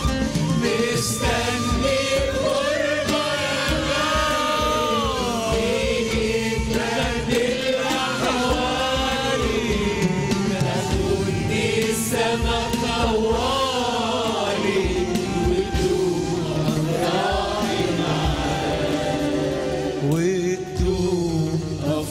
مستني الغربة يا غالي ويبدل أحوالي تاخدني السما طوالي وتدوم أفراحي معاك وتدوم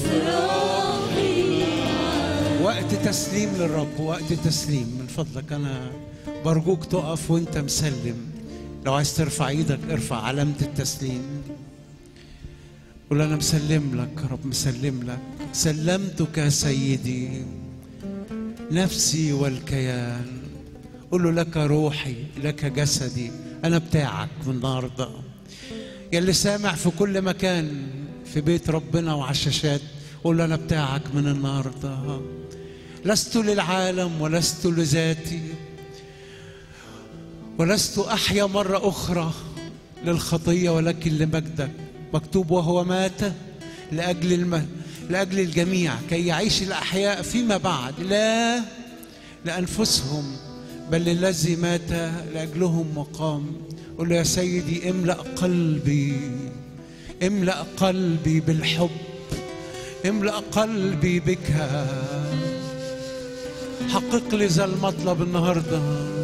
وقت تسليم للرب وقت تسليم من فضلك انا برجوك تقف وانت مسلم لو عايز ترفع ايدك ارفع علامة التسليم قول انا مسلم لك يا رب مسلم لك سلمتك يا سيدي نفسي والكيان قول له لك روحي لك جسدي انا بتاعك من النهارده يا اللي سامع في كل مكان في بيت ربنا وعلى الشاشات قول له انا بتاعك من النهارده لست للعالم ولست لذاتي ولست احيا مره اخرى للخطيه ولكن لمجدك مكتوب وهو مات لاجل الم... لاجل الجميع كي يعيش الاحياء فيما بعد لا لانفسهم بل للذي مات لاجلهم وقام قل له يا سيدي املا قلبي املا قلبي بالحب املا قلبي بك حقق لي ذا المطلب النهارده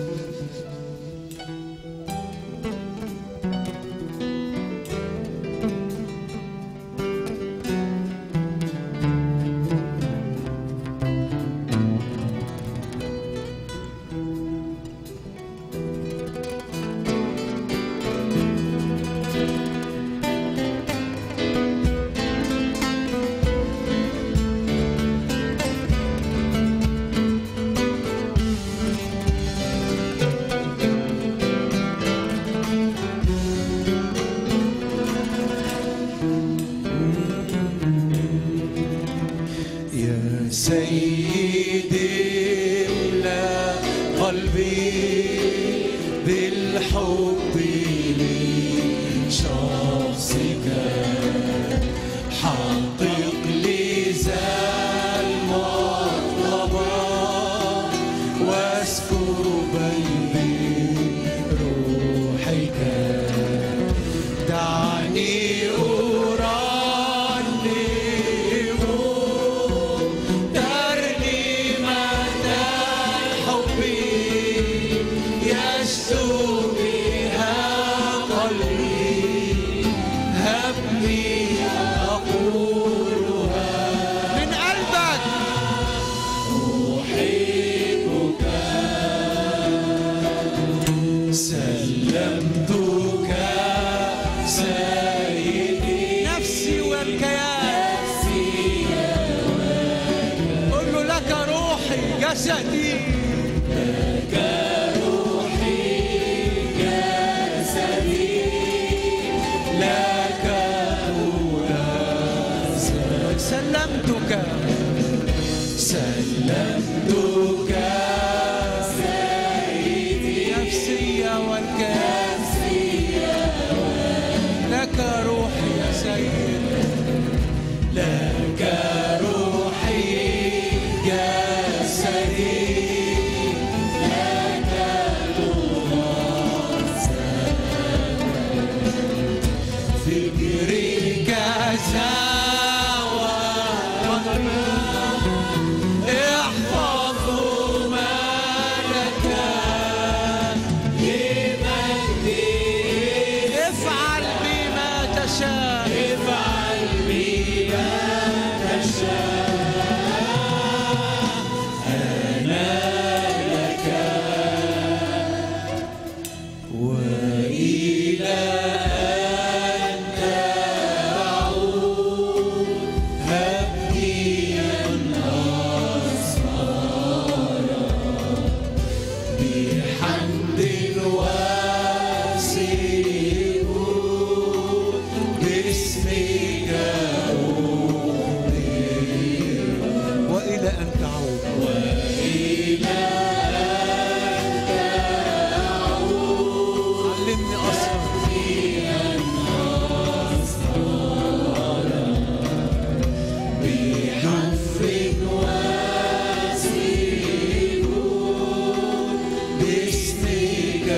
يا سيدي املا قلبي بالحب لشخصك حقق لي ذا المطلب واذكر بين روحك دعني أرنم ترنيمة الحب يشدو بها قلبي هبني أقولها من قلبك سلمتك سيدي نفسي والكيان قل له لك روحي جسدي لك سلمتك سلمتك نفسي والكيان لك روحي يا سيد لك روحي جسدي فكري كذا احفظ ما لك لمجدي افعل بما تشاء افعل بما تشاء أنا لك وإلى أن تعود هبني الأسرار بحمد واسع باسمك والى ان تعود علمني اصبر بحف واسع باسمك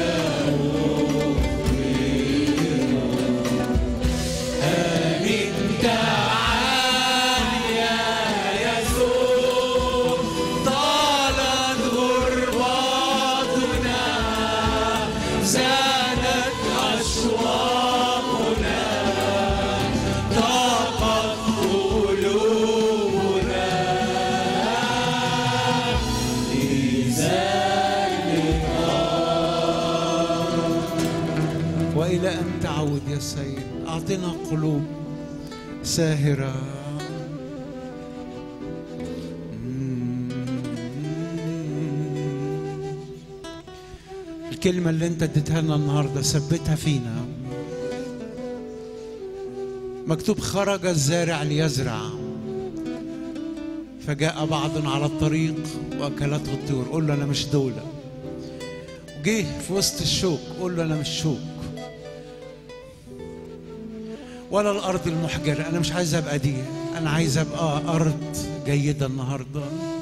آمين تعال يا يسوع طالت غربتنا زادت أشواقنا ضاقت قلوبنا لذلك والى ان تعود يا سيد اعطنا قلوب ساهره الكلمه اللي انت اديتها لنا النهارده ثبتها فينا مكتوب خرج الزارع ليزرع فجاء بعض على الطريق واكلته الطيور قول له انا مش دوله جه في وسط الشوك قول له انا مش شوك ولا الارض المحجره انا مش عايز ابقى دي انا عايز ابقى ارض جيده النهارده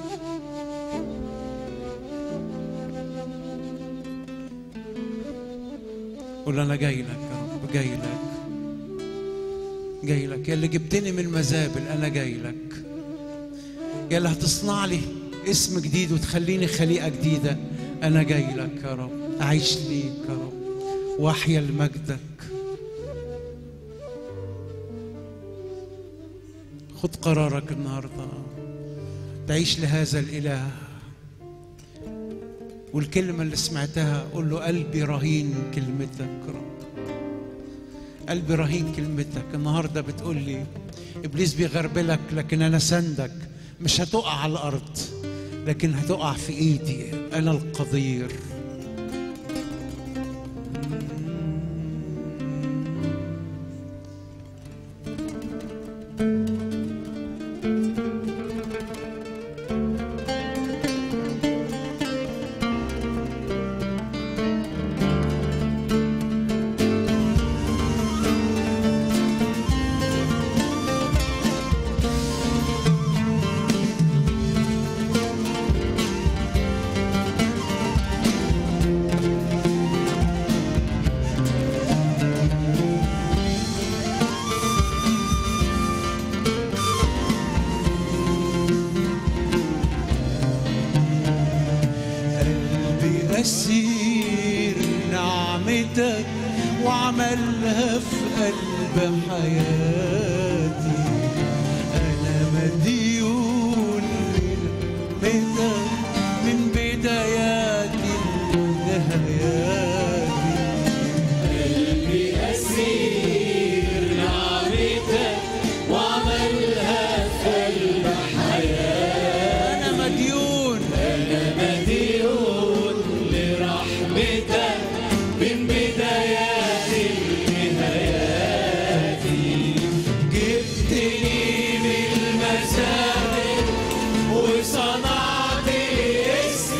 قول انا جاي لك يا رب جاي لك جاي لك يا اللي جبتني من المزابل انا جاي لك يا اللي هتصنع لي اسم جديد وتخليني خليقه جديده انا جاي لك يا رب اعيش ليك يا رب واحيا لمجدك خد قرارك النهارده تعيش لهذا الاله والكلمه اللي سمعتها قول له قلبي رهين كلمتك يا رب قلبي رهين كلمتك النهارده بتقول لي ابليس بيغربلك لكن انا سندك مش هتقع على الارض لكن هتقع في ايدي انا القدير قلبي أسير نعمتك وعملها في قلب حياتي أنا مديون لنعمتك من بداياتي لنهاياتي قلبي أسير نعمتك وعملها في قلب حياتي أنا مديون أنا مديون لرحمتك من بداياتي لنهاياتي جبتني من المسافر وصنعت اسم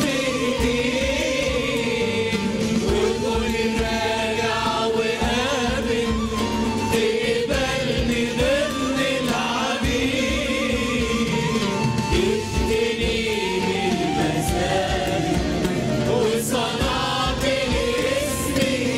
جديد وكل راجع وقابل تقبلني ضمن العبيد جبتني من المسافر وصنعت اسم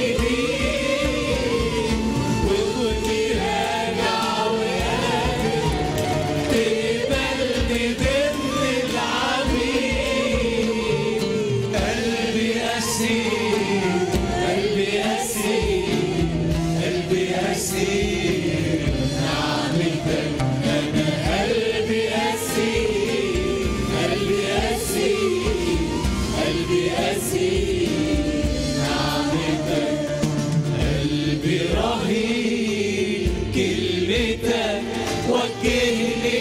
جديد وكل راجع وقابل تقبلني ضمن العبيد قلبي أسير قلبي أسير قلبي أسير نعمتك أنا قلبي أسير قلبي أسير قلبي أسير نعمتك قلبي رهين كلمتك وجهني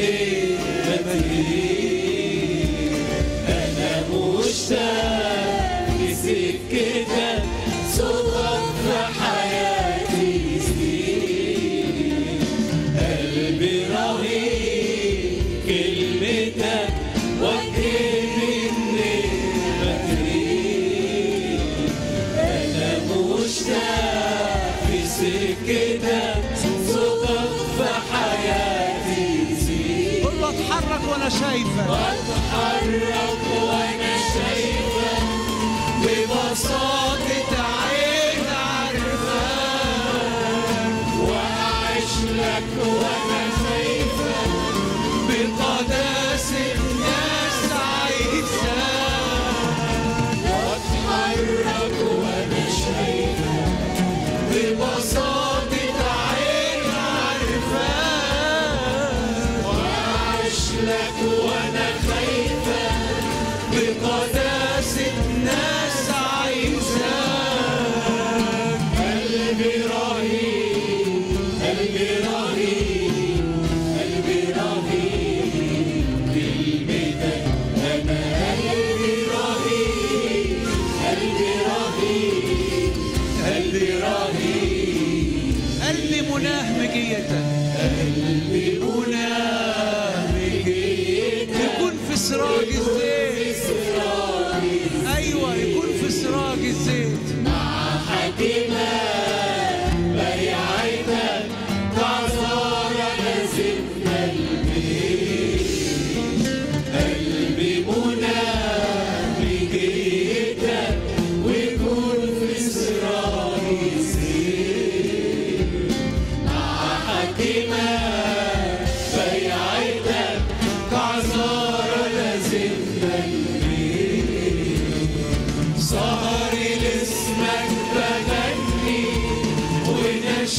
من المدين أنا مشتاق لسكتك صوتك في حياتي سنين قلبي رهين كلمتك وجهني من المدين أنا مشتاق في سكتك صوتك في حياتي زين قول له اتحرك وانا شايفك واتحرك وانا شايفك ببساطة عين عارفاك واعيش لك وانا شايفك بقداسة ناس عايزاك واتحرك وانا شايفك ببساطة عين عارفاك وأعيش لك وأنا خايفة بقداسة ناس عايزاك قلبي رهيب قلبي رهيب قلبي رهيب كلمتك أنا قلبي رهيب قلبي رهيب قلبي رهيب قلبي مناه مجيتك قلبي مناه مجيتك يكون في سراج الزيت ايوه يكون في سراج الزيت مع حكيمة بيعتك تعذر لازمنا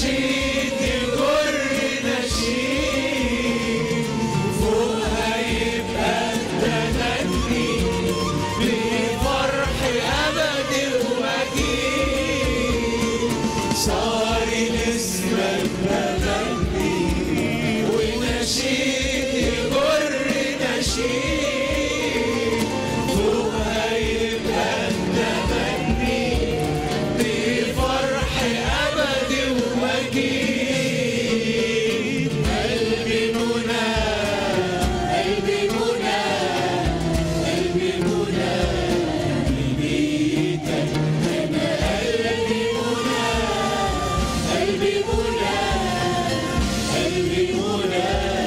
ونشيد يجر نشيد فوقها يبقى التمني بفرح أبدي وأكيد صار لاسمك بغني ونشيد يجر نشيد فوقها يبقى التمني بفرح أبدي ومجيد قلبي منى قلبي منى قلبي منى لبيتك أنا قلبي منى قلبي منى قلبي منى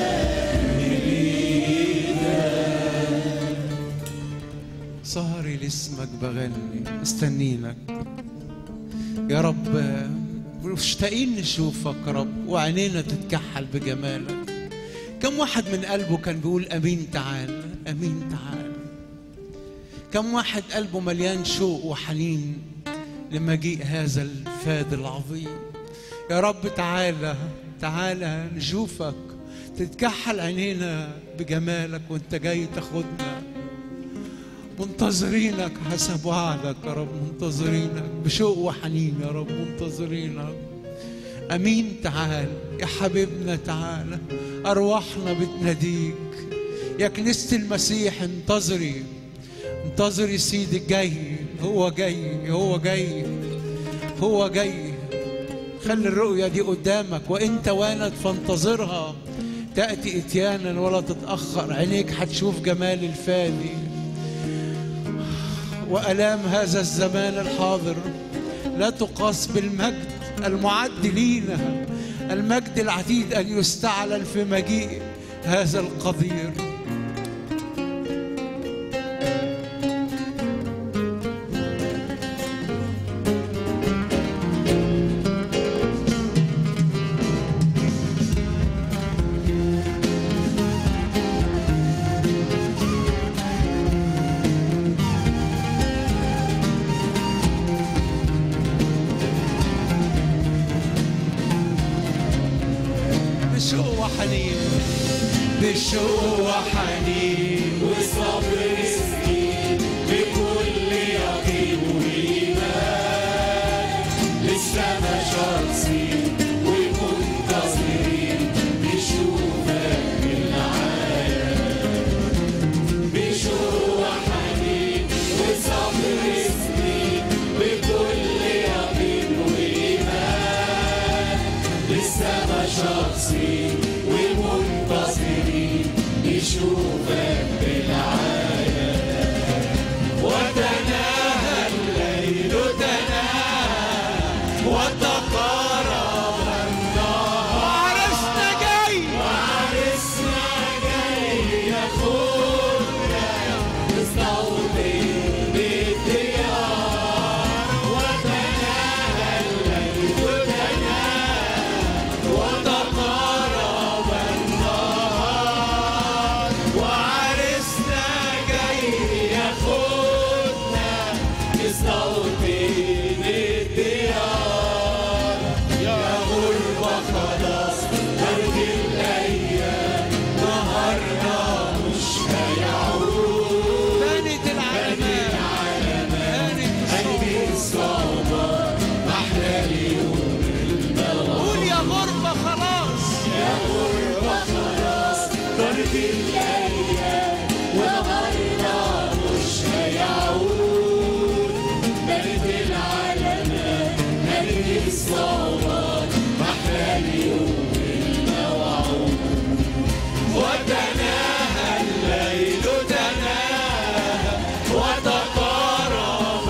سهري لاسمك بغني مستنينك يا رب مشتاقين نشوفك يا رب وعينينا تتكحل بجمالك كم واحد من قلبه كان بيقول امين تعال امين تعال كم واحد قلبه مليان شوق وحنين لمجيء هذا الفاد العظيم يا رب تعالى تعالى نشوفك تتكحل عينينا بجمالك وانت جاي تاخدنا منتظرينك حسب وعدك يا رب منتظرينك بشوق وحنين يا رب منتظرينك امين تعال يا حبيبنا تعال ارواحنا بتناديك يا كنيسه المسيح انتظري انتظري سيدي جاي هو جاي هو جاي هو جاي خلي الرؤية دي قدامك وانت واند فانتظرها تأتي اتيانا ولا تتأخر عينيك هتشوف جمال الفادي وألام هذا الزمان الحاضر لا تقاس بالمجد المعد لينا المجد العتيد أن يستعلن في مجيء هذا القدير بشوق وحنين بشوق وحنين وصبر سنين بكل يقين وإيمان لسه ما شاطين ومنتظرين نشوفك بالعالم بشوق وحنين وصبر سنين بكل يقين وإيمان لسه ما شاطين ومنتظرين نشوفك بالعالم وتناهى الليل تناهى وتقارب النهار وعرسنا جاي وعرسنا جاي ياخدنا مستوطن بالديار وتناهى الليل تناهى وتقارب النهار وعرسنا جاي ياخدنا مستوطن الديار يا غربة خلاص برد الأيام نهارنا مش هيعود بانت العلامات بانت قلبي الصعوبة أحلى اليوم قول يا غربة خلاص يا غربة خلاص برد الأيام ونهارنا مش هيعود برد العلامات قلبي الصعوبة أحلى اليوم الموعود وتناهى الليل تناهى وتقارب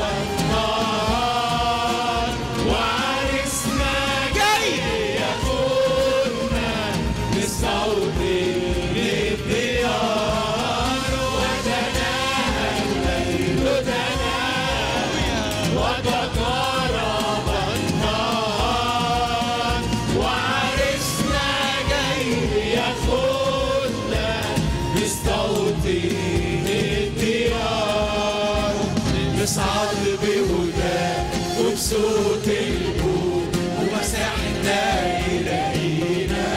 النهار وعرسنا جاي ياخدنا بالصوت للديار وتناهى الليل تناهى وتقارب النهار وعرسنا جاي ياخدنا مستوطن الديار نصعد بهداه وبصوت الجود ومساحة احنا إلهينا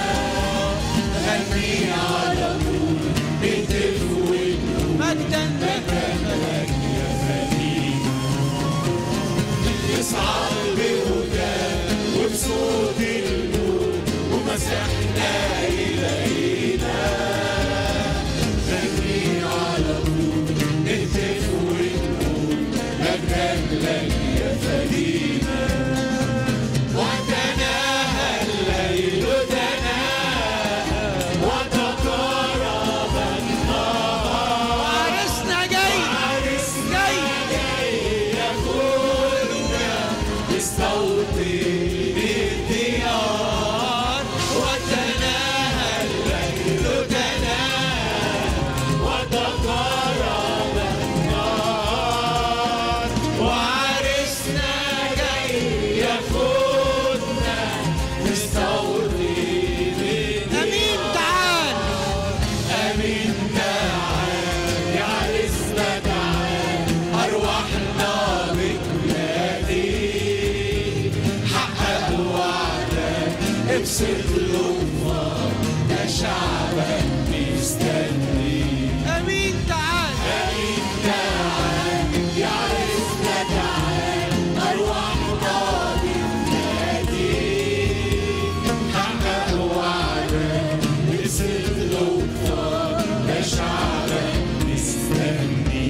غني على طول نهتف ونقول مجدا لك يا فدينا نصعد بهدى وبصوت النور ومسحنا إلهينا غني على طول نهتف ونقول مجدا لك يا فدينا وتناهى الليل تناهى وتقارب النهار عرسنا جاي عرسنا جاي يقولنا بصوت الديار وتناهى الليل تناهى وتقارب النار وعرسنا جاي ياخدنا بصوت امين تعال امين تعال يا عرسنا تعال ارواحنا بتنادي حقق وعدك ابسط لطفك ده شعبك مستني امين تعال امين تعال يا عرسنا تعال ارواحنا بتنادي حقق وعدك ابسط لطفك ده شعبك مستني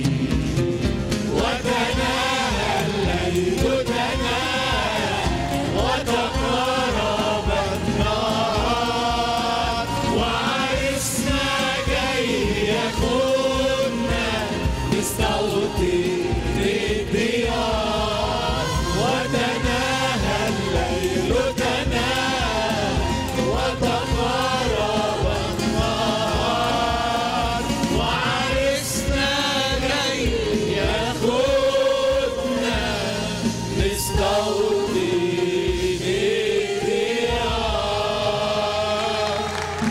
وتناهى الليل تناهى وتقارب النار وعرسنا جاي ياخدنا نستوطن الديار وتناهى الليل تناهى وتقارب النار وعرسنا جاي ياخدنا نستوطن الديار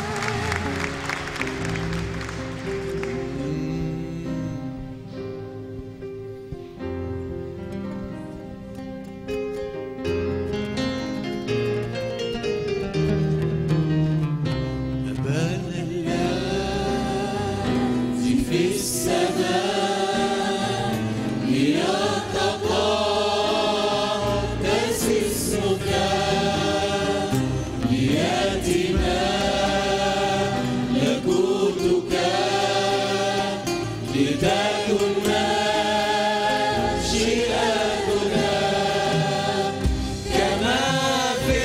أبانا الذي في السماء ليتقدس اسمك ليأتي ملكوتك لتكن مشيئتنا كما في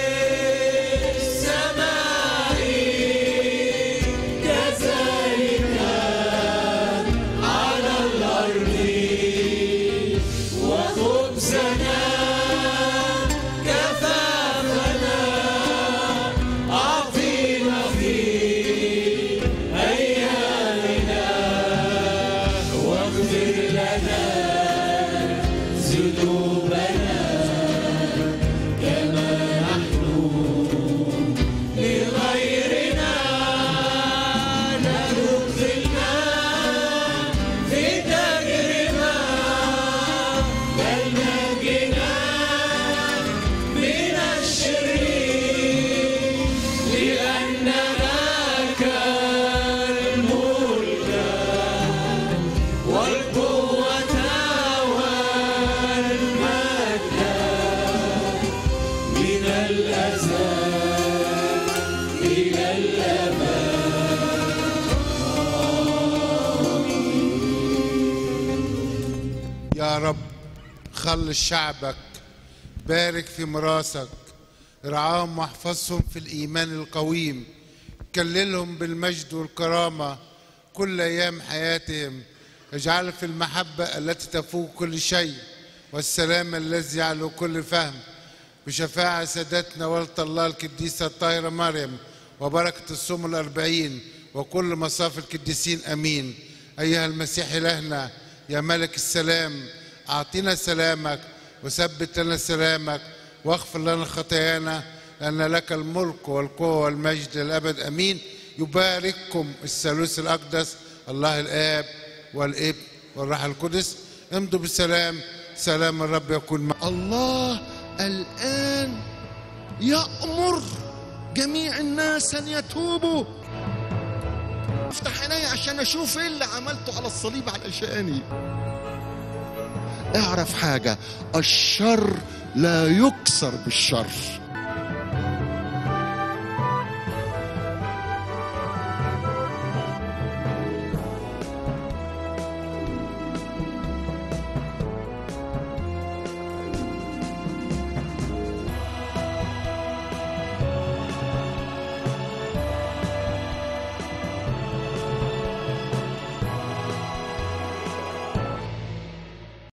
السماء كذلك على الأرض وخبزنا كفافنا أعطينا في أيامنا واغفر لنا ذنوبنا كما نحن لغيرنا لا تدخلنا في تجربة بل نجنا من الشرير لأن لك الملك والقوة والمجد من الأزل إلى الأبد يا رب خلص شعبك بارك في مراسك ارعاهم واحفظهم في الإيمان القويم كللهم بالمجد والكرامة كل أيام حياتهم اجعل في المحبة التي تفوق كل شيء والسلام الذي يعلو كل فهم بشفاعة سادتنا ولد الله القديسة الطاهرة مريم وبركة الصوم الأربعين وكل مصاف القديسين أمين أيها المسيح إلهنا يا ملك السلام أعطينا سلامك وثبت لنا سلامك واغفر لنا خطايانا لأن لك الملك والقوة والمجد للأبد أمين يبارككم الثالوث الأقدس الله الآب والابن والروح القدس امضوا بالسلام سلام الرب يكون معكم الله الآن يأمر جميع الناس أن يتوبوا افتح عيني عشان أشوف إيه اللي عملته على الصليب علشاني اعرف حاجة الشر لا يكسر بالشر